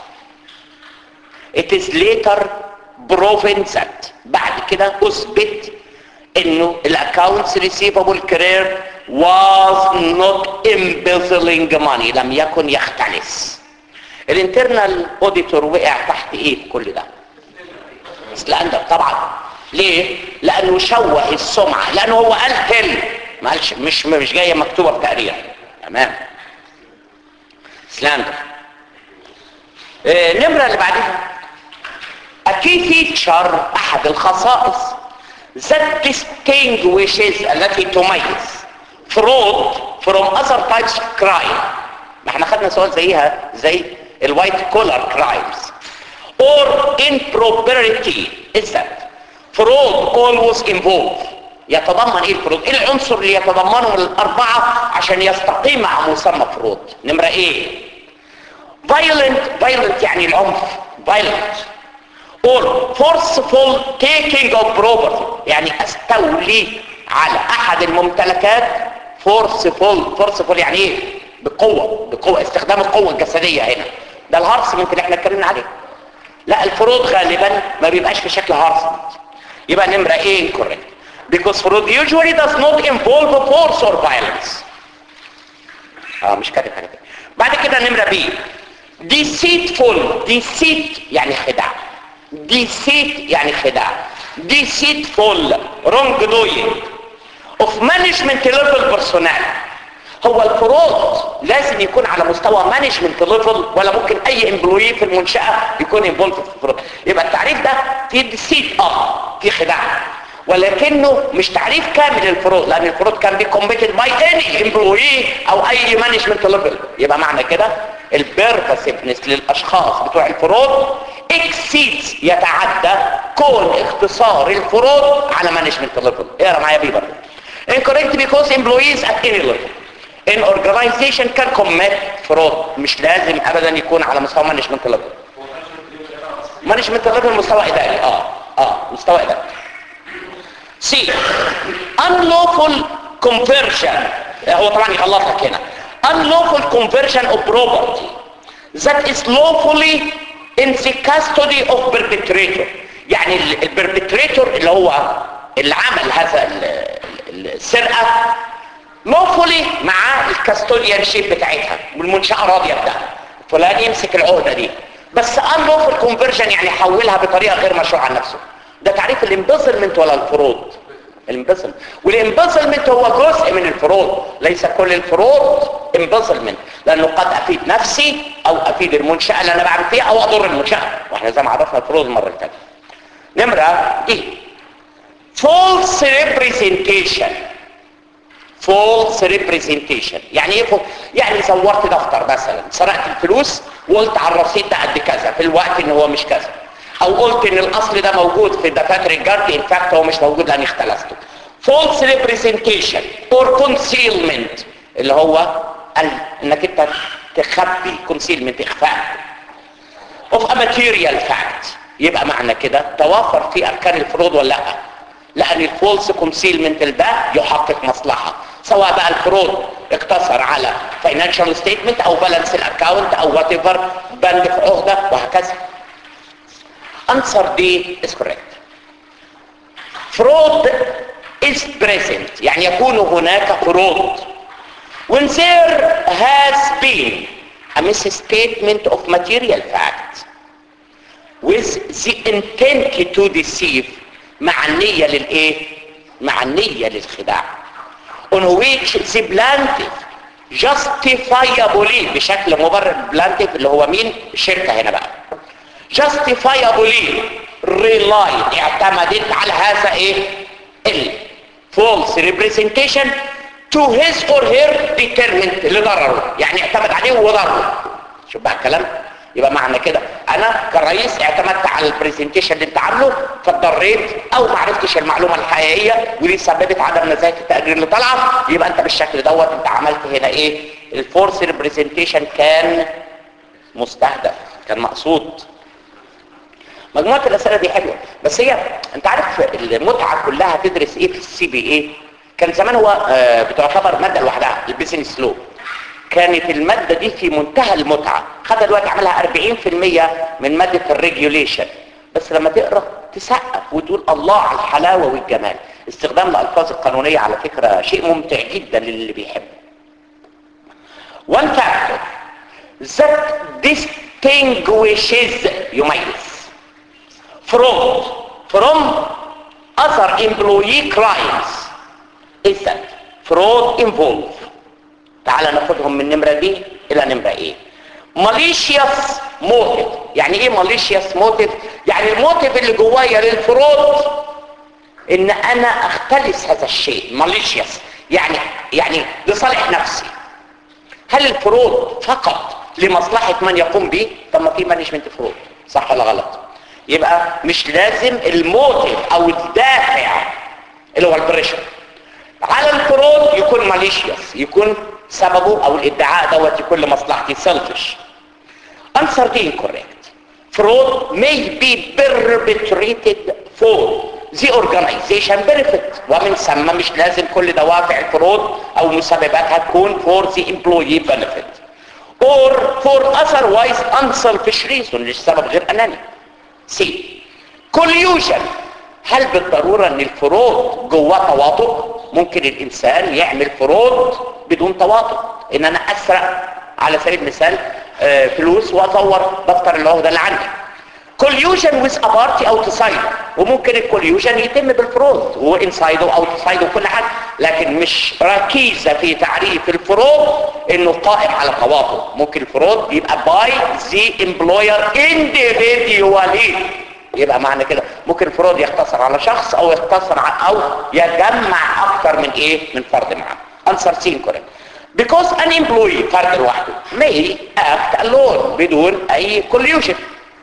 it is later proven that بعد كده اثبت انه الاكونتس ريسيفبل كارير was not embezzling money لم يكن يختلس الانترنال اوديتور وقع تحت ايه في كل ده سلاندر طبعا ليه لانه شوه السمعه لانه هو قال تل ما قالش مش مش جايه مكتوبه في تقرير تمام سلاندر آه، النمره اللي بعدها A key feature أحد الخصائص that distinguishes التي تميز fraud from other types of crime ما احنا خدنا سؤال زيها زي الوايت كولر crimes or impropriety is that fraud always involved يتضمن ايه الفروض ايه العنصر اللي يتضمنه من الاربعه عشان يستقيم مع مسمى فروض نمره ايه violent violent يعني العنف violent or forceful taking of property يعني استولي على احد الممتلكات forceful forceful يعني ايه بقوة بقوة استخدام القوة الجسدية هنا ده الهارسمنت اللي احنا اتكلمنا عليه لا الفروض غالبا ما بيبقاش في شكل هارسمنت يبقى نمرة ايه incorrect because fraud usually does not involve force or violence اه مش كاتب حاجة تانية بعد كده نمرة بي deceitful deceit يعني خداع deceit يعني خداع deceitful wrong doing of management level personnel هو الفروض لازم يكون على مستوى مانجمنت ليفل ولا ممكن اي امبلوي في المنشاه يكون انفولد في الفروض يبقى التعريف ده في ديسيت اه في خداع ولكنه مش تعريف كامل للفروض لان الفروض كان بي كومبيتد باي اني امبلوي او اي مانجمنت ليفل يبقى معنى كده البيرفاسيفنس للاشخاص بتوع الفروض اكسيدز يتعدى كون اختصار الفروض على مانجمنت ليفل اقرا معايا بيبر incorrect because employees at any level an organization can commit fraud مش لازم ابدا يكون على مستوى مانجمنت ليفل مانجمنت ليفل مستوى اداري اه اه مستوى اداري سي unlawful conversion هو طبعا يغلطك هنا unlawful conversion of property that is lawfully in the custody of perpetrator يعني البربتريتور اللي هو اللي عمل هذا ال- ال- السرقة lawfully مع الكاستوديان شيب بتاعتها والمنشأة راضية بتاعها فلان يمسك العهدة دي بس unlawful conversion يعني حولها بطريقه غير مشروعه عن نفسه ده تعريف الامبزلمنت ولا الفروض الامبزلمنت والامبزلمنت هو جزء من الفروض ليس كل الفروض امبزلمنت لانه قد افيد نفسي او افيد المنشاه اللي انا بعمل فيها او اضر المنشاه واحنا زي ما عرفنا الفروض المره اللي فاتت نمره دي false representation false representation يعني ايه false؟ يعني زورت دفتر مثلا سرقت الفلوس وقلت على الرصيد ده قد كذا في الوقت ان هو مش كذا او قلت ان الاصل ده موجود في دفاتر الجرد ان فاكت هو مش موجود لاني اختلفته false representation or concealment اللي هو ال- انك انت تخبي concealment اخفاء of a material fact يبقى معنى كده توافر في اركان الفروض ولا لا لان الفولس كونسيلمنت ده يحقق مصلحه سواء بقى الفروض اقتصر على فاينانشال ستيتمنت او بالانس الاكاونت او وات ايفر بند في عهده وهكذا answer D is correct fraud is present يعني يكون هناك فروض when there has been a misstatement of material fact with the intent to deceive مع النية للايه مع النية للخداع on which the plaintiff justifiably بشكل مبرر plaintiff اللي هو مين الشركة هنا بقى justifiably relied اعتمدت على هذا ايه ال false representation to his or her determined لضرره يعني اعتمد عليه وضره شوف بقى الكلام يبقى معنى كده انا كرئيس اعتمدت على البرزنتيشن اللي انت عامله فاتضريت او ما عرفتش المعلومه الحقيقيه ودي سببت عدم نزاهه التقرير اللي طالعه يبقى انت بالشكل دوت انت عملت هنا ايه الفورس ريبريزنتيشن كان مستهدف كان مقصود مجموعه الاسئله دي حلوه بس هي انت عارف المتعه كلها تدرس ايه في السي بي اي كان زمان هو آه، بتعتبر ماده لوحدها البيزنس لو كانت المادة دي في منتهى المتعة خدها دلوقتي عملها 40% من مادة الريجوليشن بس لما تقرأ تسقف وتقول الله على الحلاوة والجمال استخدام الألفاظ القانونية على فكرة شيء ممتع جدا للي بيحبه one factor that distinguishes يميز from from other employee crimes is that fraud involved تعال ناخدهم من نمرة دي الى نمرة ايه malicious motive يعني ايه malicious motive يعني الموتيف اللي جوايا للفروض ان انا اختلس هذا الشيء malicious يعني يعني لصالح نفسي هل الفروض فقط لمصلحة من يقوم به طب ما في مانجمنت فروض صح ولا غلط يبقى مش لازم الموتيف او الدافع اللي هو البريشر على الفروض يكون ماليشيوس يكون سببه او الادعاء دوت يكون لمصلحتي سيلفش answer D incorrect fraud may be perpetrated for the organization benefit ومن ثم مش لازم كل دوافع الفروض او مسبباتها تكون for the employee benefit or for otherwise unselfish reason لسبب غير اناني C collusion هل بالضرورة ان الفروض جواه تواطؤ ممكن الانسان يعمل فروض بدون تواطؤ ان انا اسرق على سبيل المثال آه، فلوس وازور دفتر العهدة اللي عندي collusion with a party outside وممكن الكوليوجن يتم بالفروض وانسايد او اوتسايد وكل حاجه لكن مش ركيزه في تعريف الفروض انه قائم على تواطؤ ممكن الفروض يبقى باي ذا امبلوير individually يبقى معنى كده ممكن الفروض يقتصر على شخص او يقتصر على او يجمع اكتر من ايه من فرد معاه answer C correct because an employee فرد لوحده may act alone بدون اي collusion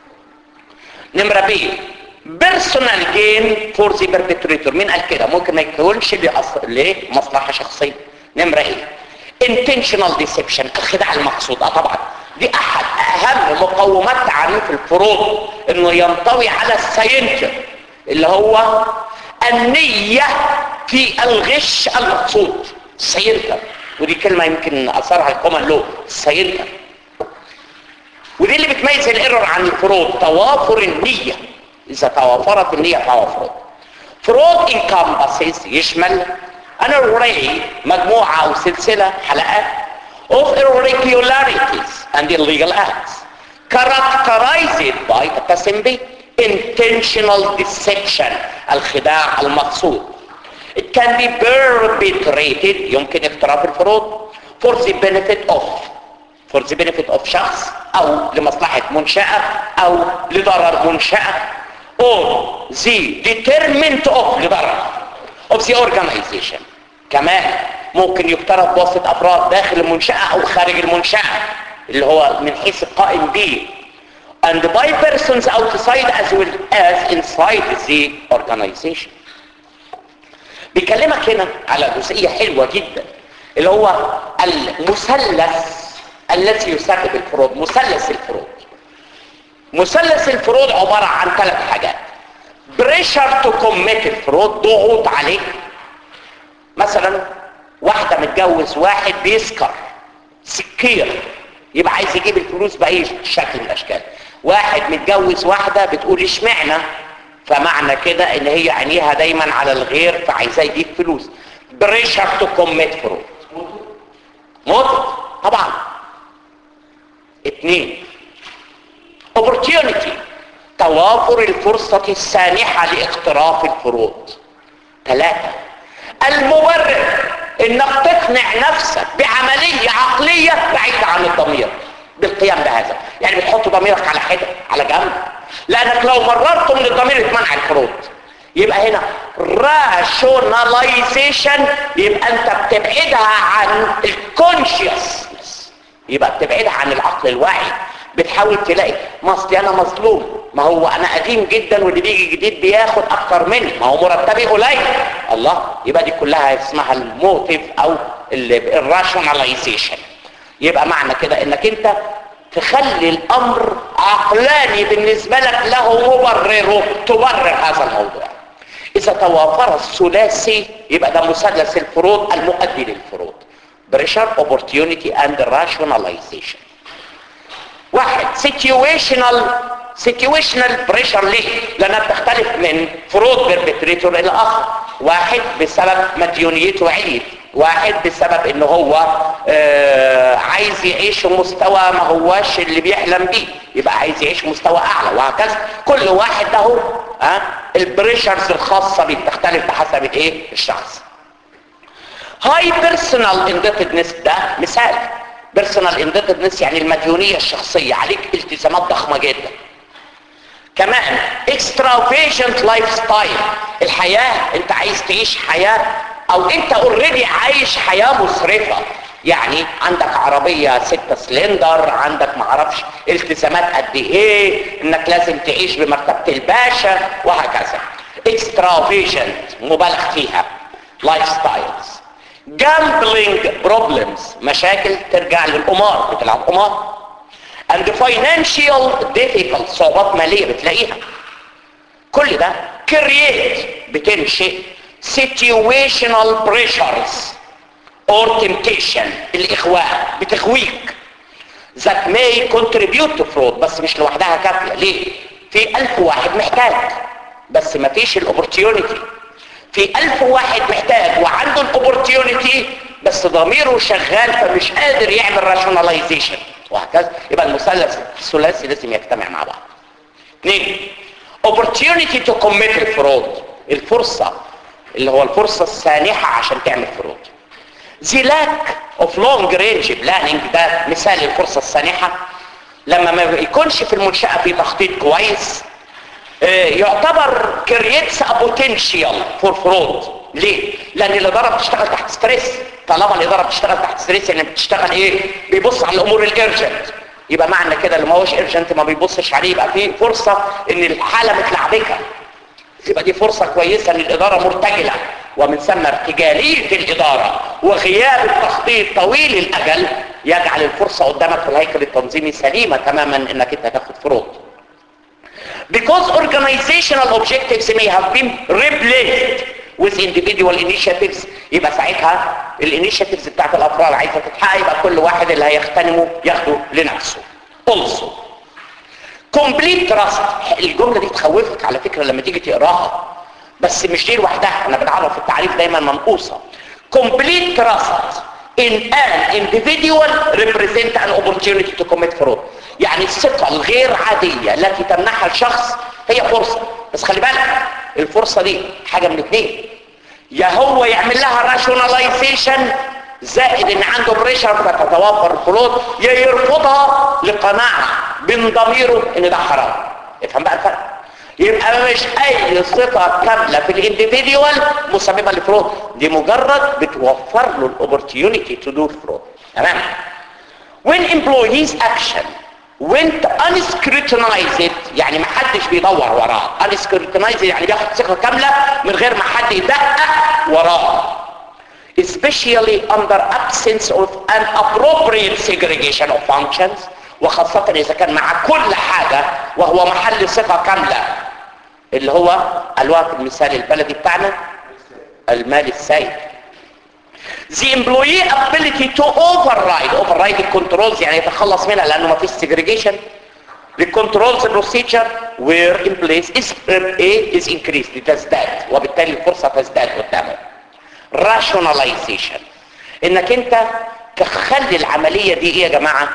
نمرة B personal gain for the perpetrator مين قال كده ممكن ما يكونش لأص- لمصلحة شخصية نمرة ايه intentional deception الخداع المقصود اه طبعا دي احد اهم مقومات تعريف الفروض انه ينطوي على الساينتر اللي هو النية في الغش المقصود الساينتر ودي كلمة يمكن اثرها الكومن لو الساينتر ودي اللي بتميز الايرور عن الفروض توافر النية اذا توافرت النية توافرت فروض encompasses يشمل an array مجموعة او سلسلة حلقات of irregularities and illegal acts characterized by التسم به intentional deception الخداع المقصود it can be perpetrated يمكن اقتراف الفروض for the benefit of for the benefit of شخص او لمصلحة منشأة او لضرر منشأة or the determinant of لضرر of the organization كمان ممكن يقترف بواسطة افراد داخل المنشأة او خارج المنشأة اللي هو من حيث القائم به and by persons outside as well as inside the organization بيكلمك هنا على جزئية حلوة جدا اللي هو المثلث الذي يسبب الفروض مثلث الفروض مثلث الفروض عبارة عن ثلاث حاجات بريشر تو كوميت الفروض ضغوط عليه مثلا واحدة متجوز واحد بيسكر سكير يبقى عايز يجيب الفلوس بأي شكل من الأشكال واحد متجوز واحدة بتقول اشمعنى فمعنى كده ان هي عينيها دايما على الغير فعايزاه يجيب فلوس بريشر تو كوميت فروض موت طبعا اتنين opportunity توافر الفرصة السانحة لاقتراف الفروض ثلاثة المبرر انك تقنع نفسك بعملية عقلية بعيدة عن الضمير بالقيام بهذا يعني بتحط ضميرك على حدة على جنب لانك لو مررت من الضمير اتمنع الفروض يبقى هنا rationalization يبقى انت بتبعدها عن الكونشيوسنس يبقى بتبعدها عن العقل الواعي بتحاول تلاقي ما اصلي انا مظلوم ما هو انا قديم جدا واللي بيجي جديد بياخد اكتر مني ما هو مرتبي قليل الله يبقى دي كلها اسمها الموتيف او الراشوناليزيشن يبقى معنى كده انك انت تخلي الامر عقلاني بالنسبة لك له مبرره تبرر هذا الموضوع اذا توافر الثلاثي يبقى ده مثلث الفروض المؤدي للفروض بريشر opportunity and rationalization واحد situational situational pressure ليه لانها بتختلف من فروض بيربتريتور الى اخر واحد بسبب مديونيته عليت واحد بسبب ان هو آه عايز يعيش مستوى ما هواش اللي بيحلم بيه يبقى عايز يعيش مستوى اعلى وهكذا كل واحد له ها البريشرز الخاصه بيه بتختلف بحسب الايه الشخص هاي بيرسونال اندبندنس ده مثال بيرسونال اندبندنس يعني المديونيه الشخصيه عليك التزامات ضخمه جدا كمان extravagant لايف ستايل الحياه انت عايز تعيش حياه او انت اوريدي عايش حياه مسرفه يعني عندك عربية ستة سلندر عندك معرفش التزامات قد ايه انك لازم تعيش بمرتبة الباشا وهكذا extravagant مبالغ فيها لايف ستايلز جامبلينج بروبلمز مشاكل ترجع للقمار بتلعب قمار and financial difficult صعوبات مالية بتلاقيها كل ده create بتنشئ situational pressures or temptation الإخواء بتخويك that may contribute to fraud بس مش لوحدها كافية ليه؟ في ألف واحد محتاج بس ما فيش الاوبورتيونيتي في ألف واحد محتاج وعنده الاوبورتيونيتي بس ضميره شغال فمش قادر يعمل راشوناليزيشن وهكذا يبقى المثلث الثلاثي لازم يجتمع مع بعض اثنين opportunity to commit الفروض الفرصة اللي هو الفرصة السانحة عشان تعمل فروض the lack of long range planning ده مثال الفرصة السانحة لما ما يكونش في المنشأة في تخطيط كويس يعتبر كرييتس ا بوتنشال فور فرود ليه؟ لان الاداره بتشتغل تحت ستريس طالما الاداره بتشتغل تحت ستريس يعني بتشتغل ايه؟ بيبص على الامور الارجنت يبقى معنى كده اللي ما هوش ارجنت ما بيبصش عليه يبقى في فرصه ان الحاله متلعبكه يبقى دي فرصه كويسه ان الاداره مرتجله ومن ثم ارتجاليه الاداره وغياب التخطيط طويل الاجل يجعل الفرصه قدامك في الهيكل التنظيمي سليمه تماما انك انت تاخد فروض because organizational objectives may have been replaced with individual initiatives يبقى ساعتها الانيشيتيفز بتاعت الافراد عايزه تتحقق يبقى كل واحد اللي هيغتنمه ياخده لنفسه also complete trust الجمله دي تخوفك على فكره لما تيجي تقراها بس مش دي لوحدها انا بنعرف التعريف دايما منقوصه complete trust in an individual represent an opportunity to commit fraud يعني الثقة الغير عادية التي تمنحها الشخص هي فرصة بس خلي بالك الفرصة دي حاجة من اتنين يا هو يعمل لها راشوناليزيشن زائد ان عنده بريشر فتتوفر الفروض يا يرفضها لقناعة من ضميره ان ده حرام افهم بقى الفرق يبقى مش اي ثقة كاملة في الانديفيديوال مسببة لفروض دي مجرد بتوفر له الاوبورتيونيتي تو دو فرود تمام when employees action went unscrutinized يعني ما حدش بيدور وراه unscrutinized يعني بياخد ثقة كاملة من غير ما حد يدقق وراه especially under absence of an appropriate segregation of functions وخاصة إذا كان مع كل حاجة وهو محل ثقة كاملة اللي هو الوقت المثال البلدي بتاعنا المال السائد the employee ability to override override الكنترولز يعني يتخلص منها لأنه ما فيش segregation the controls procedure were in place is, A is increased تزداد وبالتالي الفرصة تزداد قدامه rationalization انك انت تخلي العملية دي ايه يا جماعة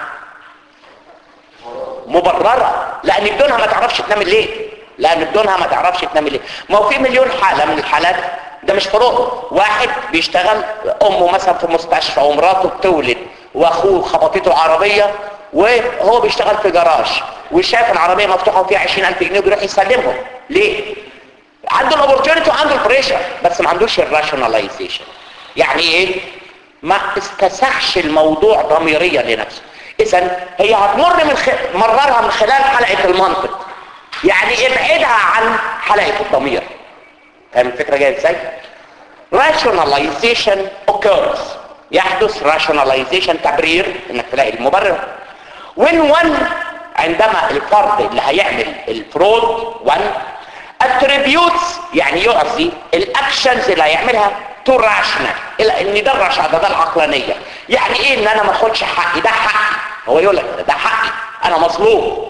مبررة لان بدونها ما تعرفش تنام الليل لان بدونها ما تعرفش تنام الليل ما هو في مليون حالة من الحالات ده مش فروض واحد بيشتغل امه مثلا في مستشفى ومراته بتولد واخوه خبطته عربية وهو بيشتغل في جراج وشاف العربية مفتوحة وفيها 20000 جنيه وبيروح يسلمهم ليه عنده الاوبورتيونيتي وعنده البريشر بس ما عندوش الراشوناليزيشن يعني ايه ما استسخش الموضوع ضميريا لنفسه اذا هي هتمر من خ... مررها من خلال حلقة المنطق يعني ابعدها عن حلقة الضمير فاهم الفكرة جاية ازاي rationalization occurs يحدث rationalization تبرير انك تلاقي المبرر when one عندما الفرد اللي هيعمل الفرود one attributes يعني يعطي الاكشنز اللي هيعملها تو راشنال الى ان ده الرشاده ده العقلانيه يعني ايه ان انا ما اخدش حقي ده حقي هو يقول لك ده حقي انا مظلوم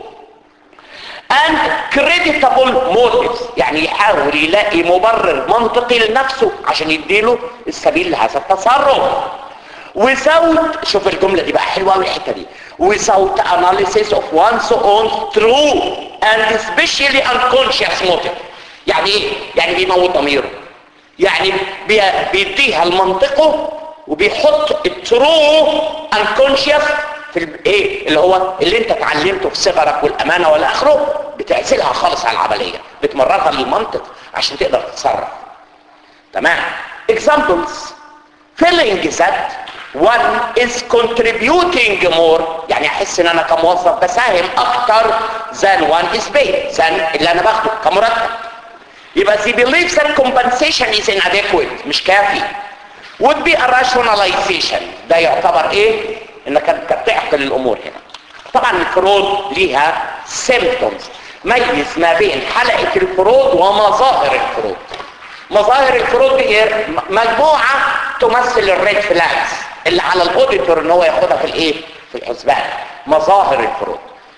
and creditable motives يعني يحاول يلاقي مبرر منطقي لنفسه عشان يديله السبيل لهذا التصرف without شوف الجملة دي بقى حلوة قوي الحتة دي without analysis of one's own true and especially unconscious motive يعني ايه؟ يعني بيموت ضميره يعني بي بيديها لمنطقه وبيحط الترو unconscious في ايه اللي هو اللي انت اتعلمته في صغرك والامانه والى اخره بتعزلها خالص على العمليه بتمررها للمنطق عشان تقدر تتصرف تمام examples feeling that one is contributing more يعني احس ان انا كموظف بساهم اكتر than one is paid than اللي انا باخده كمرتب يبقى the belief that compensation is inadequate مش كافي would be a rationalization ده يعتبر ايه انك بتعقل الامور هنا طبعا الفروض ليها symptoms ميز ما بين حلقة الفروض ومظاهر الفروض مظاهر الفروض دي مجموعة تمثل الريد فلاجز اللي على الاوديتور ان هو ياخدها في الايه في الحسبان مظاهر الفروض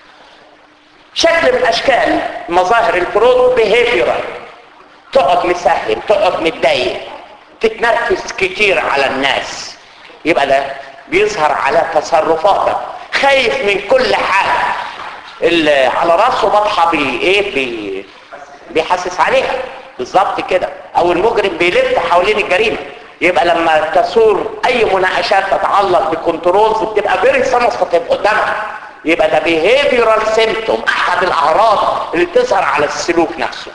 شكل من اشكال مظاهر الفروض behavioral تقعد مساهم تقعد متضايق تتنرفز كتير على الناس يبقى ده بيظهر على تصرفاتك خايف من كل حاجة اللي على راسه بطحة بي ايه بي بيحسس عليها بالظبط كده او المجرم بيلف حوالين الجريمة يبقى لما تثور اي مناقشات تتعلق بكنترولز بتبقى فيري سنسيتيف قدامك يبقى ده behavioral symptom احد الاعراض اللي بتظهر على السلوك نفسه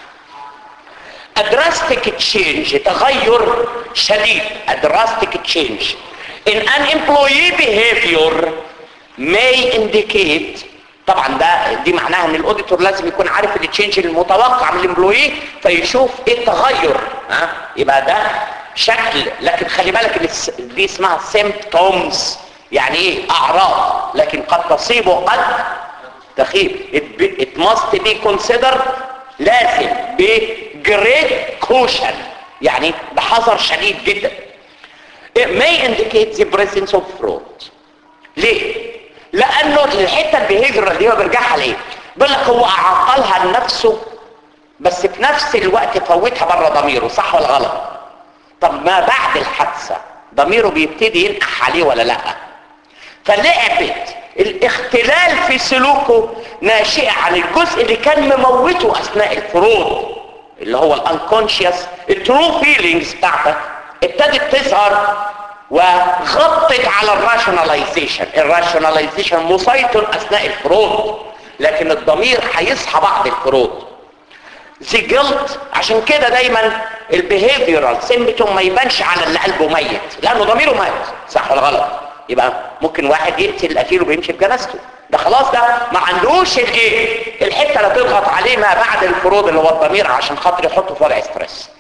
a drastic change تغير شديد a drastic change in an employee behavior may indicate طبعا ده دي معناها ان الاوديتور لازم يكون عارف التشينج المتوقع من الامبلوي فيشوف ايه التغير ها يبقى ده شكل لكن خلي بالك دي اسمها symptoms يعني ايه اعراض لكن قد تصيبه قد تخيب it, be, it must be considered لازم بجريت كوشن يعني بحذر شديد جدا it may indicate the presence of fraud ليه لانه الحته البيهيفيرال دي هو بيرجعها ليه بيقول لك هو عقلها لنفسه بس في نفس الوقت فوتها بره ضميره صح ولا غلط طب ما بعد الحادثه ضميره بيبتدي ينقح عليه ولا لا فلعبة الاختلال في سلوكه ناشئة عن الجزء اللي كان مموته اثناء الفروض اللي هو الانكونشيوس الترو فيلينجز بتاعتك ابتدت تظهر وغطت على الراشوناليزيشن الراشوناليزيشن مسيطر اثناء الفروض لكن الضمير هيصحى بعد الفروض زي جلد عشان كده دايما البيهيفيورال سيمبتوم ما يبانش على اللي قلبه ميت لانه ضميره مات صح ولا غلط يبقى ممكن واحد يقتل قتيله ويمشي بجنازته ده خلاص ده ما عندوش الايه الحته اللي تضغط عليه ما بعد الفروض اللي هو الضمير عشان خاطر يحطه في وضع ستريس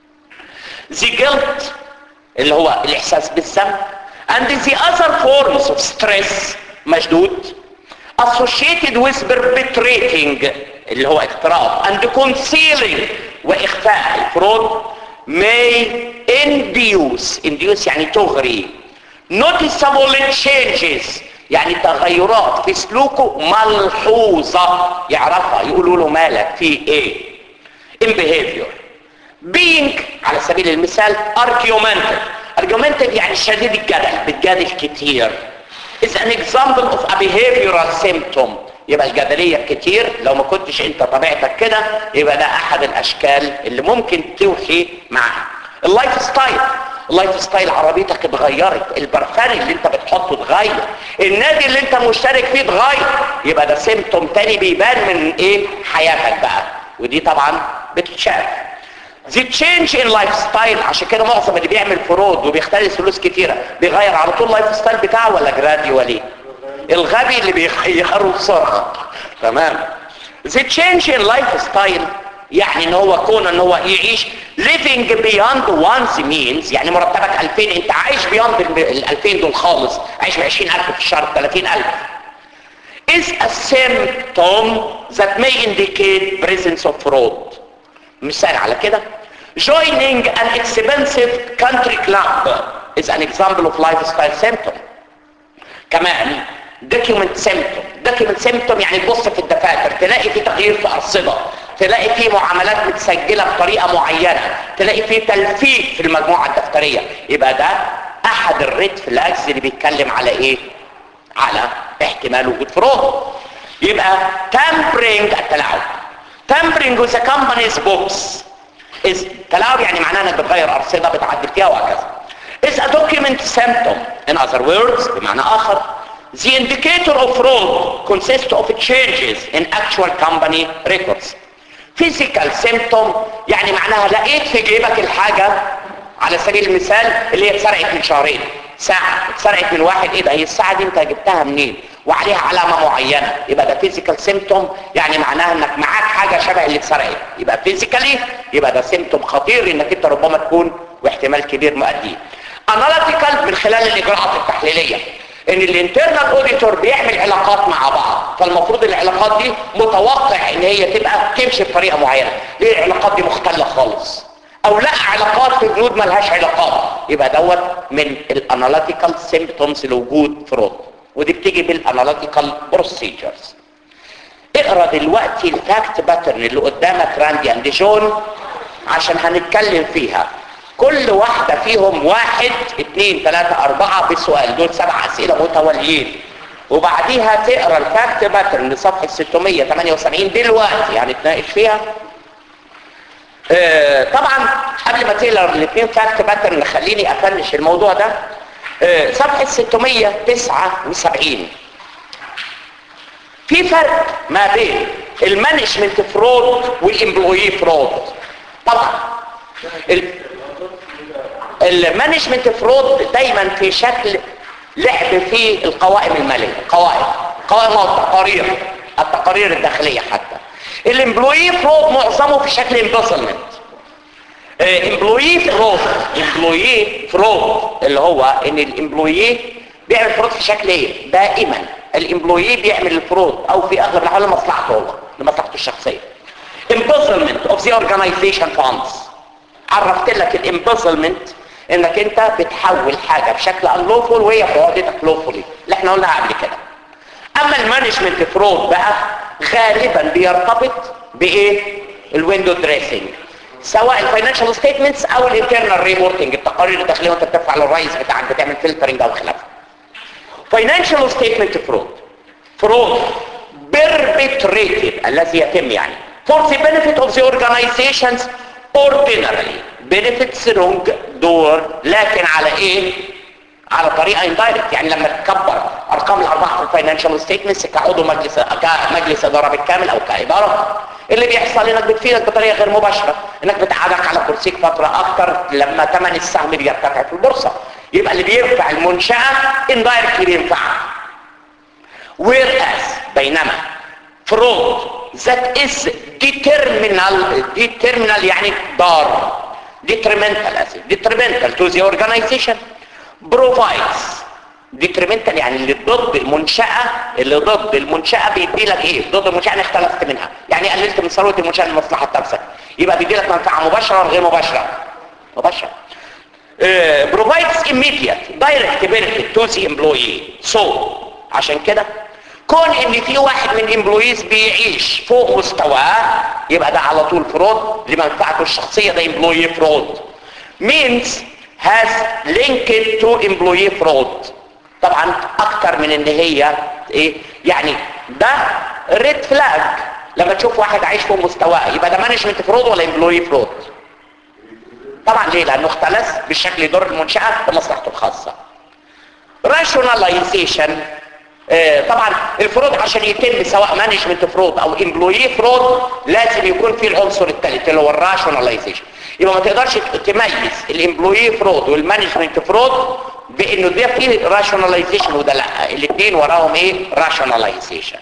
زي جلد اللي هو الاحساس بالذنب and the other forms of stress مشدود associated with perpetrating اللي هو اقتراف and concealing واخفاء الفروض may induce induce يعني تغري noticeable changes يعني تغيرات في سلوكه ملحوظة يعرفها يقولوا له مالك في ايه in behavior being على سبيل المثال argumentative argumentative يعني شديد الجدل بتجادل كتير is an example of a behavioral symptom يبقى الجدلية كتير لو ما كنتش انت طبيعتك كده يبقى ده احد الاشكال اللي ممكن توحي معاها اللايف ستايل اللايف ستايل عربيتك اتغيرت البرفان اللي انت بتحطه اتغير النادي اللي انت مشترك فيه اتغير يبقى ده سيمتوم تاني بيبان من ايه حياتك بقى ودي طبعا بتتشاف The change in lifestyle عشان كده معظم اللي بيعمل فروض وبيختلس فلوس كتيرة بيغير على طول اللايف ستايل بتاعه ولا جراديولي الغبي اللي بيغيره بسرعة تمام The change in lifestyle يعني ان هو كون ان هو يعيش living beyond one's means يعني مرتبك 2000 انت عايش beyond ال 2000 دول خالص عايش ب 20000 في الشهر 30000 is a symptom that may indicate presence of fraud مثال على كده joining an expensive country club is an example of lifestyle symptom كمان document symptom document symptom يعني تبص في الدفاتر تلاقي في تغيير في أرصدة تلاقي في معاملات متسجلة بطريقة معينة تلاقي في تلفيق في المجموعة الدفترية يبقى ده أحد الريد فلاجز اللي بيتكلم على إيه؟ على احتمال وجود فروض يبقى tampering التلاعب tampering with a company's books is تلاعب يعني معناه انك بتغير ارصده بتعدل فيها وهكذا is a document symptom in other words بمعنى اخر the indicator of fraud consists of changes in actual company records physical symptom يعني معناها لقيت في جيبك الحاجة على سبيل المثال اللي هي اتسرقت من شهرين ساعة اتسرقت من واحد ايه ده هي الساعة دي انت جبتها منين وعليها علامة معينة يبقى ده فيزيكال سيمتوم يعني معناها انك معاك حاجة شبه اللي اتسرقت يبقى فيزيكالي يبقى ده سيمتوم خطير انك انت ربما تكون واحتمال كبير مؤدي اناليتيكال من خلال الاجراءات التحليلية ان الانترنال اوديتور بيعمل علاقات مع بعض فالمفروض العلاقات دي متوقع ان هي تبقى تمشي بطريقة معينة ليه العلاقات دي مختلة خالص او لا علاقات في بنود ملهاش علاقات يبقى دوت من الاناليتيكال سيمبتومز لوجود فرود ودي بتيجي بالاناليتيكال بروسيجرز اقرا دلوقتي الفاكت باترن اللي قدامك راندي اند جون عشان هنتكلم فيها كل واحدة فيهم واحد اتنين تلاتة اربعة بسؤال دول سبع اسئلة متوليين وبعديها تقرا الفاكت باترن لصفحة 678 دلوقتي هنتناقش فيها آه طبعا قبل ما تقرا الاثنين فاكت باترن خليني افنش الموضوع ده آه صفحة 679 في فرق ما بين المانجمنت فرود والامبلوي فرود طبعا المانجمنت فرود دايما في شكل لعب في القوائم المالية قوائم قوائم التقارير التقارير الداخلية حتى الامبلوي فرود معظمه في شكل امبسلمنت امبلوي فرود امبلوي فرود اللي هو ان الامبلوي بيعمل فرود في شكل ايه دائما الامبلوي بيعمل الفرود او في اغلب الحالات لمصلحته هو لمصلحته الشخصيه embezzlement of the organization funds عرفت لك الامبزلمنت انك انت بتحول حاجة بشكل unlawful وهي في عقدتك lawfully اللي احنا قلناها قبل كده اما المانجمنت فرود بقى غالبا بيرتبط بايه الويندو دريسنج سواء الفاينانشال ستيتمنتس او الانترنال ريبورتنج التقارير الداخليه وانت بترفع للرئيس بتاعك بتعمل فلترنج او خلافه financial statement fraud fraud perpetrated الذي يتم يعني for the benefit of the organizations ordinarily benefits wrong door لكن على ايه على طريقه indirect يعني لما تكبر ارقام الارباح في الفاينانشال ستيتمنتس كعضو مجلس كمجلس اداره بالكامل او كاداره اللي بيحصل انك بتفيدك بطريقه غير مباشره انك بتقعدك على كرسيك فتره اكتر لما ثمن السهم بيرتفع في البورصه يبقى اللي بينفع المنشاه indirectly بينفعها whereas بينما fraud that is determinal determinal يعني ضار detrimental اسف detrimental to the organization provides detrimental يعني اللي ضد المنشأة اللي ضد المنشأة بيدي لك ايه ضد المنشأة انا اختلفت منها يعني قللت من ثروة المنشأة لمصلحة نفسك يبقى بيدي لك منفعة مباشرة ولا غير مباشرة مباشرة uh, provides immediate direct benefit to the employee so عشان كده كون ان في واحد من الامبلويز بيعيش فوق مستواه يبقى ده على طول فرود لمنفعته الشخصية ده employee fraud means has linked to employee fraud طبعا اكتر من ان هي ايه يعني ده ريد فلاج لما تشوف واحد عايش فوق مستواه يبقى ده مانجمنت فرود ولا امبلوي فرود طبعا ليه لانه اختلس بالشكل يضر المنشاه بمصلحته الخاصه rationalization آه طبعا الفروض عشان يتم سواء مانجمنت فرود او امبلوي فرود لازم يكون في العنصر الثالث اللي هو الراشوناليزيشن يبقى ما تقدرش تميز الامبلوي فرود والمانجمنت فرود بانه ده فيه راشوناليزيشن وده لا الاثنين وراهم ايه راشوناليزيشن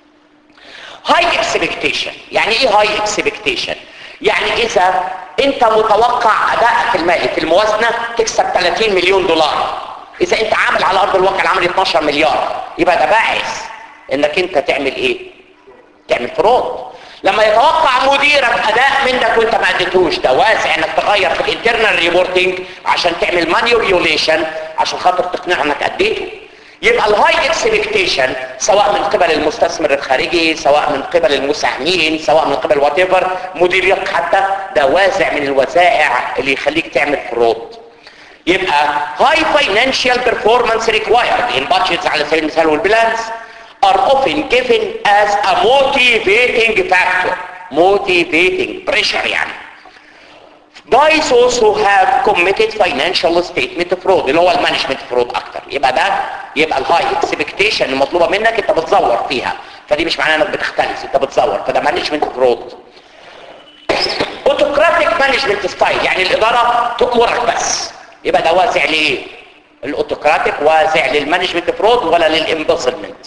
هاي اكسبكتيشن يعني ايه هاي اكسبكتيشن يعني اذا انت متوقع ادائك المالي في الموازنه تكسب 30 مليون دولار اذا انت عامل على ارض الواقع عامل 12 مليار يبقى ده باعث انك انت تعمل ايه تعمل فرود لما يتوقع مديرك اداء منك وانت ما اديتهوش ده واسع انك تغير في الانترنال ريبورتنج عشان تعمل مانيوليشن عشان خاطر تقنعه انك اديته يبقى الهاي اكسبكتيشن سواء من قبل المستثمر الخارجي سواء من قبل المساهمين سواء من قبل وات ايفر مديريك حتى ده واسع من الوسائع اللي يخليك تعمل فرود يبقى high financial performance required in budgets على سبيل المثال والبلانس are often given as a motivating factor motivating pressure يعني by those who have committed financial statement fraud اللي هو المانجمنت فرود اكتر يبقى ده يبقى الهاي اكسبكتيشن المطلوبه منك انت بتزور فيها فدي مش معناها انك بتختلس انت بتزور فده مانجمنت فرود اوتوكراتيك مانجمنت ستايل يعني الاداره تامرك بس يبقى ده واسع لايه الاوتوكراتيك واسع للمانجمنت فرود ولا للامبسلمنت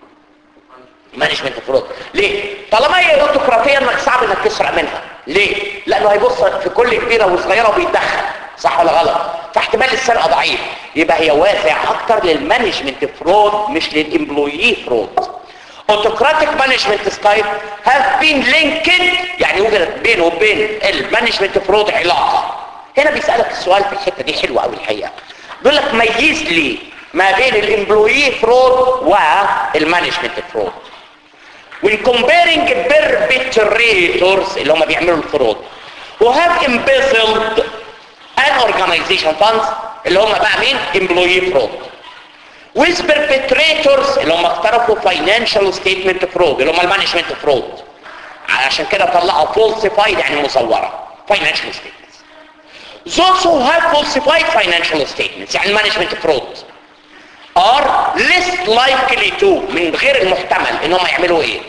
مانجمنت فرود ليه طالما هي اوتوكراتيه انك صعب انك تسرق منها ليه لانه هيبص في كل كبيره وصغيره وبيتدخل صح ولا غلط فاحتمال السرقه ضعيف يبقى هي واسع اكتر للمانجمنت فرود مش للامبلويي فرود اوتوكراتيك مانجمنت ستايل هاف بين لينكد يعني وجدت بينه وبين المانجمنت فرود علاقه هنا بيسالك السؤال في الحته دي حلوه قوي الحقيقه بيقول لك ميز لي ما بين الامبلويي فرود والمانجمنت فرود when comparing perpetrators اللي هم بيعملوا الفروض who have embezzled an organization funds اللي هم بقى مين employee fraud with perpetrators اللي هم اقترفوا financial statement fraud اللي هم المانجمنت fraud عشان كده طلعوا falsified يعني مزورة financial statements those who have falsified financial statements يعني management fraud are less likely to من غير المحتمل ان هم يعملوا ايه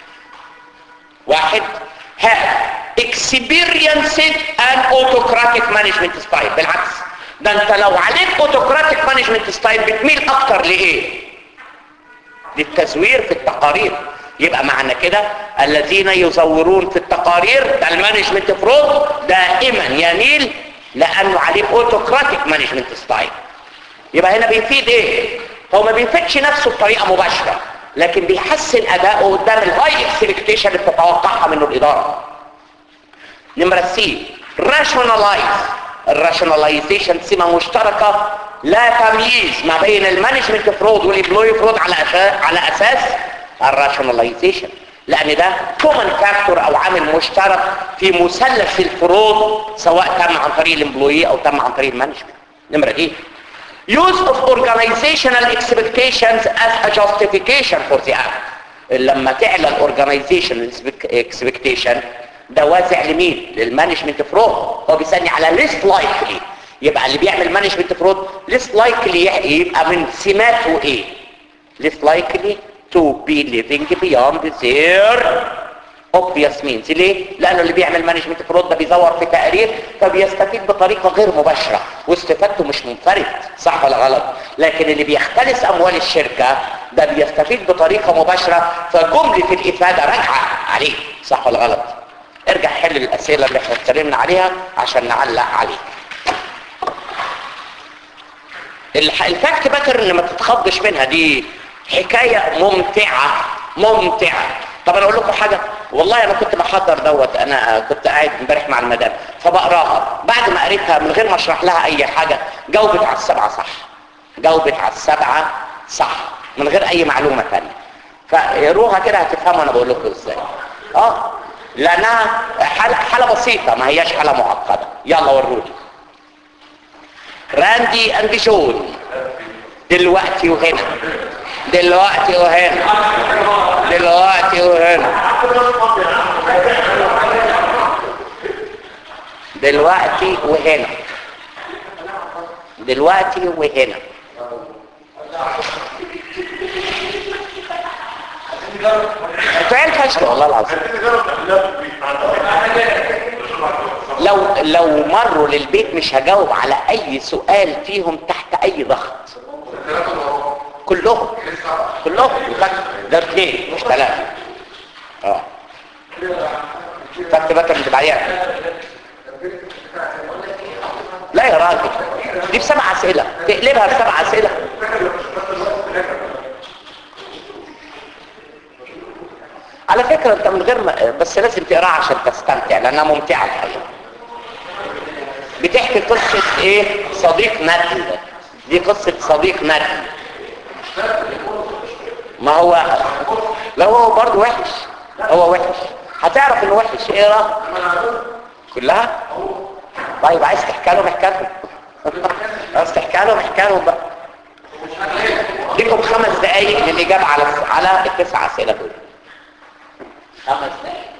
واحد have experienced an autocratic management style بالعكس ده انت لو عليك autocratic management style بتميل اكتر لايه للتزوير في التقارير يبقى معنى كده الذين يزورون في التقارير ده المانجمنت فرود دائما يميل لانه عليه autocratic management style يبقى هنا بيفيد ايه هو ما بيفيدش نفسه بطريقه مباشره لكن بيحسن اداؤه قدام الهاي اكسبكتيشن اللي بتتوقعها منه الاداره نمره سي راشونالايز الراشوناليزيشن سمه مشتركه لا تمييز ما بين المانجمنت فرود والامبلوي فرود على أساس على اساس الراشوناليزيشن لان ده كومن فاكتور او عامل مشترك في مثلث الفروض سواء تم عن طريق الامبلوي او تم عن طريق المانجمنت نمره دي use of organizational expectations as a justification for the act لما تعلى الاورجنايزيشن expectation ده واسع لمين للمانجمنت فرود هو بيسالني على ليست لايكلي يبقى اللي بيعمل مانجمنت فرود ليست لايكلي يبقى من سماته ايه less likely to be living beyond their obvious means ليه؟ لأنه اللي بيعمل مانجمنت فرود ده بيزور في تقارير فبيستفيد بطريقة غير مباشرة واستفادته مش منفرد صح ولا غلط؟ لكن اللي بيختلس أموال الشركة ده بيستفيد بطريقة مباشرة فجملة الإفادة راجعة عليه صح ولا غلط؟ ارجع حل الأسئلة اللي احنا اتكلمنا عليها عشان نعلق عليه الح- الفاكت باكر اللي ما تتخضش منها دي حكاية ممتعة ممتعة طب انا اقول لكم حاجة والله انا كنت بحضر دوت انا كنت قاعد امبارح مع المدام فبقراها بعد ما قريتها من غير ما اشرح لها اي حاجة جاوبت على السبعة صح جاوبت على السبعة صح من غير اي معلومة تانية فاقروها كده هتفهموا انا بقول لكم ازاي اه لانها حالة, حالة بسيطة ما هياش حالة معقدة يلا وروني راندي اند جون دلوقتي وهنا دلوقتي وهنا دلوقتي وهنا دلوقتي وهنا دلوقتي وهنا انتوا عيال فاشله والله العظيم لو لو مروا للبيت مش هجاوب على اي سؤال فيهم تحت اي ضغط كلهم كلهم ده اثنين مش ثلاثة اه فكت بكر من بعيان لا يا راجل دي بسبع اسئلة تقلبها بسبع اسئلة على فكرة انت من غير ما بس لازم تقراها عشان تستمتع لانها ممتعة الحقيقة بتحكي قصة ايه صديق ندل دي قصة صديق ندل ما هو لو هو برضه وحش هو وحش هتعرف انه وحش اقرا كلها طيب عايز تحكي لهم احكي لهم عايز تحكي لهم احكي لهم بقى ليكم خمس دقايق للاجابه على على التسع اسئله دول خمس دقايق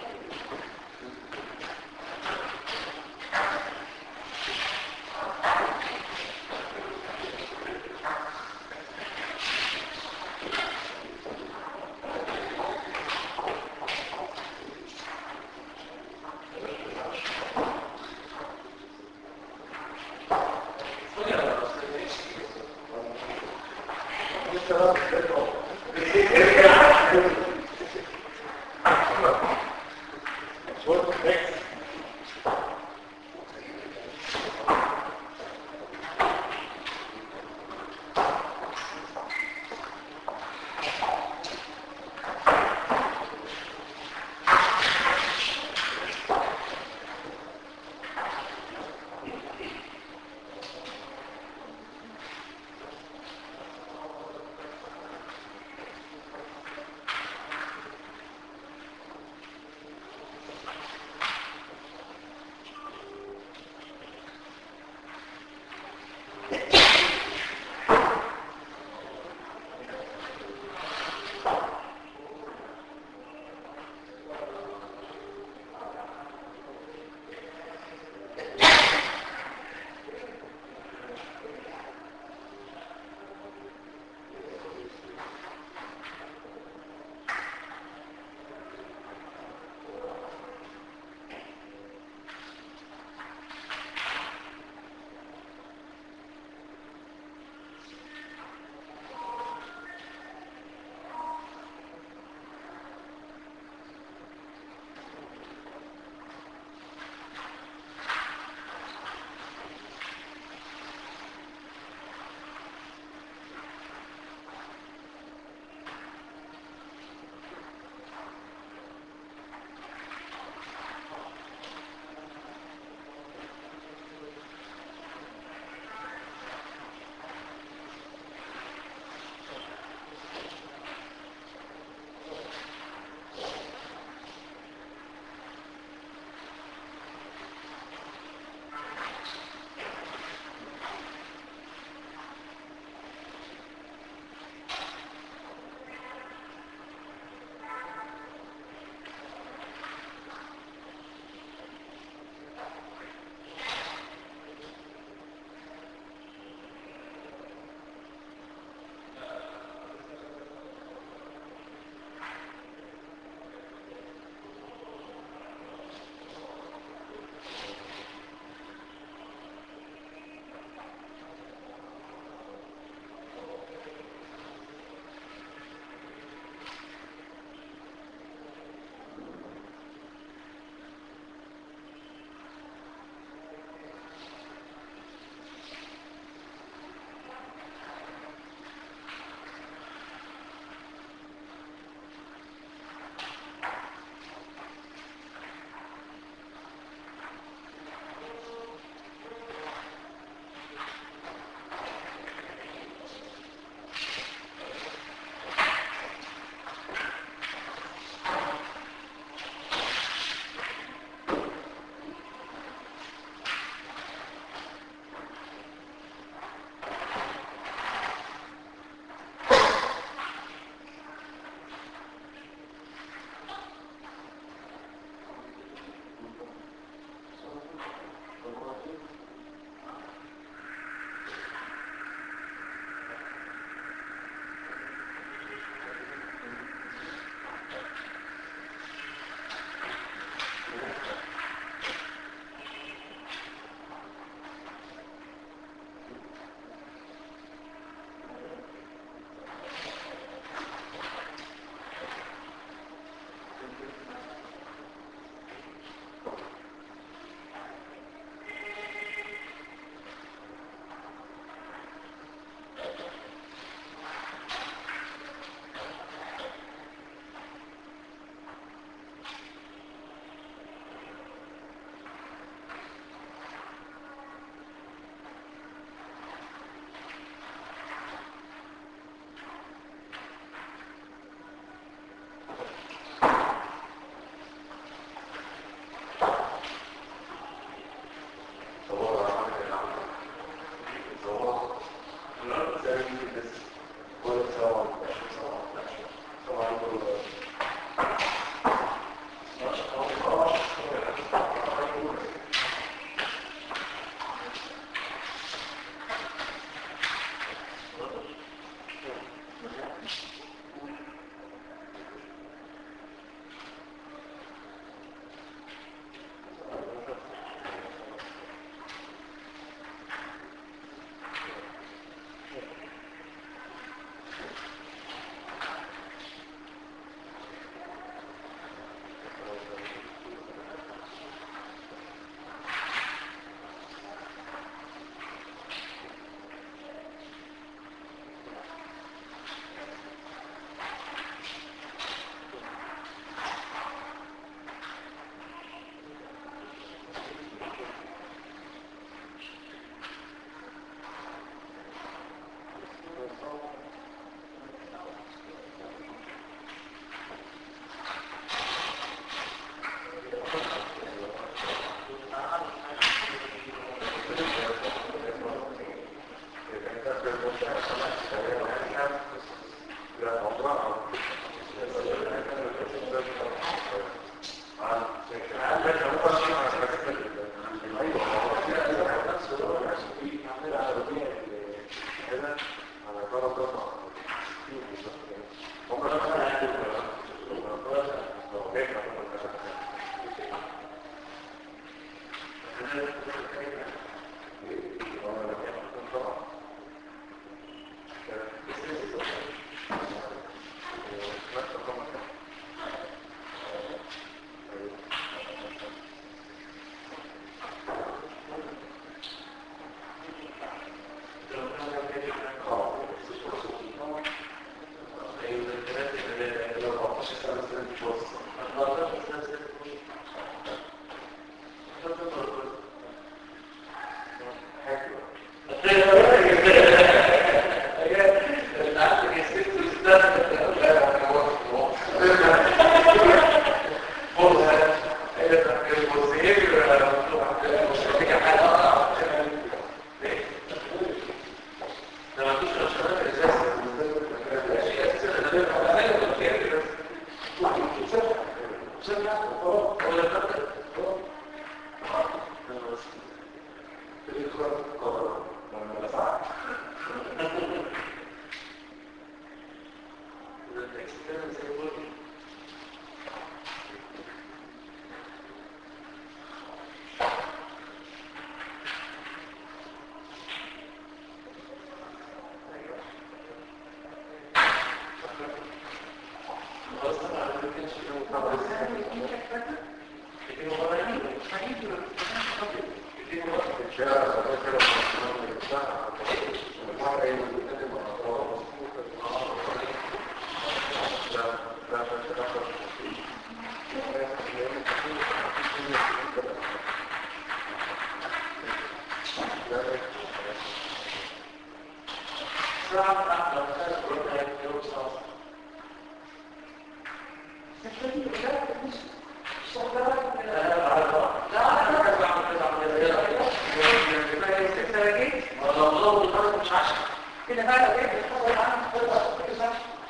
كده بقى لو جبت الخبر عنه خبر كده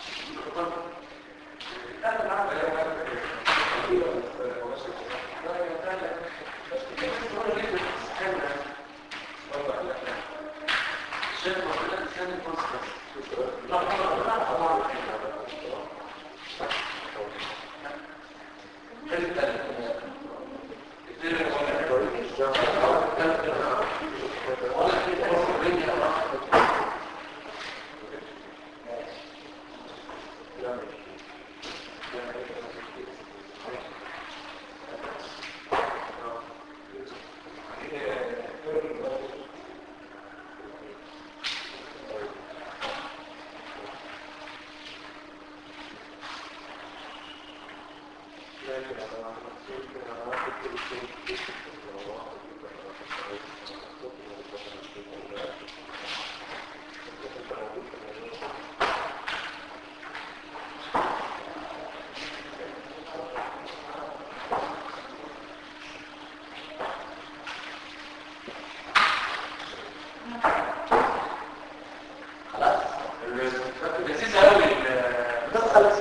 لذيذ قوي بس خلاص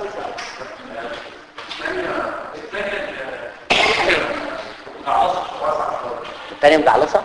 الثاني مجعلصة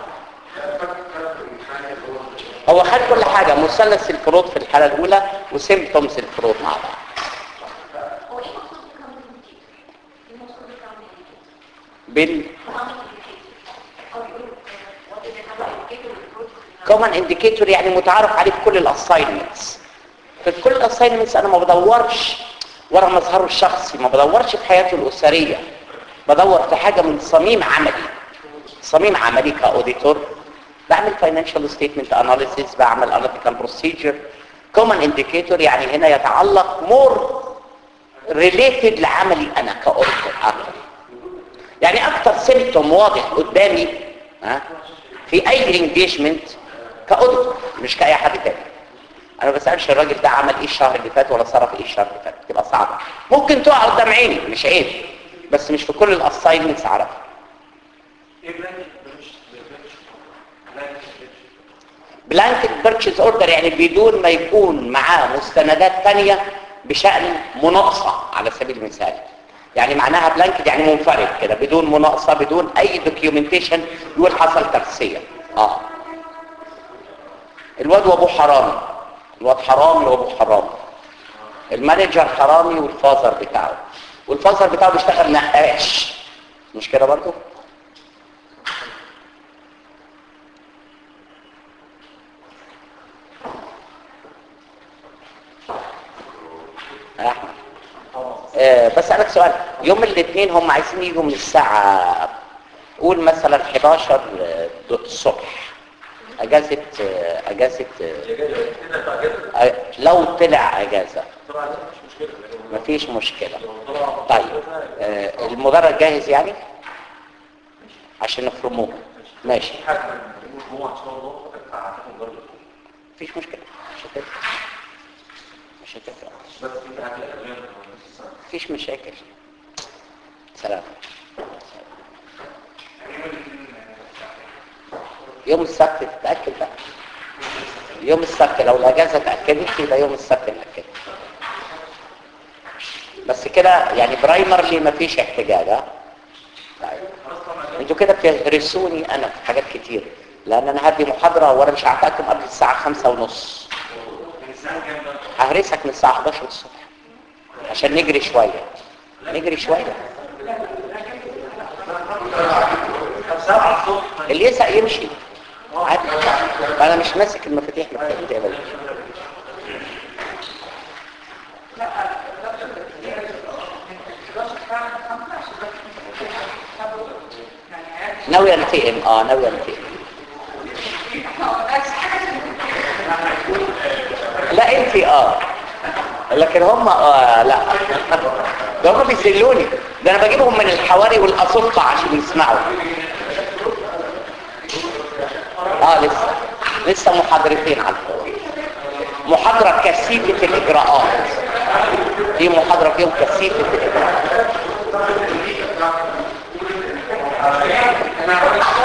هو خد كل حاجة مثلث الفروض في الحالة الأولى وسيمبتومز الفروض مع بعض هو ايه مقصود بالكوميونيكيتور؟ ايه مقصود بالكوميونيكيتور؟ بال او يقول what is the communicator approach كومن انديكيتور يعني متعارف عليه في كل الاساينمنتس في كل الاساينمنتس انا ما بدورش ورا مظهره الشخصي ما بدورش في حياته الاسريه بدور في حاجه من صميم عملي صميم عملي كاوديتور بعمل فاينانشال ستيتمنت اناليسيس بعمل اناليتيكال بروسيجر كومن انديكيتور يعني هنا يتعلق مور ريليتد لعملي انا كاوديتور اكتر يعني اكتر سيمتوم واضح قدامي ها في اي انجيجمنت كاوديتور مش كاي حد تاني انا ما بسالش الراجل ده عمل ايه الشهر اللي فات ولا صرف ايه الشهر اللي فات تبقى صعبه ممكن تقع قدام عيني مش عيب بس مش في كل الاساينمنتس اعرفها بلانكت بيرتشيز اوردر يعني بدون ما يكون معاه مستندات تانية بشأن مناقصة على سبيل المثال يعني معناها بلانكت يعني منفرد كده بدون مناقصة بدون اي دوكيومنتيشن يقول حصل ترسية اه الواد وابوه حرامي الواد حرامي وابوه حرامي المانجر حرامي والفازر بتاعه والفازر بتاعه بيشتغل نقاش مش كده برضه يا احمد آه بس اسالك سؤال يوم الاثنين هم عايزين يجوا من الساعه قول مثلا 11 الصبح اجازه آه، اجازه آه، آه، لو طلع اجازه مفيش مشكله طيب آه، المدرج جاهز يعني عشان نفرموه ماشي مفيش مشكله مش هتفرق مش هتفرق مفيش مشاكل سلام يوم السبت تتأكد بقى يوم السبت لو الأجازة اتأكدت يبقى يوم السبت نأكد بس كده يعني برايمرلي مفيش احتجاج ها طيب انتوا كده بتهرسوني انا في حاجات كتير لان انا هدي محاضرة وانا مش هعتقدكم قبل الساعة خمسة ونص ههرسك من الساعة 11 الصبح عشان نجري شوية نجري شوية اللي يسأل يمشي عادي انا مش ماسك المفاتيح من التاني ناوي انتقم اه ناوي انتقم لا انت اه لكن هم آه لا ده هم بيسلوني ده انا بجيبهم من الحواري والاسقة عشان يسمعوا اه لسه لسه محاضرتين على الفور محاضرة كثيفة الإجراءات دي محاضرة فيهم كثيفة الإجراءات